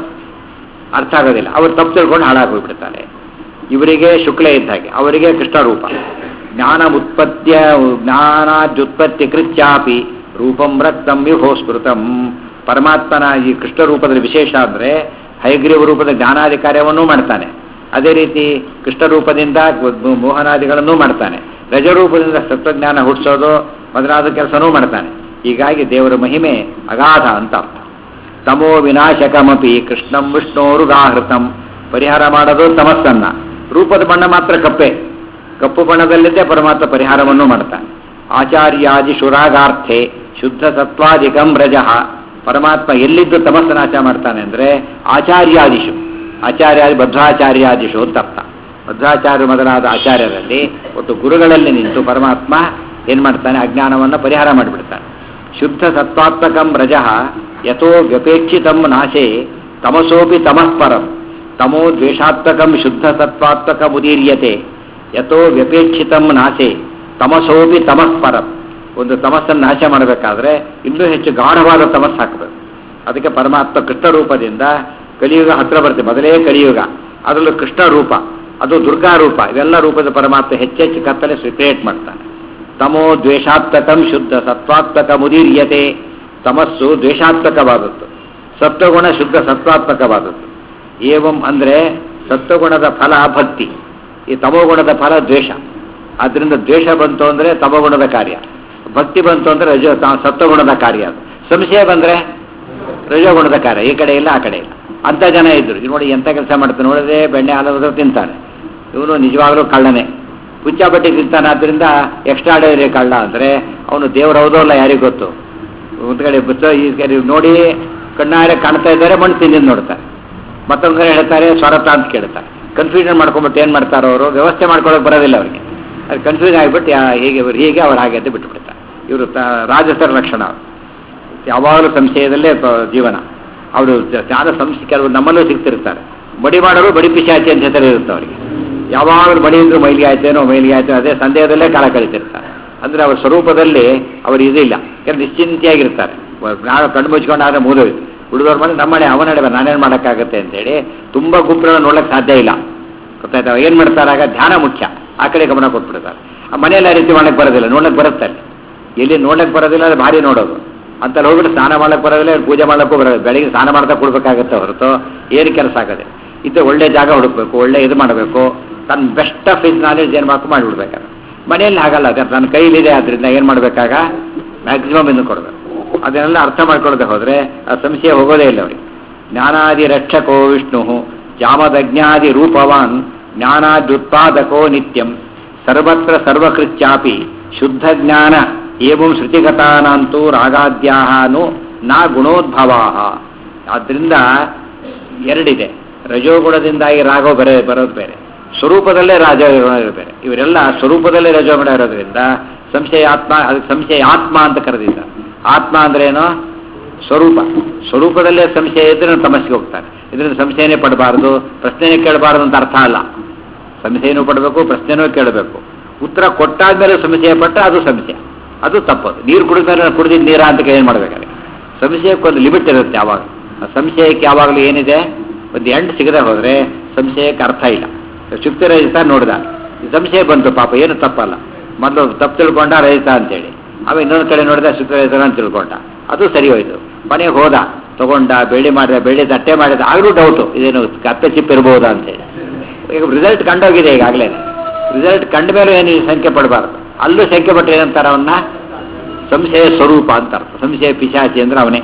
ಅರ್ಥ ಆಗೋದಿಲ್ಲ ಅವ್ರು ತಪ್ಪು ತಿಳ್ಕೊಂಡು ಹಾಳಾಗಿ ಹೋಗ್ಬಿಡ್ತಾರೆ ಇವರಿಗೆ ಶುಕ್ಲ ಇದ್ದ ಹಾಗೆ ಅವರಿಗೆ ಕೃಷ್ಣ ರೂಪ ಜ್ಞಾನ ಉತ್ಪತ್ತಿಯ ಜ್ಞಾನಾದ್ಯುತ್ಪತ್ತಿ ಕೃತ್ಯಾಪಿ ರೂಪಂ ರಕ್ತಂ ವಿಭೋ ಸ್ಮೃತಂ ಪರಮಾತ್ಮನ ಈ ಕೃಷ್ಣ ರೂಪದಲ್ಲಿ ವಿಶೇಷ ಅಂದರೆ ಹೈಗ್ರೀವ ರೂಪದ ಜ್ಞಾನಾದಿ ಕಾರ್ಯವನ್ನೂ ಮಾಡ್ತಾನೆ ಅದೇ ರೀತಿ ಕೃಷ್ಣ ರೂಪದಿಂದ ಮೋಹನಾದಿಗಳನ್ನೂ ಮಾಡ್ತಾನೆ ರಜರೂಪದಿಂದ ಸತ್ವಜ್ಞಾನ ಹುಟ್ಟಿಸೋದು ಮೊದಲಾದ ಕೆಲಸನೂ ಮಾಡ್ತಾನೆ ಹೀಗಾಗಿ ದೇವರ ಮಹಿಮೆ ಅಗಾಧ ಅಂತ ಅರ್ಥ ತಮೋ ವಿನಾಶಕಮಪಿ ಕೃಷ್ಣಂ ವಿಷ್ಣೋರುದಾಹೃತಂ ಪರಿಹಾರ ಮಾಡೋದು ತಮಸ್ಸನ್ನ ರೂಪದ ಬಣ್ಣ ಮಾತ್ರ ಕಪ್ಪೆ ಕಪ್ಪು ಬಣ್ಣದಲ್ಲಿದ್ದೇ ಪರಮಾತ್ಮ ಪರಿಹಾರವನ್ನು ಮಾಡ್ತಾನೆ ಆಚಾರ್ಯಾದಿ ಶುರಾಗಾರ್ಥೆ ಶುದ್ಧ ಸತ್ವಾದಿಕಂ ರಜಃ ಪರಮಾತ್ಮ ಎಲ್ಲಿದ್ದು ತಮಸ್ಸ ನಾಶ ಮಾಡ್ತಾನೆ ಅಂದರೆ ಆಚಾರ್ಯಾದಿಶು ಆಚಾರ್ಯಾದಿ ಬದ್ಧಾಚಾರ್ಯಾದಿಶು ಅಂತ ಅರ್ಥ ಬದ್ಧಾಚಾರ್ಯ ಮೊದಲಾದ ಆಚಾರ್ಯರಲ್ಲಿ ಮತ್ತು ಗುರುಗಳಲ್ಲಿ ನಿಂತು ಪರಮಾತ್ಮ ಏನು ಮಾಡ್ತಾನೆ ಅಜ್ಞಾನವನ್ನು ಪರಿಹಾರ ಮಾಡಿಬಿಡ್ತಾನೆ ಶುದ್ಧ ಸತ್ವಾತ್ಮಕಂ ರಜಃ ಯಥೋ ವ್ಯಪೇಕ್ಷಿತಂ ನಾಶೇ ತಮಸೋಪಿ ತಮಃಪರಂ ತಮೋ ದ್ವೇಷಾತ್ಮಕಂ ಶುದ್ಧ ಸತ್ವಾತ್ಮಕಮುದೀರ್ಯತೆ ಯಥೋ ವ್ಯಪೇಕ್ಷಿತಂ ನಾಶೆ ತಮಸೋಪಿ ತಮಃಪರಂ ಒಂದು ತಮಸ್ಸನ್ನು ನಾಶ ಮಾಡಬೇಕಾದ್ರೆ ಇನ್ನೂ ಹೆಚ್ಚು ಗಾಢವಾದ ತಮಸ್ಸು ಹಾಕಬೇಕು ಅದಕ್ಕೆ ಪರಮಾತ್ಮ ಕೃಷ್ಣ ರೂಪದಿಂದ ಕಲಿಯುಗ ಹತ್ರ ಬರುತ್ತೆ ಮೊದಲೇ ಕಲಿಯುಗ ಅದರಲ್ಲೂ ಕೃಷ್ಣ ರೂಪ ಅದು ದುರ್ಗಾ ರೂಪ ಇವೆಲ್ಲ ರೂಪದ ಪರಮಾತ್ಮ ಹೆಚ್ಚೆಚ್ಚು ಕತ್ತಲೆ ಕ್ರಿಯೇಟ್ ಮಾಡ್ತಾನೆ ತಮೋ ದ್ವೇಷಾತ್ಮಕಂ ಶುದ್ಧ ಸತ್ವಾತ್ಮಕ ಮುದೀರ್ಯತೆ ತಮಸ್ಸು ದ್ವೇಷಾತ್ಮಕವಾದದ್ದು ಸತ್ವಗುಣ ಶುದ್ಧ ಸತ್ವಾತ್ಮಕವಾದದ್ದು ಏವಂ ಅಂದರೆ ಸತ್ವಗುಣದ ಫಲ ಭಕ್ತಿ ಈ ತಮೋಗುಣದ ಫಲ ದ್ವೇಷ ಆದ್ದರಿಂದ ದ್ವೇಷ ಬಂತು ಅಂದರೆ ತಮೋಗುಣದ ಕಾರ್ಯ ಭಕ್ತಿ ಬಂತು ಅಂದರೆ ರಜೋ ಸತ್ವಗುಣದ ಕಾರ್ಯ ಅದು ಸಂಶಯ ಬಂದರೆ ರಜೋಗುಣದ ಕಾರ್ಯ ಈ ಕಡೆ ಇಲ್ಲ ಆ ಕಡೆ ಇಲ್ಲ ಅಂಥ ಜನ ಇದ್ರು ಇದು ನೋಡಿ ಎಂಥ ಕೆಲಸ ಮಾಡ್ತಾನೆ ನೋಡಿದ್ರೆ ಬೆಣ್ಣೆ ಹಾಲು ತಿಂತಾನೆ ಇವನು ನಿಜವಾಗ್ಲೂ ಕಳ್ಳನೇ ಹುಚ್ಚ ಬಟ್ಟೆ ತಿಂತಾನೆ ಆದ್ದರಿಂದ ಎಕ್ಸ್ಟ್ರಾಡರಿ ಕಳ್ಳ ಅಂದರೆ ಅವನು ದೇವ್ರ ಹೌದೋ ಅಲ್ಲ ಯಾರಿಗೂ ಗೊತ್ತು ಒಂದು ಕಡೆ ಬುತ್ತ ಈ ಕಡೆ ನೋಡಿ ಕಣ್ಣಾರೆ ಕಾಣ್ತಾ ಇದ್ದಾರೆ ಮಣ್ಣು ತಿಂದಿದ್ದು ನೋಡ್ತಾರೆ ಮತ್ತೊಂದು ಕಡೆ ಹೇಳ್ತಾರೆ ಸ್ವರತ ಅಂತ ಕೇಳ್ತಾರೆ ಕನ್ಫ್ಯೂಷನ್ ಮಾಡ್ಕೊಂಬಿಟ್ಟು ಏನು ಮಾಡ್ತಾರೆ ಅವರು ವ್ಯವಸ್ಥೆ ಮಾಡ್ಕೊಳ್ಳೋಕೆ ಬರೋದಿಲ್ಲ ಅವರಿಗೆ ಅದು ಕನ್ಫ್ಯೂಸ್ ಆಗಿಬಿಟ್ಟು ಯಾ- ಹೀಗೆ ಇವ್ರು ಹೀಗೆ ಅವ್ರು ಹಾಗೆ ಅಂತ ಬಿಟ್ಟುಬಿಡ್ತಾರೆ ಇವರು ರಾಜಸರ ಲಕ್ಷಣ ಅವ್ರು. ಯಾವಾಗಲೂ ಸಂಶಯದಲ್ಲೇ ಪ- ಜೀವನ ಅವರು ಜ್ಞಾನ ಸಂಶಯ ಕೆಲವರು ನಮ್ಮಲ್ಲೂ ಸಿಗ್ತಿರ್ತಾರೆ ಬಡಿ ಮಾಡೋರು ಬಡಿ ಪಿಶಾಚಿ ಅಂತ ಹೆಸರು ಇರುತ್ತೆ ಅವರಿಗೆ ಯಾವಾಗಲೂ ಬಡಿ ಇದ್ರು ಮೈಲಿಗೆ ಆಯ್ತೇನೋ ಮೈಲಿಗೆ ಆಯ್ತೇನೋ ಅದೇ ಸಂದೇಹದಲ್ಲೇ ಕಾಲ ಕಳೀತಿರ್ತಾರೆ ಅಂದರೆ ಅವ್ರ ಸ್ವರೂಪದಲ್ಲಿ ಅವರು ಇದಿಲ್ಲ ಕೆಲವು ನಿಶ್ಚಿಂತೆಯಾಗಿರ್ತಾರೆ ನಾವು ಕಣ್ಣು ಮುಚ್ಕೊಂಡಾದ್ರೆ ಮೂದೋಯ್ತು ಹುಡುಗರ ಮನೆ ನಮ್ಮನೆ ಅವನಡೆ ನಾನೇನು ಮಾಡೋಕ್ಕಾಗತ್ತೆ ಅಂತೇಳಿ ತುಂಬ ಗುಂಪುಗಳನ್ನ ನೋಡಕ್ಕೆ ಸಾಧ್ಯ ಇಲ್ಲ ಗೊತ್ತಾಯ್ತಾ ಏನು ಮಾಡ್ತಾರೆ ಆಗ ಧ್ಯಾನ ಮುಖ್ಯ ಆ ಕಡೆ ಗಮನ ಕೊಟ್ಬಿಡ್ತಾರೆ ಆ ಮನೆಯಲ್ಲಿ ಆ ರೀತಿ ಮಾಡಕ್ಕೆ ಬರೋದಿಲ್ಲ ನೋಡಕ್ಕೆ ಬರುತ್ತೆ ಅಲ್ಲಿ ಎಲ್ಲಿ ನೋಡಕ್ಕೆ ಬರೋದಿಲ್ಲ ಅದು ಭಾರಿ ನೋಡೋದು ಅಂತ ಹೋಗ್ಬಿಟ್ಟು ಸ್ನಾನ ಮಾಡಕ್ಕೆ ಬರೋದಿಲ್ಲ ಪೂಜೆ ಮಾಡಕ್ಕೂ ಬರೋದು ಬೆಳಿಗ್ಗೆ ಸ್ನಾನ ಮಾಡ್ತಾ ಕೊಡ್ಬೇಕಾಗತ್ತೆ ಹೊರತು ಏನು ಕೆಲಸ ಆಗದೆ ಇದು ಒಳ್ಳೆ ಜಾಗ ಹುಡುಕ್ಬೇಕು ಒಳ್ಳೆ ಇದು ಮಾಡಬೇಕು ತನ್ನ ಬೆಸ್ಟ್ ಆಫ್ ಇಸ್ ನಾಲೆಡ್ಜ್ ಏನು ಮಾಡಬೇಕು ಮಾಡಿಬಿಡ್ಬೇಕಾದ್ರೆ ಮನೆಯಲ್ಲಿ ಹಾಗಲ್ಲ ಅದು ನನ್ನ ಕೈಲಿದೆ ಅದರಿಂದ ಏನು ಮಾಡಬೇಕಾಗ ಮ್ಯಾಕ್ಸಿಮಮ್ ಇನ್ನು ಕೊಡಬೇಕು ಅದನ್ನೆಲ್ಲ ಅರ್ಥ ಮಾಡ್ಕೊಳ್ಳದೆ ಹೋದರೆ ಆ ಸಂಶಯ ಹೋಗೋದೇ ಇಲ್ಲ ಅವರಿಗೆ ಜ್ಞಾನಾದಿ ರಕ್ಷಕೋ ವಿಷ್ಣು ಜಾಮದಜ್ಞಾದಿ ರೂಪವಾನ್ ಜ್ಞಾನಾದ್ಯುತ್ಪಾದಕೋ ನಿತ್ಯಂ ಸರ್ವತ್ರ ಸರ್ವಕೃತ್ಯಾಪಿ ಶುದ್ಧ ಜ್ಞಾನ ಏವಂ ಶ್ರುತಿಗತಾನಂತೂ ರಾಗಾದ್ಯಾನು ನಾ ಗುಣೋದ್ಭವಾ ಆದ್ದರಿಂದ ಎರಡಿದೆ ರಜೋಗುಣದಿಂದಾಗಿ ರಾಗೋ ಬೇರೆ ಬರೋದು ಬೇರೆ ಸ್ವರೂಪದಲ್ಲೇ ರಾಜ ಇರೋದು ಬೇರೆ ಇವರೆಲ್ಲ ಸ್ವರೂಪದಲ್ಲೇ ರಜೋಗುಣ ಇರೋದ್ರಿಂದ ಸಂಶಯ ಆತ್ಮ ಅದಕ್ಕೆ ಸಂಶಯ ಆತ್ಮ ಅಂತ ಕರೆದಿದ್ದಾರೆ ಆತ್ಮ ಅಂದ್ರೇನು ಸ್ವರೂಪ ಸ್ವರೂಪದಲ್ಲೇ ಸಂಶಯ ಇದ್ರೆ ತಮಸ್ಸಿಗೆ ಹೋಗ್ತಾರೆ ಇದರಿಂದ ಸಂಶಯನೇ ಪಡಬಾರದು ಪ್ರಶ್ನೆನೇ ಕೇಳಬಾರದು ಅಂತ ಅರ್ಥ ಅಲ್ಲ ಸಂಶಯನೂ ಪಡಬೇಕು ಪ್ರಶ್ನೆನೂ ಕೇಳಬೇಕು ಉತ್ತರ ಕೊಟ್ಟಾದ್ಮೇಲೆ ಸಂಶಯ ಪಟ್ಟ ಅದು ಸಂಶಯ ಅದು ತಪ್ಪದು ನೀರು ಕುಡಿದ್ಮೇಲೆ ಕುಡಿದಿದ್ದು ನೀರ ಅಂತ ಏನು ಮಾಡಬೇಕಾದ್ರೆ ಸಂಶಯಕ್ಕೊಂದು ಲಿಮಿಟ್ ಇರುತ್ತೆ ಯಾವಾಗ ಆ ಸಂಶಯಕ್ಕೆ ಯಾವಾಗಲೂ ಏನಿದೆ ಒಂದು ಎಂಡ್ ಸಿಗದೆ ಹೋದರೆ ಸಂಶಯಕ್ಕೆ ಅರ್ಥ ಇಲ್ಲ ಚುಕ್ತಿ ರಹಿತ ನೋಡಿದ ಈ ಸಂಶಯ ಬಂತು ಪಾಪ ಏನು ತಪ್ಪಲ್ಲ ಮೊದಲು ತಪ್ಪು ತಿಳ್ಕೊಂಡ ರಹಿತ ಅಂತೇಳಿ ಆಮೇಲೆ ಇನ್ನೊಂದು ಕಡೆ ನೋಡಿದ ಶುಕ್ರ ರಹಿತ ಅಂತ ತಿಳ್ಕೊಂಡ ಅದು ಸರಿ ಹೋಯ್ತು ಮನೆಗೆ ಹೋದ ತಗೊಂಡ ಬೆಳ್ಳಿ ಮಾಡಿದ ಬೆಳ್ಳಿ ತಟ್ಟೆ ಮಾಡಿದ ಆಗಲೂ ಡೌಟು ಇದೇನು ಕತ್ತೆ ಚಿಪ್ ಇರ್ಬೋದಾ ಅಂತೇಳಿ ಈಗ ರಿಸಲ್ಟ್ ಕಂಡೋಗಿದೆ ಈಗಾಗಲೇ ರಿಸಲ್ಟ್ ಕಂಡ ಮೇಲೆ ಏನು ಸಂಖ್ಯೆ ಪಡಬಾರ್ದು ಅಲ್ಲೂ ಸಂಖ್ಯೆ ಪಟ್ಟರೆ ಏನಂತಾರೆ ಅವನ್ನ ಸಂಶಯ ಸ್ವರೂಪ ಅಂತ ಅರ್ಥ ಸಂಶಯ ಪಿಶಾಚಿ ಅಂದ್ರೆ ಅವನೇ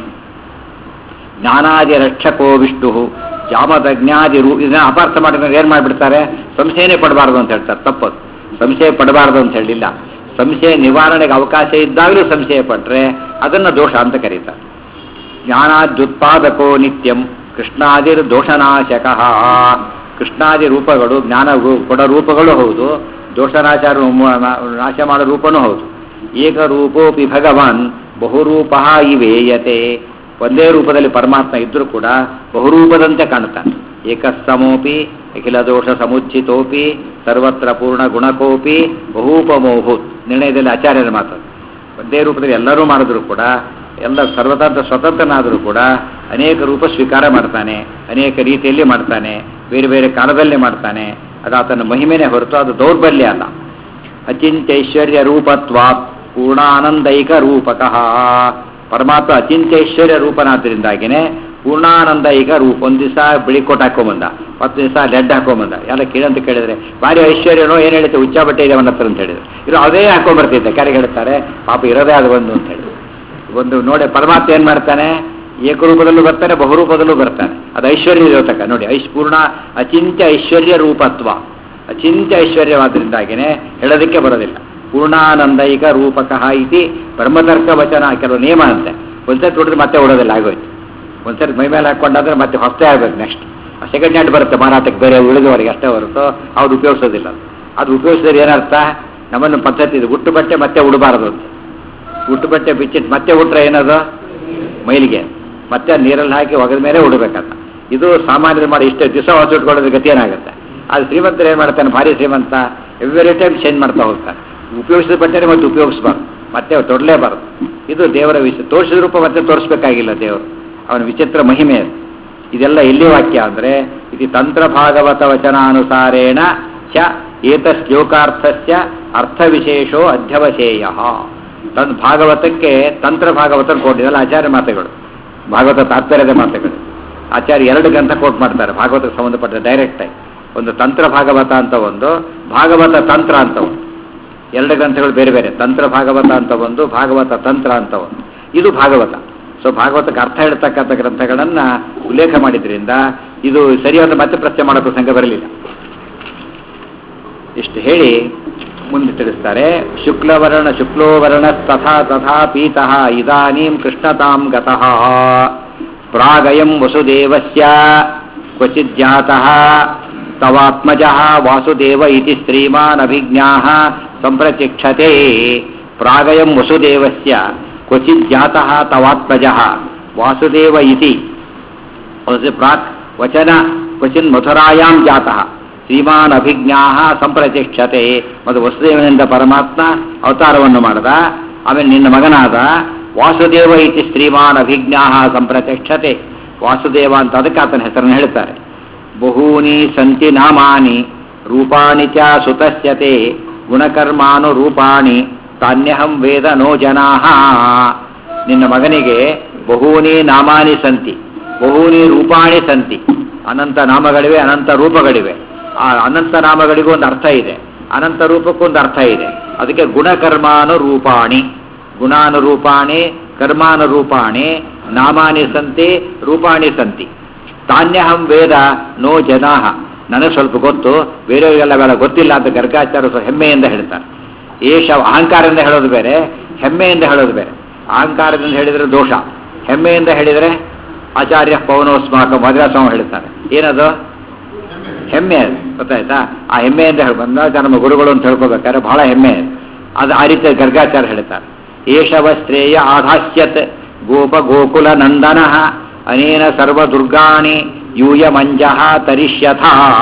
ಜ್ಞಾನಾದಿ ರಕ್ಷಕೋ ವಿಷ್ಣು ಜಾಮದಜ್ಞಾದಿ ರೂ ಇದನ್ನ ಅಪಾರ್ಥ ಮಾಡಿದ್ರೆ ಏನು ಮಾಡಿಬಿಡ್ತಾರೆ ಸಂಶಯನೇ ಪಡಬಾರ್ದು ಅಂತ ಹೇಳ್ತಾರೆ ತಪ್ಪದು ಸಂಶಯ ಪಡಬಾರ್ದು ಅಂತ ಹೇಳಿಲ್ಲ ಸಂಶಯ ನಿವಾರಣೆಗೆ ಅವಕಾಶ ಇದ್ದಾಗಲೂ ಸಂಶಯ ಪಟ್ಟರೆ ಅದನ್ನು ದೋಷ ಅಂತ ಕರೀತಾರೆ ಜ್ಞಾನಾದ್ಯುತ್ಪಾದಕೋ ನಿತ್ಯಂ ಕೃಷ್ಣಾದಿರ್ ದೋಷನಾಶಕ ಕೃಷ್ಣಾದಿ ರೂಪಗಳು ಜ್ಞಾನ ರೂ- ಕೊಡ ರೂಪಗಳು ಹೌದು ದೋಷನಾಶ ರೂ- ನಾಶ ಮಾಡೋ ರೂಪನೂ ಹೌದು ಏಕರೂಪೋಪಿ ಭಗವಾನ್ ಬಹುರೂಪ ಇವೇಯತೆ ಒಂದೇ ರೂಪದಲ್ಲಿ ಪರಮಾತ್ಮ ಇದ್ರೂ ಕೂಡ ಬಹುರೂಪದಂತೆ ಕಾಣುತ್ತಾನೆ ಏಕಸ್ತಮೋಪಿ ಅಖಿಲ ದೋಷ ಸಮುಚ್ಚಿತೋಪಿ ಸರ್ವತ್ರ ಪೂರ್ಣ ಗುಣಕೋಪಿ ಬಹುಪಮೋಹು ನಿರ್ಣಯದಲ್ಲಿ ಆಚಾರ್ಯರ ಮಾತು ಒಂದೇ ರೂಪದಲ್ಲಿ ಎಲ್ಲರೂ ಮಾಡಿದ್ರು ಕೂಡ ಎಲ್ಲ ಸರ್ವತಂತ್ರ ಸ್ವತಂತ್ರನಾದರೂ ಕೂಡ ಅನೇಕ ರೂಪ ಸ್ವೀಕಾರ ಮಾಡ್ತಾನೆ ಅನೇಕ ರೀತಿಯಲ್ಲಿ ಮಾಡ್ತಾನೆ ಬೇರೆ ಬೇರೆ ಕಾಲದಲ್ಲಿ ಮಾಡ್ತಾನೆ ಅದು ಆತನ ಮಹಿಮೆನೇ ಹೊರತು ಅದು ದೌರ್ಬಲ್ಯ ಅಲ್ಲ ಅಚಿಂತ್ಯೈಶ್ವರ್ಯ ರೂಪತ್ವ ಪೂರ್ಣಾನಂದೈಕ ರೂಪಕಃ ಪರಮಾತ್ಮ ಅಚಿಂತ್ಯೈಶ್ವರ್ಯ ರೂಪನಾದ್ದರಿಂದಾಗಿನೇ ಪೂರ್ಣಾನಂದೈಕ ರೂಪ ಒಂದು ದಿವಸ ಬಿಳಿ ಕೋಟ್ ಹಾಕೊಂಬಂದ ಹತ್ತು ದಿವಸ ಲೆಡ್ ಹಾಕೊಂಬಂದ ಎಲ್ಲ ಕೇಳಂತ ಕೇಳಿದ್ರೆ ಭಾರಿ ಐಶ್ವರ್ಯನೋ ಏನು ಹೇಳುತ್ತೆ ಉಚ್ಚ ಬಟ್ಟೆ ಇದೆ ಅವನ ಹತ್ರ ಅಂತ ಹೇಳಿದ್ರು ಇರೋ ಅದೇ ಹಾಕೊಂಡ್ಬರ್ತಿದ್ದೆ ಕರೆ ಹೇಳ್ತಾರೆ ಪಾಪ ಇರೋದೇ ಅದು ಒಂದು ಅಂತ ಹೇಳಿ ಒಂದು ನೋಡಿ ಪರಮಾತ್ಮ ಏನು ಮಾಡ್ತಾನೆ ಏಕರೂಪದಲ್ಲೂ ಬರ್ತಾನೆ ಬಹುರೂಪದಲ್ಲೂ ಬರ್ತಾನೆ ಅದು ಐಶ್ವರ್ಯ ದೇವತಕ ನೋಡಿ ಐಶ್ ಪೂರ್ಣ ಅಚಿಂತ್ಯ ಐಶ್ವರ್ಯ ರೂಪತ್ವ ಅಚಿಂತ್ಯ ಐಶ್ವರ್ಯವಾದ್ದರಿಂದಾಗಿನೇ ಹೇಳೋದಕ್ಕೆ ಬರೋದಿಲ್ಲ ಪೂರ್ಣಾನಂದೈಕ ರೂಪಕಃ ಇತಿ ಬ್ರಹ್ಮತರ್ಕ ವಚನ ಕೆಲವು ನಿಯಮ ಅಂತೆ ಒಂದ್ಸರಿ ನೋಡಿದ್ರೆ ಮತ್ತೆ ಓಡೋದಿಲ್ಲ ಆಗೋಯ್ತು ಒಂದ್ಸರಿ ಮೈ ಮೇಲೆ ಹಾಕೊಂಡಾದ್ರೆ ಮತ್ತೆ ಹೊಸದೇ ಆಗ್ಬೇಕು ನೆಕ್ಸ್ಟ್ ಸೆಕೆಂಡ್ ಹ್ಯಾಂಡ್ ಬರುತ್ತೆ ಮಾರಾಟಕ್ಕೆ ಬೇರೆ ಉಳಿದವರಿಗೆ ಅಷ್ಟೇ ಹೊರತು ಅವ್ರು ಉಪಯೋಗಿಸೋದಿಲ್ಲ ಅದು ಉಪಯೋಗಿಸಿದ್ರೆ ಏನರ್ಥ ನಮ್ಮನ್ನು ಪದ್ಧತಿ ಇದೆ ಉಟ್ಟು ಬಟ್ಟೆ ಮತ್ತೆ ಉಡಬಾರದು ಅಂತ ಉಟ್ಟು ಬಟ್ಟೆ ಬಿಚ್ಚಿಟ್ಟು ಮತ್ತೆ ಉಟ್ರೆ ಏನದು ಮೈಲಿಗೆ ಮತ್ತೆ ನೀರಲ್ಲಿ ಹಾಕಿ ಒಗೆದ ಮೇಲೆ ಉಡಬೇಕಂತ ಇದು ಸಾಮಾನ್ಯರು ಮಾಡಿ ಇಷ್ಟೇ ದಿವಸ ಹೊಸ ಉಟ್ಕೊಳ್ಳೋದ್ರ ಗತಿ ಏನಾಗುತ್ತೆ ಅದು ಶ್ರೀಮಂತರು ಏನು ಮಾಡ್ತಾನೆ ಭಾರಿ ಶ್ರೀಮಂತ ಎವ್ರಿ ಟೈಮ್ ಚೇಂಜ್ ಮಾಡ್ತಾ ಹೋಗ್ತಾನೆ ಉಪಯೋಗಿಸಿದ ಬಟ್ಟೆನೇ ಮತ್ತೆ ಉಪಯೋಗಿಸ್ಬಾರ್ದು ಮತ್ತೆ ತೊಡಲೇಬಾರ್ದು ಇದು ದೇವರ ವಿಷಯ ತೋರಿಸಿದ ರೂಪ ಮತ್ತೆ ತೋರಿಸ್ಬೇಕಾಗಿಲ್ಲ ದೇವರು ಅವನ ವಿಚಿತ್ರ ಮಹಿಮೆ ಅದು ಇದೆಲ್ಲ ಎಲ್ಲಿ ವಾಕ್ಯ ಅಂದರೆ ಇದು ತಂತ್ರ ಭಾಗವತ ವಚನಾನುಸಾರೇಣ ಚ ಏತ ಶ್ಲೋಕಾರ್ಥಸ್ಯ ಅರ್ಥವಿಶೇಷೋ ಅಧ್ಯವಶೇಯ ತನ್ ಭಾಗವತಕ್ಕೆ ತಂತ್ರ ಭಾಗವತ ಕೊಟ್ಟಿದ್ದಲ್ಲ ಆಚಾರ್ಯ ಮಾತುಗಳು ಭಾಗವತ ತಾತ್ಪರ್ಯದ ಮಾತುಗಳು ಆಚಾರ್ಯ ಎರಡು ಗ್ರಂಥ ಕೋಟ್ ಮಾಡ್ತಾರೆ ಭಾಗವತಕ್ಕೆ ಸಂಬಂಧಪಟ್ಟ ಡೈರೆಕ್ಟ್ ಆಗಿ ಒಂದು ತಂತ್ರ ಭಾಗವತ ಅಂತ ಒಂದು ಭಾಗವತ ತಂತ್ರ ಅಂತ ಒಂದು ಎರಡು ಗ್ರಂಥಗಳು ಬೇರೆ ಬೇರೆ ತಂತ್ರ ಭಾಗವತ ಅಂತ ಒಂದು ಭಾಗವತ ತಂತ್ರ ಅಂತ ಒಂದು ಇದು ಭಾಗವತ ಸೊ ಭಾಗವತಕ್ಕೆ ಅರ್ಥ ಹೇಳ್ತಕ್ಕಂಥ ಗ್ರಂಥಗಳನ್ನ ಉಲ್ಲೇಖ ಮಾಡಿದ್ರಿಂದ ಇದು ಸರಿಯಾದ ಮತ್ತೆ ಪ್ರಶ್ನೆ ಮಾಡೋ ಪ್ರಸಂಗ ಬರಲಿಲ್ಲ ಇಷ್ಟು ಹೇಳಿ ಮುಂದೆ ತಿಳಿಸ್ತಾರೆ ಶುಕ್ಲವರ್ಣ ಶುಕ್ಲೋವರ್ಣ ತಥಾ ತಥಾ ಪೀತಃ ಇದಾನೀಂ ಕೃಷ್ಣತಾಂ ಗತಃ ಪ್ರಾಗಯಂ ವಸುದೇವಸ್ಯ ಕ್ವಚಿಜ್ಜಾತಃ ತವಾತ್ಮಜಃ ವಾಸುದೇವ ಇತಿ ಶ್ರೀಮಾನ್ ಅಭಿಜ್ಞಾಃ ಸಂಪ್ರತಿಕ್ಷತೆ ಪ್ರಾಗಯಂ ವಸುದೇವಸ್ಯ ಕ್ವಚಿಜ್ಜಾತಃ ತವಾತ್ಮಜಃ ವಾಸುದೇವ ಇತಿ ಪ್ರಾಕ್ ವಚನ ಕ್ವಚಿನ್ ಮಥುರಾಯಾಂ ಜಾತಃ ಶ್ರೀಮಾನ್ ಅಭಿಜ್ಞಾ ಸಂಪ್ರತಿಷ್ಠತೆ ಮತ್ತು ವಸುದೇವನಿಂದ ಪರಮಾತ್ಮ ಅವತಾರವನ್ನು ಮಾಡದ ಆಮೇಲೆ ನಿನ್ನ ಮಗನಾದ ವಾಸುದೇವ ಇತಿ ಶ್ರೀಮಾನ್ ಅಭಿಜ್ಞಾ ಸಂಪ್ರತಿಷ್ಠತೆ ವಾಸುದೇವ ಅಂತ ಅದಕ್ಕೆ ಆತನ ಹೆಸರನ್ನು ಹೇಳ್ತಾರೆ ಬಹೂನಿ ಸಂತಿ ನಾಮಾನಿ ರೂಪಾಣಿ ಚ ಸುತಸ್ಯತೆ ಗುಣಕರ್ಮಾನು ರೂಪಾಣಿ ತಾನ್ಯಹಂ ವೇದ ನೋ ಜನಾ ನಿನ್ನ ಮಗನಿಗೆ ಬಹೂನಿ ನಾಮಾನಿ ಸಂತಿ ಬಹೂನಿ ರೂಪಾಣಿ ಸಂತಿ ಅನಂತ ನಾಮಗಳಿವೆ ಅನಂತ ರೂಪಗಳಿವೆ ಆ ಅನಂತ ನಾಮಗಳಿಗೂ ಒಂದು ಅರ್ಥ ಇದೆ ಅನಂತ ರೂಪಕ್ಕೂ ಒಂದು ಅರ್ಥ ಇದೆ ಅದಕ್ಕೆ ಗುಣಕರ್ಮಾನುರೂಪಾಣಿ ಗುಣಾನುರೂಪಾಣಿ ಕರ್ಮಾನುರೂಪಾಣಿ ನಾಮಾನಿ ಸಂತಿ ರೂಪಾಣಿ ಸಂತಿ ತಾನ್ಯಹಂ ವೇದ ನೋ ಜನಾಹ ನನಗೆ ಸ್ವಲ್ಪ ಗೊತ್ತು ಬೇರೆಯವರಿಗೆಲ್ಲ ಬೇಡ ಗೊತ್ತಿಲ್ಲ ಅಂತ ಗರ್ಗಾಚಾರ್ಯ ಸ್ವಲ್ಪ ಹೆಮ್ಮೆಯಿಂದ ಹೇಳ್ತಾರೆ ಏಷ ಅಹಂಕಾರದಿಂದ ಹೇಳೋದು ಬೇರೆ ಹೆಮ್ಮೆಯಿಂದ ಹೇಳೋದು ಬೇರೆ ಅಹಂಕಾರದಿಂದ ಹೇಳಿದರೆ ದೋಷ ಹೆಮ್ಮೆಯಿಂದ ಹೇಳಿದರೆ ಆಚಾರ್ಯ ಪವನೋಸ್ಮಾಕ ಮದ್ರಾಸ್ವಾಮಿ ಹೇಳ್ತಾರೆ ಏನದು ಹೆಮ್ಮೆ ಅದು ಗೊತ್ತಾಯ್ತಾ ಆ ಹೆಮ್ಮೆಯಿಂದ ಹೇಳಿ ಬಂದಾಗ ನಮ್ಮ ಗುರುಗಳು ಅಂತ ಹೇಳ್ಕೋಬೇಕಾದ್ರೆ ಬಹಳ ಹೆಮ್ಮೆ ಅದು. ಅದು ಆ ರೀತಿ ಗರ್ಗಾಚಾರ ಹೇಳ್ತಾರೆ ಏಷವಸ್ತ್ರೇಯ ಆಧಾಸ್ಯತ್ ಗೋಪ ಗೋಕುಲ ನಂದನ ಅನೇನ ಸರ್ವ ದುರ್ಗಾಣಿ ಯೂಯ ಮಂಜಃ ತರಿಷ್ಯಥ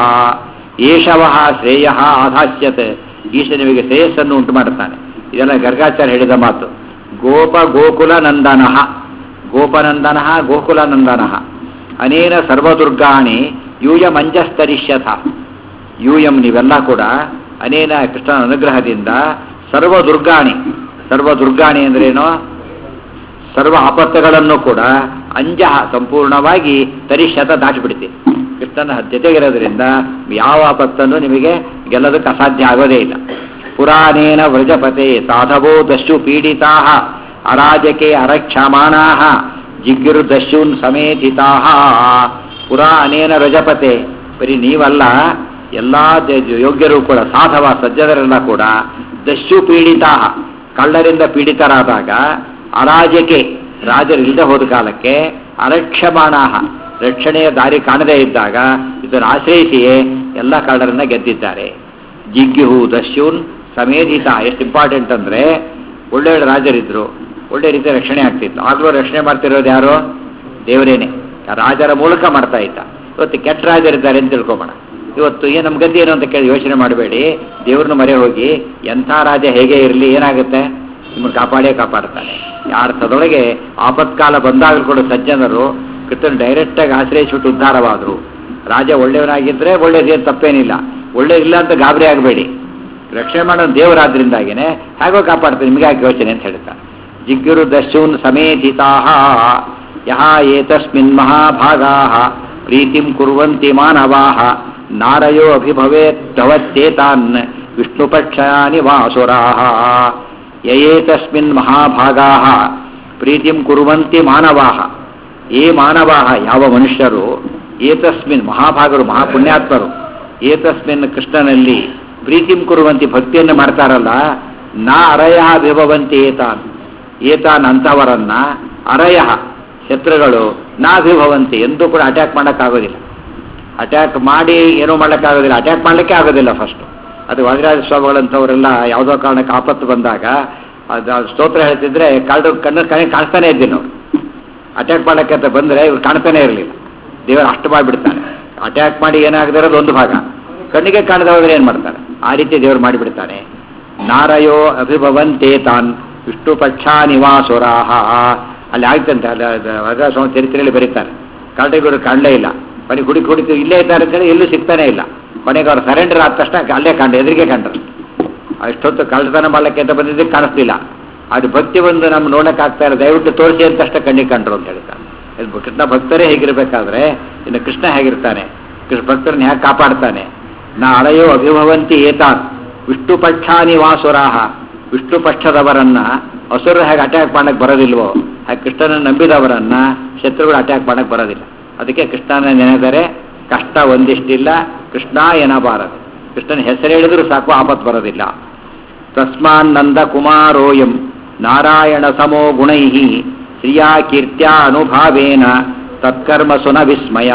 ಏಷವ ಶ್ರೇಯ ಆಧಾಸ್ಯತ್ ಈಶನಿಗೆ ಶ್ರೇಯಸ್ಸನ್ನು ಉಂಟು ಮಾಡುತ್ತಾನೆ ಇದೆಲ್ಲ ಗರ್ಗಾಚಾರ್ಯ ಹೇಳಿದ ಮಾತು ಗೋಪ ಗೋಕುಲ ನಂದನ ಗೋಪನಂದನ ಗೋಕುಲನಂದನ ಅನೇನ ಸರ್ವದುರ್ಗಾಣಿ ಯೂಯ ಮಂಜಸ್ತರಿಷ್ಯಥ ಯೂಯಂ ನೀವೆಲ್ಲ ಕೂಡ ಅನೇನ ಕೃಷ್ಣನ ಅನುಗ್ರಹದಿಂದ ಸರ್ವ ದುರ್ಗಾಣಿ ಸರ್ವ ದುರ್ಗಾಣಿ ಅಂದ್ರೇನು ಸರ್ವ ಆಪತ್ತುಗಳನ್ನು ಕೂಡ ಅಂಜಹ ಸಂಪೂರ್ಣವಾಗಿ ತರಿಷ್ಯತ ದಾಟಿಬಿಡ್ತೀವಿ ಕೃಷ್ಣನ ಜೊತೆಗಿರೋದ್ರಿಂದ ಯಾವ ಆಪತ್ತನ್ನು ನಿಮಗೆ ಗೆಲ್ಲೋದಕ್ಕೆ ಅಸಾಧ್ಯ ಆಗೋದೇ ಇಲ್ಲ ಪುರಾಣೇನ ವ್ರಜಪತೆ ಸಾಧವೋ ದಸ್ಯು ಪೀಡಿತಾ ಅರಾಜಕೆ ಅರಕ್ಷಮಾಣಾ ಜಿಗ್ಗಿರು ದಸ್ಯೂನ್ ಸಮೇಧಿತಾ ಪುರಾ ಅನೇನ ವ್ರಜಪತೆ ಬರೀ ನೀವಲ್ಲ ಎಲ್ಲ ಯೋಗ್ಯರು ಕೂಡ ಸಾಧವ ಸಜ್ಜನರೆಲ್ಲ ಕೂಡ ದಸ್ಯು ಪೀಡಿತಾ ಕಳ್ಳರಿಂದ ಪೀಡಿತರಾದಾಗ ಅರಾಜಕೆ ರಾಜರಿಲ್ಲದೆ ಹೋದ ಕಾಲಕ್ಕೆ ಅರಕ್ಷಮಾಣ ರಕ್ಷಣೆಯ ದಾರಿ ಕಾಣದೇ ಇದ್ದಾಗ ಇದನ್ನು ಆಶ್ರಯಿಸಿಯೇ ಎಲ್ಲ ಕಳ್ಳರನ್ನ ಗೆದ್ದಿದ್ದಾರೆ ಜಿಗ್ಗಿಹು ದಸ್ಯೂನ್ ಸಮೇಧಿತ ಎಷ್ಟು ಇಂಪಾರ್ಟೆಂಟ್ ಅಂದ್ರೆ ಒಳ್ಳೆ ಒಳ್ಳೆ ರಾಜರಿದ್ರು ಒಳ್ಳೆ ರೀತಿ ರಕ್ಷಣೆ ಆಗ್ತಿತ್ತು ಆಗಲೂ ರಕ್ಷಣೆ ಮಾಡ್ತಿರೋದು ಯಾರು ದೇವರೇನೆ ರಾಜರ ಮೂಲಕ ಮಾಡ್ತಾ ಇದ್ದ ಇವತ್ತು ಕೆಟ್ಟ ರಾಜರಿದ್ದಾರೆ ಅಂತ ತಿಳ್ಕೊಬೋಣ ಇವತ್ತು ಏನು ನಮ್ಮ ಗತಿ ಏನು ಅಂತ ಕೇಳಿ ಯೋಚನೆ ಮಾಡಬೇಡಿ ದೇವ್ರನ್ನ ಮರೆ ಹೋಗಿ ಎಂಥ ರಾಜ ಹೇಗೆ ಇರಲಿ ಏನಾಗುತ್ತೆ ನಿಮ್ಮನ್ನು ಕಾಪಾಡೇ ಕಾಪಾಡ್ತಾನೆ ಆ ಅರ್ಥದೊಳಗೆ ಆಪತ್ಕಾಲ ಬಂದಾಗಲೂ ಕೂಡ ಸಜ್ಜನರು ಕೃತನ ಡೈರೆಕ್ಟಾಗಿ ಆಶ್ರಯಿಸಿಬಿಟ್ಟು ಉದ್ಧಾರವಾದರು ರಾಜ ಒಳ್ಳೆಯವನಾಗಿದ್ದರೆ ಒಳ್ಳೇದೇನು ತಪ್ಪೇನಿಲ್ಲ ಒಳ್ಳೇದಿಲ್ಲ ಅಂತ ಗಾಬರಿ ಆಗಬೇಡಿ ರಕ್ಷಣೆ ಮಾಡೋ ದೇವರಾದ್ರಿಂದಾಗಿನೇ ಹೇಗೋ ಕಾಪಾಡ್ತಾರೆ ನಿಮಗೆ ಯಾಕೆ ಯೋಚನೆ ಅಂತ ಹೇಳ್ತಾರೆ ಜಿಗ್ಗುರು ದಸ್ಯೂನ್ ಸಮೇಧಿತಾ ಯಹ ಏತಸ್ಮಿನ್ ಮಹಾಭಾಗಾ ಪ್ರೀತಿಂ ಕುರ್ವಂತಿ ಮಾನವಾ ನಾರಯೋ ಅಭಿಭವೇತ್ತವತ್ತೇತಾನ್ ವಿಷ್ಣುಪಕ್ಷಾನಿ ವಾಸುರಾ ಯಯೇತಸ್ಮಿನ್ ಮಹಾಭಾಗಾ ಪ್ರೀತಿಂ ಕುರ್ವಂತಿ ಮಾನವಾ ಏ ಮಾನವಾ ಯಾವ ಮನುಷ್ಯರು ಏತಸ್ಮಿನ್ ಮಹಾಭಾಗರು ಮಹಾಪುಣ್ಯಾತ್ಮರು ಏತಸ್ಮಿನ್ ಕೃಷ್ಣನಲ್ಲಿ ಪ್ರೀತಿಂ ಕುರುವಂತಿ ಭಕ್ತಿಯನ್ನು ಮಾಡ್ತಾರಲ್ಲ ನಾ ಅರಯ ವಿಭವಂತಿ ಏತಾನ್ ಏತಾನ್ ಅಂತವರನ್ನ ಅರಯ ಶತ್ರುಗಳು ನಾ ವಿಭವಂತಿ ಎಂದೂ ಕೂಡ ಅಟ್ಯಾಕ್ ಮಾಡೋಕ್ಕಾಗೋದಿಲ್ಲ ಅಟ್ಯಾಕ್ ಮಾಡಿ ಏನೂ ಮಾಡೋಕ್ಕಾಗೋದಿಲ್ಲ ಅಟ್ಯಾಕ್ ಮಾಡಲಿಕ್ಕೆ ಆಗೋದಿಲ್ಲ ಫಸ್ಟು ಅದು ವಾದಿರಾಜ ಸ್ವಾಮಿಗಳಂಥವರೆಲ್ಲ ಯಾವುದೋ ಕಾರಣಕ್ಕೆ ಆಪತ್ತು ಬಂದಾಗ ಅದು ಅದು ಸ್ತೋತ್ರ ಹೇಳ್ತಿದ್ರೆ ಕಳ್ಳು ಕಣ್ಣು ಕಣ್ಣು ಕಾಣಿಸ್ತಾನೆ ಇದ್ದೀನಿ ನಾವು ಅಟ್ಯಾಕ್ ಮಾಡೋಕ್ಕೆ ಅಂತ ಬಂದರೆ ಇವ್ರು ಕಾಣ್ತಾನೆ ಇರಲಿಲ್ಲ ದೇವರು ಅಷ್ಟು ಮಾಡಿಬಿಡ್ತಾನೆ ಅಟ್ಯಾಕ್ ಮಾಡಿ ಏನಾಗದಿರೋದು ಒಂದು ಭಾಗ ಕಣ್ಣಿಗೆ ಕಾಣದೆ ಹೋದ್ರೆ ಏನು ಮಾಡ್ತಾರೆ ಆ ರೀತಿ ದೇವರು ಮಾಡಿಬಿಡ್ತಾನೆ ನಾರಯೋ ಅಭಿಭವಂತೆ ತಾನ್ ವಿಷ್ಣು ಪಕ್ಷ ನಿವಾಸುರಾಹ ಅಲ್ಲಿ ಆಗ್ತಂತೆ ಅಲ್ಲಿ ವರದಾಸ್ವಾಮಿ ಚರಿತ್ರೆಯಲ್ಲಿ ಬರೀತಾರೆ ಕಾಲ್ಟೆಗೂರು ಕಾಣಲೇ ಇಲ್ಲ ಕೊನೆಗೆ ಹುಡುಕಿ ಹುಡುಕಿ ಇಲ್ಲೇ ಇದ್ದಾರೆ ಅಂತೇಳಿ ಎಲ್ಲೂ ಸಿಗ್ತಾನೆ ಇಲ್ಲ ಕೊನೆಗೆ ಅವ್ರು ಸರೆಂಡರ್ ಆದ ತಕ್ಷಣ ಅಲ್ಲೇ ಕಂಡು ಎದುರಿಗೆ ಕಂಡ್ರು ಅಷ್ಟೊತ್ತು ಕಳ್ಳತನ ಮಾಡಲಿಕ್ಕೆ ಅಂತ ಬಂದಿದ್ದಕ್ಕೆ ಕಾಣಿಸ್ಲಿಲ್ಲ ಅದು ಭಕ್ತಿ ಒಂದು ನಮ್ಮ ನೋಡೋಕ್ಕಾಗ್ತಾ ಇಲ್ಲ ದಯವಿಟ್ಟು ತೋರಿಸಿ ಅಂತ ಅಷ್ಟೇ ಕಣ್ಣಿಗೆ ಕಂಡ್ರು ಅಂತ ಹೇಳ್ತಾರೆ ಇದು ಕೃಷ್ಣ ಭಕ್ತರೇ ಹೇಗಿರಬೇಕಾದ್ರೆ ಇನ್ನು ಕೃಷ್ಣ ಹೇಗಿರ್ತಾನೆ ಕೃಷ್ಣ ಭಕ್ತರನ್ನ ಹೇಗೆ ಕಾಪಾಡ್ತಾನೆ ನಾ ಅಳೆಯೋ ಅಭಿಭವಂತಿ ಏತಾನ್ ವಿಷ್ಣು ಪಕ್ಷಾನಿ ವಾಸುರಾಹ ವಿಷ್ಣು ಪಕ್ಷದವರನ್ನ ಅಸುರ ಹೇಗೆ ಅಟ್ಯಾಕ್ ಮಾಡಕ್ಕೆ ಬರೋದಿಲ್ವೋ ಹಾಗೆ ಕೃಷ್ಣನ ನಂಬಿದವರನ್ನ ಶತ್ರುಗಳು ಅಟ್ಯಾಕ್ ಮಾಡಕ್ಕೆ ಬರೋದಿಲ್ಲ ಅದಕ್ಕೆ ಕೃಷ್ಣನ ನೆನೆದರೆ ಕಷ್ಟ ಒಂದಿಷ್ಟಿಲ್ಲ ಕೃಷ್ಣ ಎನ್ನಬಾರದು ಕೃಷ್ಣನ ಹೆಸರು ಹೇಳಿದ್ರು ಸಾಕು ಆಪತ್ತು ಬರೋದಿಲ್ಲ ತಸ್ಮಾನ್ ನಂದ ಕುಮಾರೋಯಂ ನಾರಾಯಣ ಸಮೋ ಗುಣೈ ಶ್ರಿಯಾ ಕೀರ್ತ್ಯ ಅನುಭಾವೇನ ತತ್ಕರ್ಮ ಸುನ ವಿಸ್ಮಯ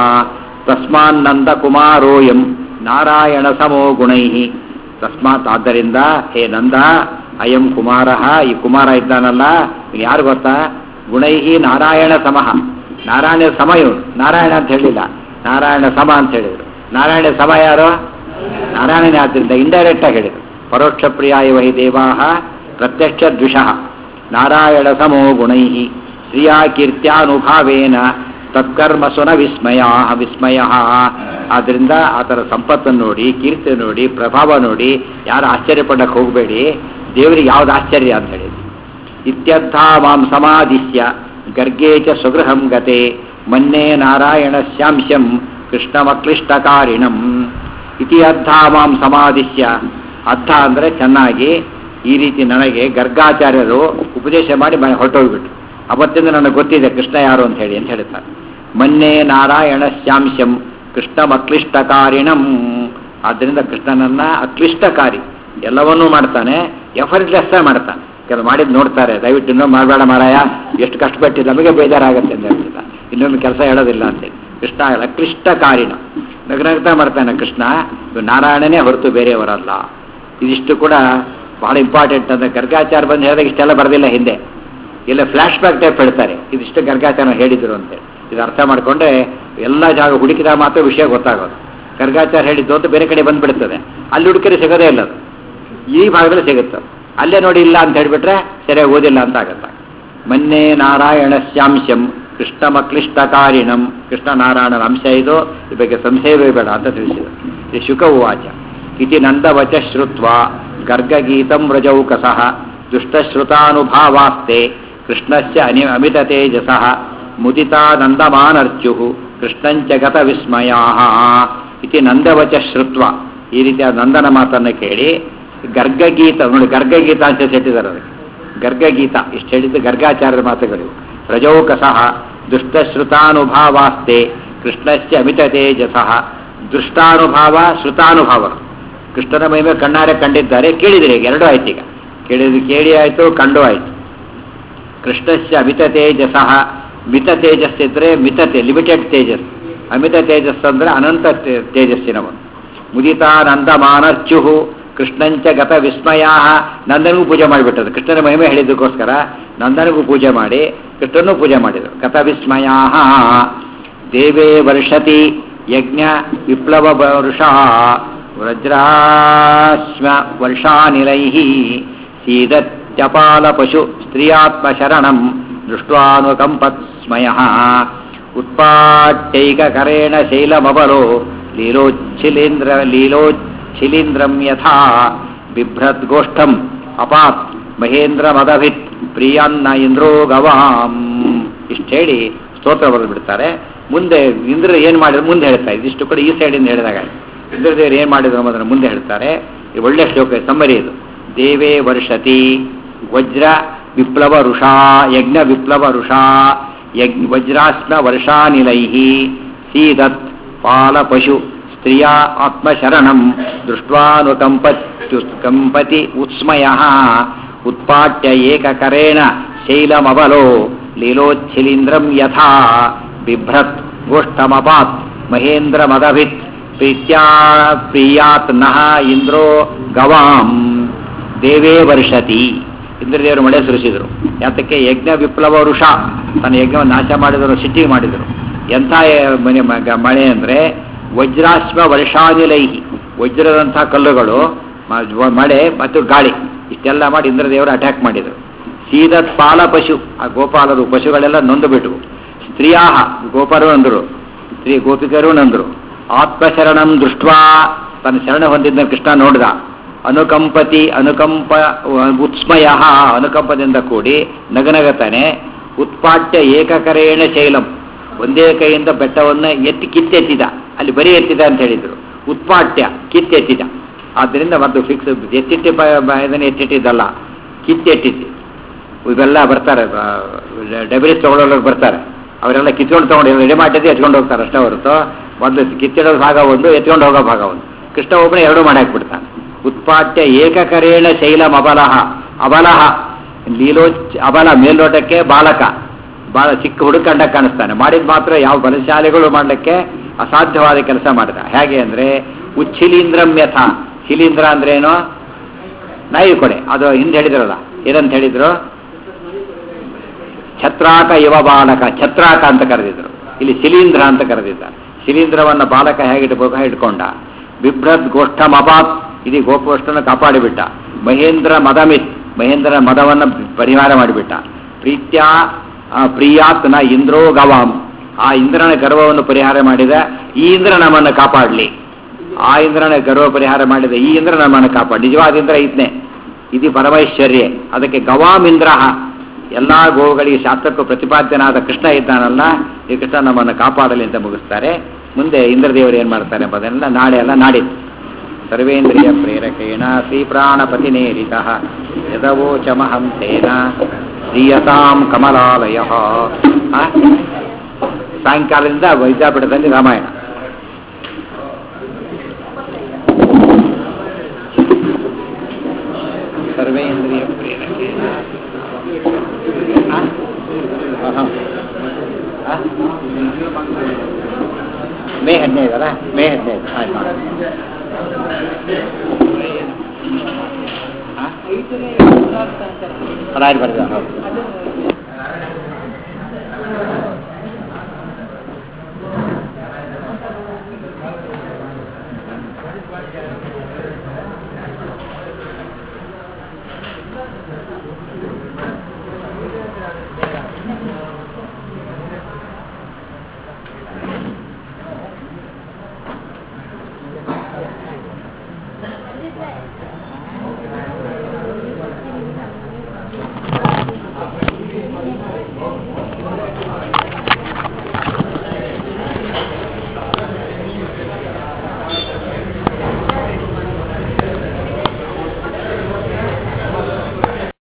ತಸ್ಮಾನ್ ನಂದ ಕುಮಾರೋಯಂ ನಾರಾಯಣ ಸಮೋ ಗುಣೈ ತಸ್ಮಾತ್ ಆದ್ದರಿಂದ ಹೇ ನಂದ ಅಯಂ ಕುಮಾರ ಈ ಕುಮಾರ ಇದ್ದಾನಲ್ಲ ಇವ್ನು ಯಾರು ಗೊತ್ತಾ ಗುಣೈ ನಾರಾಯಣ ಸಮಃ ನಾರಾಯಣ ಸಮ ಇವನು ನಾರಾಯಣ ಅಂತ ಹೇಳಿಲ್ಲ ನಾರಾಯಣ ಸಮ ಅಂತ ಹೇಳಿದ್ರು ನಾರಾಯಣ ಸಮ ಯಾರು ನಾರಾಯಣನೇ ಆದ್ದರಿಂದ ಇಂಡೈರೆಕ್ಟ್ ಆಗಿ ಹೇಳಿದ್ರು ಪರೋಕ್ಷ ಪ್ರಿಯ ಇವ ಹಿ ದೇವಾ ಪ್ರತ್ಯಕ್ಷ ದ್ವಿಷಃ ನಾರಾಯಣ ಸಮೋ ಗುಣೈ ಶ್ರಿಯಾ ಕೀರ್ತ್ಯಾನುಭಾವೇನ ತತ್ಕರ್ಮ ಸುನ ವಿಸ್ಮಯ ವಿಸ್ಮಯ ಆದ್ದರಿಂದ ಆತರ ಸಂಪತ್ತನ್ನು ನೋಡಿ ಕೀರ್ತಿ ನೋಡಿ ಪ್ರಭಾವ ನೋಡಿ ಯಾರು ಆಶ್ಚರ್ಯಪಡಕ್ಕೆ ಹೋಗಬೇಡಿ ದೇವರಿಗೆ ಯಾವ್ದು ಆಶ್ಚರ್ಯ ಅಂತ ಹೇಳಿ ಇತ್ಯರ್ಥ ಮಾಂ ಸಮಾಧಿಸ್ಯ ಗರ್ಗೇ ಚ ಸ್ವಗೃಹಂ ಗತೆ ಮನ್ನೇ ನಾರಾಯಣ ಶ್ಯಾಂಶಂ ಕೃಷ್ಣಮಕ್ಲಿಷ್ಟಕಾರಿಣಂ ಇತಿ ಅರ್ಥ ಮಾಂ ಸಮಾಧಿಸ್ಯ ಅರ್ಥ ಅಂದರೆ ಚೆನ್ನಾಗಿ ಈ ರೀತಿ ನನಗೆ ಗರ್ಗಾಚಾರ್ಯರು ಉಪದೇಶ ಮಾಡಿ ಮನೆ ಹೊರಟೋಗ್ಬಿಟ್ರು ಅವತ್ತಿಂದ ನನಗೆ ಗೊತ್ತಿದೆ ಕೃಷ್ಣ ಯಾರು ಅಂತ ಹೇಳಿ ಅಂತ ಹೇಳ್ತಾರೆ ಮನ್ನೇ ನಾರಾಯಣ ಶ್ಯಾಂಶಂ ಕೃಷ್ಣಮಕ್ಲಿಷ್ಟಕಾರಿಣಂ ಆದ್ದರಿಂದ ಕೃಷ್ಣನನ್ನ ಅಕ್ಲಿಷ್ಟಕಾರಿ ಎಲ್ಲವನ್ನೂ ಮಾಡ್ತಾನೆ ಎಫರ್ಟ್ಲೆಸ್ ಮಾಡ್ತಾನೆ ಕೆಲವು ಮಾಡಿದ್ ನೋಡ್ತಾರೆ ದಯವಿಟ್ಟು ಇನ್ನೊಮ್ಮೆ ಮಾಡಬೇಡ ಮಾರಾಯ ಎಷ್ಟು ಕಷ್ಟಪಟ್ಟು ನಮಗೆ ಬೇಜಾರಾಗತ್ತೆ ಅಂತ ಹೇಳ್ತಿಲ್ಲ ಇನ್ನೊಮ್ಮೆ ಕೆಲಸ ಹೇಳೋದಿಲ್ಲ ಅಂತೇಳಿ ಕೃಷ್ಣ ಅಕ್ಲಿಷ್ಟಕಾರಿಣ ನಗನಗ್ತಾ ಮಾಡ್ತಾನೆ ಕೃಷ್ಣ ಇವ್ನು ನಾರಾಯಣನೇ ಹೊರತು ಬೇರೆಯವರಲ್ಲ ಇದಿಷ್ಟು ಕೂಡ ಬಹಳ ಇಂಪಾರ್ಟೆಂಟ್ ಅಂದ್ರೆ ಗರ್ಗಾಚಾರ ಬಂದು ಹೇಳಿದಾಗ ಇಷ್ಟೆಲ್ಲ ಬರೋದಿಲ್ಲ ಹಿಂದೆ ಇಲ್ಲ ಫ್ಲಾಶ್ ಬ್ಯಾಕ್ ಟೈಪ್ ಹೇಳ್ತಾರೆ ಇದಿಷ್ಟು ಗರ್ಗಾಚಾರ ಹೇಳಿದ್ರು ಅಂತೇಳಿ ಇದು ಅರ್ಥ ಮಾಡಿಕೊಂಡ್ರೆ ಎಲ್ಲ ಜಾಗ ಹುಡುಕಿದಾಗ ಮಾತ್ರ ವಿಷಯ ಗೊತ್ತಾಗೋದು ಗರ್ಗಾಚಾರ ಹೇಳಿದ್ದು ಅಂತ ಬೇರೆ ಕಡೆ ಬಂದ್ಬಿಡ್ತದೆ ಅಲ್ಲಿ ಹುಡುಕಿದ್ರೆ ಸಿಗೋದೇ ಇಲ್ಲ ಅದು ಈ ಭಾಗದಲ್ಲಿ ಸಿಗುತ್ತೆ ಅಲ್ಲೇ ನೋಡಿ ಇಲ್ಲ ಅಂತ ಹೇಳಿಬಿಟ್ರೆ ಸರಿಯಾಗಿ ಓದಿಲ್ಲ ಅಂತ ಆಗತ್ತ ಮೊನ್ನೆ ನಾರಾಯಣ ಶ್ಯಾಂಶಂ ಕೃಷ್ಣಮಕ್ಲಿಷ್ಟಕಾರಿಣಂ ಕೃಷ್ಣ ನಾರಾಯಣನ ಅಂಶ ಇದು ಈ ಬಗ್ಗೆ ಸಂಶಯವೇ ಬೇಡ ಅಂತ ತಿಳಿಸಿದರು ಇದು ಶುಕ ಉವಾಚ ಇತಿ ನಂದವಚ ಶ್ರುತ್ವ ಗರ್ಗಗೀತಂ ವ್ರಜೌಕಸಃ ದುಷ್ಟಶ್ರುತಾನುಭಾವಾಸ್ತೆ ಕೃಷ್ಣಸ್ಯ ಅನಿ ಅಮಿತ ತೇಜಸಃ ಮುದಿತಾನಂದಮಾನರ್ಚು ಕೃಷ್ಣಂಚ ಗತ ವಿಸ್ಮಯಾ ಇತಿ ನಂದವಚ ಶ್ರುತ್ವ ಈ ರೀತಿಯ ನಂದನ ಮಾತನ್ನು ಕೇಳಿ ಗರ್ಗಗೀತ ನೋಡಿ ಗರ್ಗಗೀತ ಅಂತ ಸೆಟ್ಟಿದ್ದಾರೆ ಅದಕ್ಕೆ ಗರ್ಗಗೀತ ಇಷ್ಟು ಹೇಳಿದ್ದು ಗರ್ಗಾಚಾರ್ಯರ ಮಾತುಗಳು ಪ್ರಜೌಕಸಃ ದುಷ್ಟಶ್ರುತಾನುಭಾವಾಸ್ತೆ ಕೃಷ್ಣಸ್ಯ ಅಮಿತ ತೇಜಸಃ ದೃಷ್ಟಾನುಭಾವ ಶ್ರುತಾನುಭಾವರು ಕೃಷ್ಣನ ಮಹಿಮೆ ಕಣ್ಣಾರೆ ಕಂಡಿದ್ದಾರೆ ಕೇಳಿದಿರಿ ಈಗ ಎರಡೂ ಆಯ್ತು ಈಗ ಕೇಳಿದ್ರು ಕೇಳಿ ಆಯಿತು ಕಂಡು ಆಯಿತು ಕೃಷ್ಣಸ್ಯ ಅಮಿತ ತೇಜಸಃ ಮಿತ ತೇಜಸ್ಸಿದ್ರೆ ಮಿತತೆ ಲಿಮಿಟೆಡ್ ತೇಜಸ್ ಅಮಿತ ತೇಜಸ್ ಅಂದ್ರೆ ಅನಂತ ತೇ- ತೇಜಸ್ಸಿನವನು ಮುದಿತಾನಂದಮಾನರ್ಚುಹು ಕೃಷ್ಣಂಚ ಗತ ವಿಸ್ಮಯ ನಂದನಿಗೂ ಪೂಜೆ ಮಾಡಿಬಿಟ್ಟದು ಕೃಷ್ಣನ ಮಹಿಮೆ ಹೇಳಿದ್ದಕ್ಕೋಸ್ಕರ ನಂದನಿಗೂ ಪೂಜೆ ಮಾಡಿ ಕೃಷ್ಣನೂ ಪೂಜೆ ಮಾಡಿದರು ಕಥವಿಸ್ಮಯ ದೇವೇ ವರ್ಷತಿ ಯಜ್ಞ ವಿಪ್ಲವ ವರುಷ ವಜ್ರಾಶ್ಮ ವರ್ಷಾನಿಲೈ ಸೀದತ್ಯಪಾಲ ಪಶು ಸ್ತ್ರೀಯಾತ್ಮಶರಣಂ ದೃಷ್ಟ್ವಾನುಕಂಪತ್ ಸ್ಮಯ ಉತ್ಪಾಟ್ಯೈಕಕರೇಣ ಶೈಲಮಬಲೋ ಲೀಲೋಚ್ಛಿಲೀಂದ್ರ ಲೀಲೋಚ್ಛಿಲೀಂದ್ರಂ ಯಥಾ ಬಿಭ್ರದ್ಗೋಷ್ಠಂ ಅಪಾತ್ ಮಹೇಂದ್ರ ಮದಭಿತ್ ಪ್ರಿಯನ್ನ ಇಂದ್ರೋ ಗವಾಂ ಇಷ್ಟು ಹೇಳಿ ಸ್ತೋತ್ರ ಬರೆದು ಬಿಡ್ತಾರೆ ಮುಂದೆ ಇಂದ್ರ ಏನು ಮಾಡಿದ್ರು ಮುಂದೆ ಹೇಳ್ತಾರೆ ಇದಿಷ್ಟು ಕೂಡ ಈ ಸೈಡಿಂದ ಹೇಳಿದಾಗ ಇಂದ್ರದೇವರು ಏನು ಮಾಡಿದ್ರು ಅನ್ನೋದನ್ನು ಮುಂದೆ ಹೇಳ್ತಾರೆ ಇದು ಒಳ್ಳೆ ಶ್ಲೋಕ ಸಮ್ಮರಿ ಇದು ದೇವೇ ವರ್ಷತಿ ವಜ್ರ ವಿಪ್ಲವ ಋಷಾ ಯಜ್ಞ ವಿಪ್ಲವ ಋಷಾ ಯಜ್ಞ ವಜ್ರಾಸ್ನ ವರ್ಷಾನಿಲೈ ಸೀದತ್ ಪಾಲ ಪಶು ಸ್ತ್ರೀಯ ಆತ್ಮಶರಣಂ ದೃಷ್ಟ್ವಾನುಕಂಪತ್ಯು ಕಂಪತಿ ಉತ್ಸ್ಮಯ ಉತ್ಪಾಟ್ಯ ಏಕಕರೇಣ ಶೈಲಮಬಲೋ ಲೀಲೋಚ್ಛಿಲೀಂದ್ರಂ ಯಥಾ ಬಿಭ್ರತ್ ಗೋಷ್ಠಮಪಾತ್ ಮಹೇಂದ್ರ ಮದಭಿತ್ ಪ್ರೀತ್ಯಾ ಪ್ರಿಯಾತ್ ನಃ ಇಂದ್ರೋ ಗವಾಂ ದೇವೇ ವರ್ಷತಿ ಇಂದ್ರದೇವರು ಮಳೆ ಸುರಿಸಿದರು ಯಾತಕ್ಕೆ ಯಜ್ಞ ವಿಪ್ಲವ ವೃಷ ತನ್ನ ಯಜ್ಞವನ್ನು ನಾಶ ಮಾಡಿದರು ಸಿಟ್ಟಿಗೆ ಮಾಡಿದರು ಎಂಥ ಮನೆ ಮ- ಮಳೆ ಅಂದರೆ ವಜ್ರಾಶ್ವ ವರ್ಷಾನಿಲೈಹಿ ವಜ್ರದಂಥ ಕಲ್ಲುಗಳು ಮ- ಮಳೆ ಮತ್ತು ಗಾಳಿ ಇಷ್ಟೆಲ್ಲ ಮಾಡಿ ಇಂದ್ರದೇವರು ಅಟ್ಯಾಕ್ ಮಾಡಿದರು ಸೀದತ್ ಪಾಲ ಪಶು ಆ ಗೋಪಾಲರು ಪಶುಗಳೆಲ್ಲ ನೊಂದು ಬಿಟ್ಟವು ಸ್ತ್ರೀಯಾಹ ಗೋಪರು ಅಂದರು ಸ್ತ್ರೀ ಗೋಪಿಕರು ನಂದರು ಆತ್ಮಶರಣಂ ದೃಷ್ಟ್ವಾ ತನ್ನ ಶರಣ ಹೊಂದಿದ್ದ ಕೃಷ್ಣ ನೋಡಿದ ಅನುಕಂಪತಿ ಅನುಕಂಪ ಉತ್ಸ್ಮಯ ಅನುಕಂಪದಿಂದ ಕೂಡಿ ನಗನಗತಾನೆ ಉತ್ಪಾಟ್ಯ ಏಕಕರೇಣ ಶೈಲಂ ಒಂದೇ ಕೈಯಿಂದ ಬೆಟ್ಟವನ್ನು ಎತ್ತಿ ಕಿತ್ತೆತ್ತಿದ ಅಲ್ಲಿ ಬರೀ ಎತ್ತಿದ ಅಂತ ಹೇಳಿದ್ರು ಉತ್ಪಾಟ್ಯ ಕಿತ್ತೆತ್ತಿದ ಆದ್ದರಿಂದ ಮತ್ತು ಫಿಕ್ಸ್ ಎತ್ತಿಟ್ಟಿ ಬ- ಬ- ಇದನ್ನು ಎತ್ತಿಟ್ಟಿದ್ದಲ್ಲ ಕಿತ್ತೆಟ್ಟಿದ್ದು ಇವೆಲ್ಲ ಬರ್ತಾರೆ ಡಬರೀಸ್ ತಗೊಳ್ಳೋರು ಬರ್ತಾರೆ ಅವರೆಲ್ಲ ಕಿತ್ಕೊಂಡು ತಗೊಂಡು ರೆಡಿ ಮಾಡಿದ್ದು ಎತ್ಕೊಂಡು ಹೋಗ್ತಾರೆ ಅಷ್ಟೇ ಹೊರತು ಒಂದು ಕಿತ್ತಿಡೋ ಭಾಗ ಒಂದು ಎತ್ಕೊಂಡು ಹೋಗೋ ಭಾಗ ಒಂದು ಕೃಷ್ಣ ಒಬ್ಬನೇ ಎರಡೂ ಮಾಡಿ ಹಾಕ್ಬಿಡ್ತಾನೆ ಉತ್ಪಾಟ್ಯ ಏಕಕರೇಣ ಶೈಲಂ ಅಬಲಹ ಅಬಲಹ ಲೀಲೋ ಅಬಲ ಮೇಲ್ನೋಟಕ್ಕೆ ಬಾಲಕ ಬಹಳ ಚಿಕ್ಕ ಹುಡುಕಂಡ ಕಾಣಿಸ್ತಾನೆ ಮಾಡಿದ ಮಾತ್ರ ಯಾವ ಬಲಶಾಲಿಗಳು ಮಾಡಲಿಕ್ಕೆ ಅಸಾಧ್ಯವಾದ ಕೆಲಸ ಮಾಡಿದ ಹೇಗೆ ಅಂದರೆ ಉಚ್ಛಿಲೀಂದ್ರಂ ಯಥ ಶಿಲೀಂದ್ರ ಅಂದ್ರೇನು ನಾಯಿ ಕೊಡೆ ಅದು ಹಿಂದೆ ಹೇಳಿದ್ರಲ್ಲ ಏನಂತ ಹೇಳಿದ್ರು ಛತ್ರಾಕ ಇವ ಬಾಲಕ ಛತ್ರಾಕ ಅಂತ ಕರೆದಿದ್ರು ಇಲ್ಲಿ ಶಿಲೀಂಧ್ರ ಅಂತ ಕರೆದಿದ್ದಾರೆ ಶಿಲೀಂಧ್ರವನ್ನ ಬಾಲಕ ಹೇಗೆ ಇಟ್ಬೇಕು ಹಾಗೆ ಇಟ್ಕೊಂಡ ಬಿಭ್ರದ್ ಗೋಷ್ಠಂ ಅಪಾತ್ ಇಡೀ ಗೋಪಗೋಷ್ಠನ ಕಾಪಾಡಿಬಿಟ್ಟ ಮಹೇಂದ್ರ ಮದಮಿತ್ ಮಹೇಂದ್ರ ಮದವನ್ನ ಪರಿಹಾರ ಮಾಡಿಬಿಟ್ಟ ಪ್ರೀತ್ಯ ಆ, ಪ್ರಿಯಾತ್ ನ ಇಂದ್ರೋ ಗವಾಂ ಆ ಇಂದ್ರನ ಗರ್ವವನ್ನು ಪರಿಹಾರ ಮಾಡಿದ ಈ ಇಂದ್ರ ನಮ್ಮನ್ನು ಕಾಪಾಡಲಿ ಆ ಇಂದ್ರನ ಗರ್ವ ಪರಿಹಾರ ಮಾಡಿದ ಈ ಇಂದ್ರ ನಮ್ಮನ್ನು ಕಾಪಾಡಿ ನಿಜವಾದ ಇಂದ್ರ ಇದ್ನೇ ಇದು ಪರಮೈಶ್ವರ್ಯ ಅದಕ್ಕೆ ಗವಾಂ ಇಂದ್ರ ಎಲ್ಲಾ ಗೋವುಗಳಿಗೆ ಶಾಸ್ತ್ರಕ್ಕೂ ಪ್ರತಿಪಾದ್ಯನಾದ ಕೃಷ್ಣ ಇದ್ದಾನಲ್ಲ ಈ ಕೃಷ್ಣ ನಮ್ಮನ್ನು ಕಾಪಾಡಲಿ ಅಂತ ಮುಗಿಸ್ತಾರೆ ಮುಂದೆ ಇಂದ್ರದೇವರು ಏನ್ ಮಾಡ್ತಾರೆ ಎಂಬುದನ್ನೆಲ್ಲ ನಾಳೆ ಎಲ್ಲ ನಾಡಿದ್ದು ಸರ್ವೇಂದ್ರಿಯ ಪ್ರೇರಕೇಣ ಶ್ರೀ ಪ್ರಾಣಪತಿನೇರಿತ ಯದವೋಚಮಹಂ ತೇನ ಶ್ರೀಯತಾಂ ಕಮಲಾಲಯ ಆ? ಸಾಯಂಕಾಲದಿಂದ ವೈದ್ಯಾಪೀಠದಲ್ಲಿ ರಾಮಾಯಣ ಸರ್ವೇಂದ್ರಿಯ ಪ್ರೇರಕೇಣ ಆ? ಆಹಾ. ಆ? ಮೇ ಹದಿನೈದು ಅಲ್ಲ ಮೇ ಹದಿನೈದು ಆಯ್ತು ಆ? ರಾಯರು ಬರೆದ ಹೌದು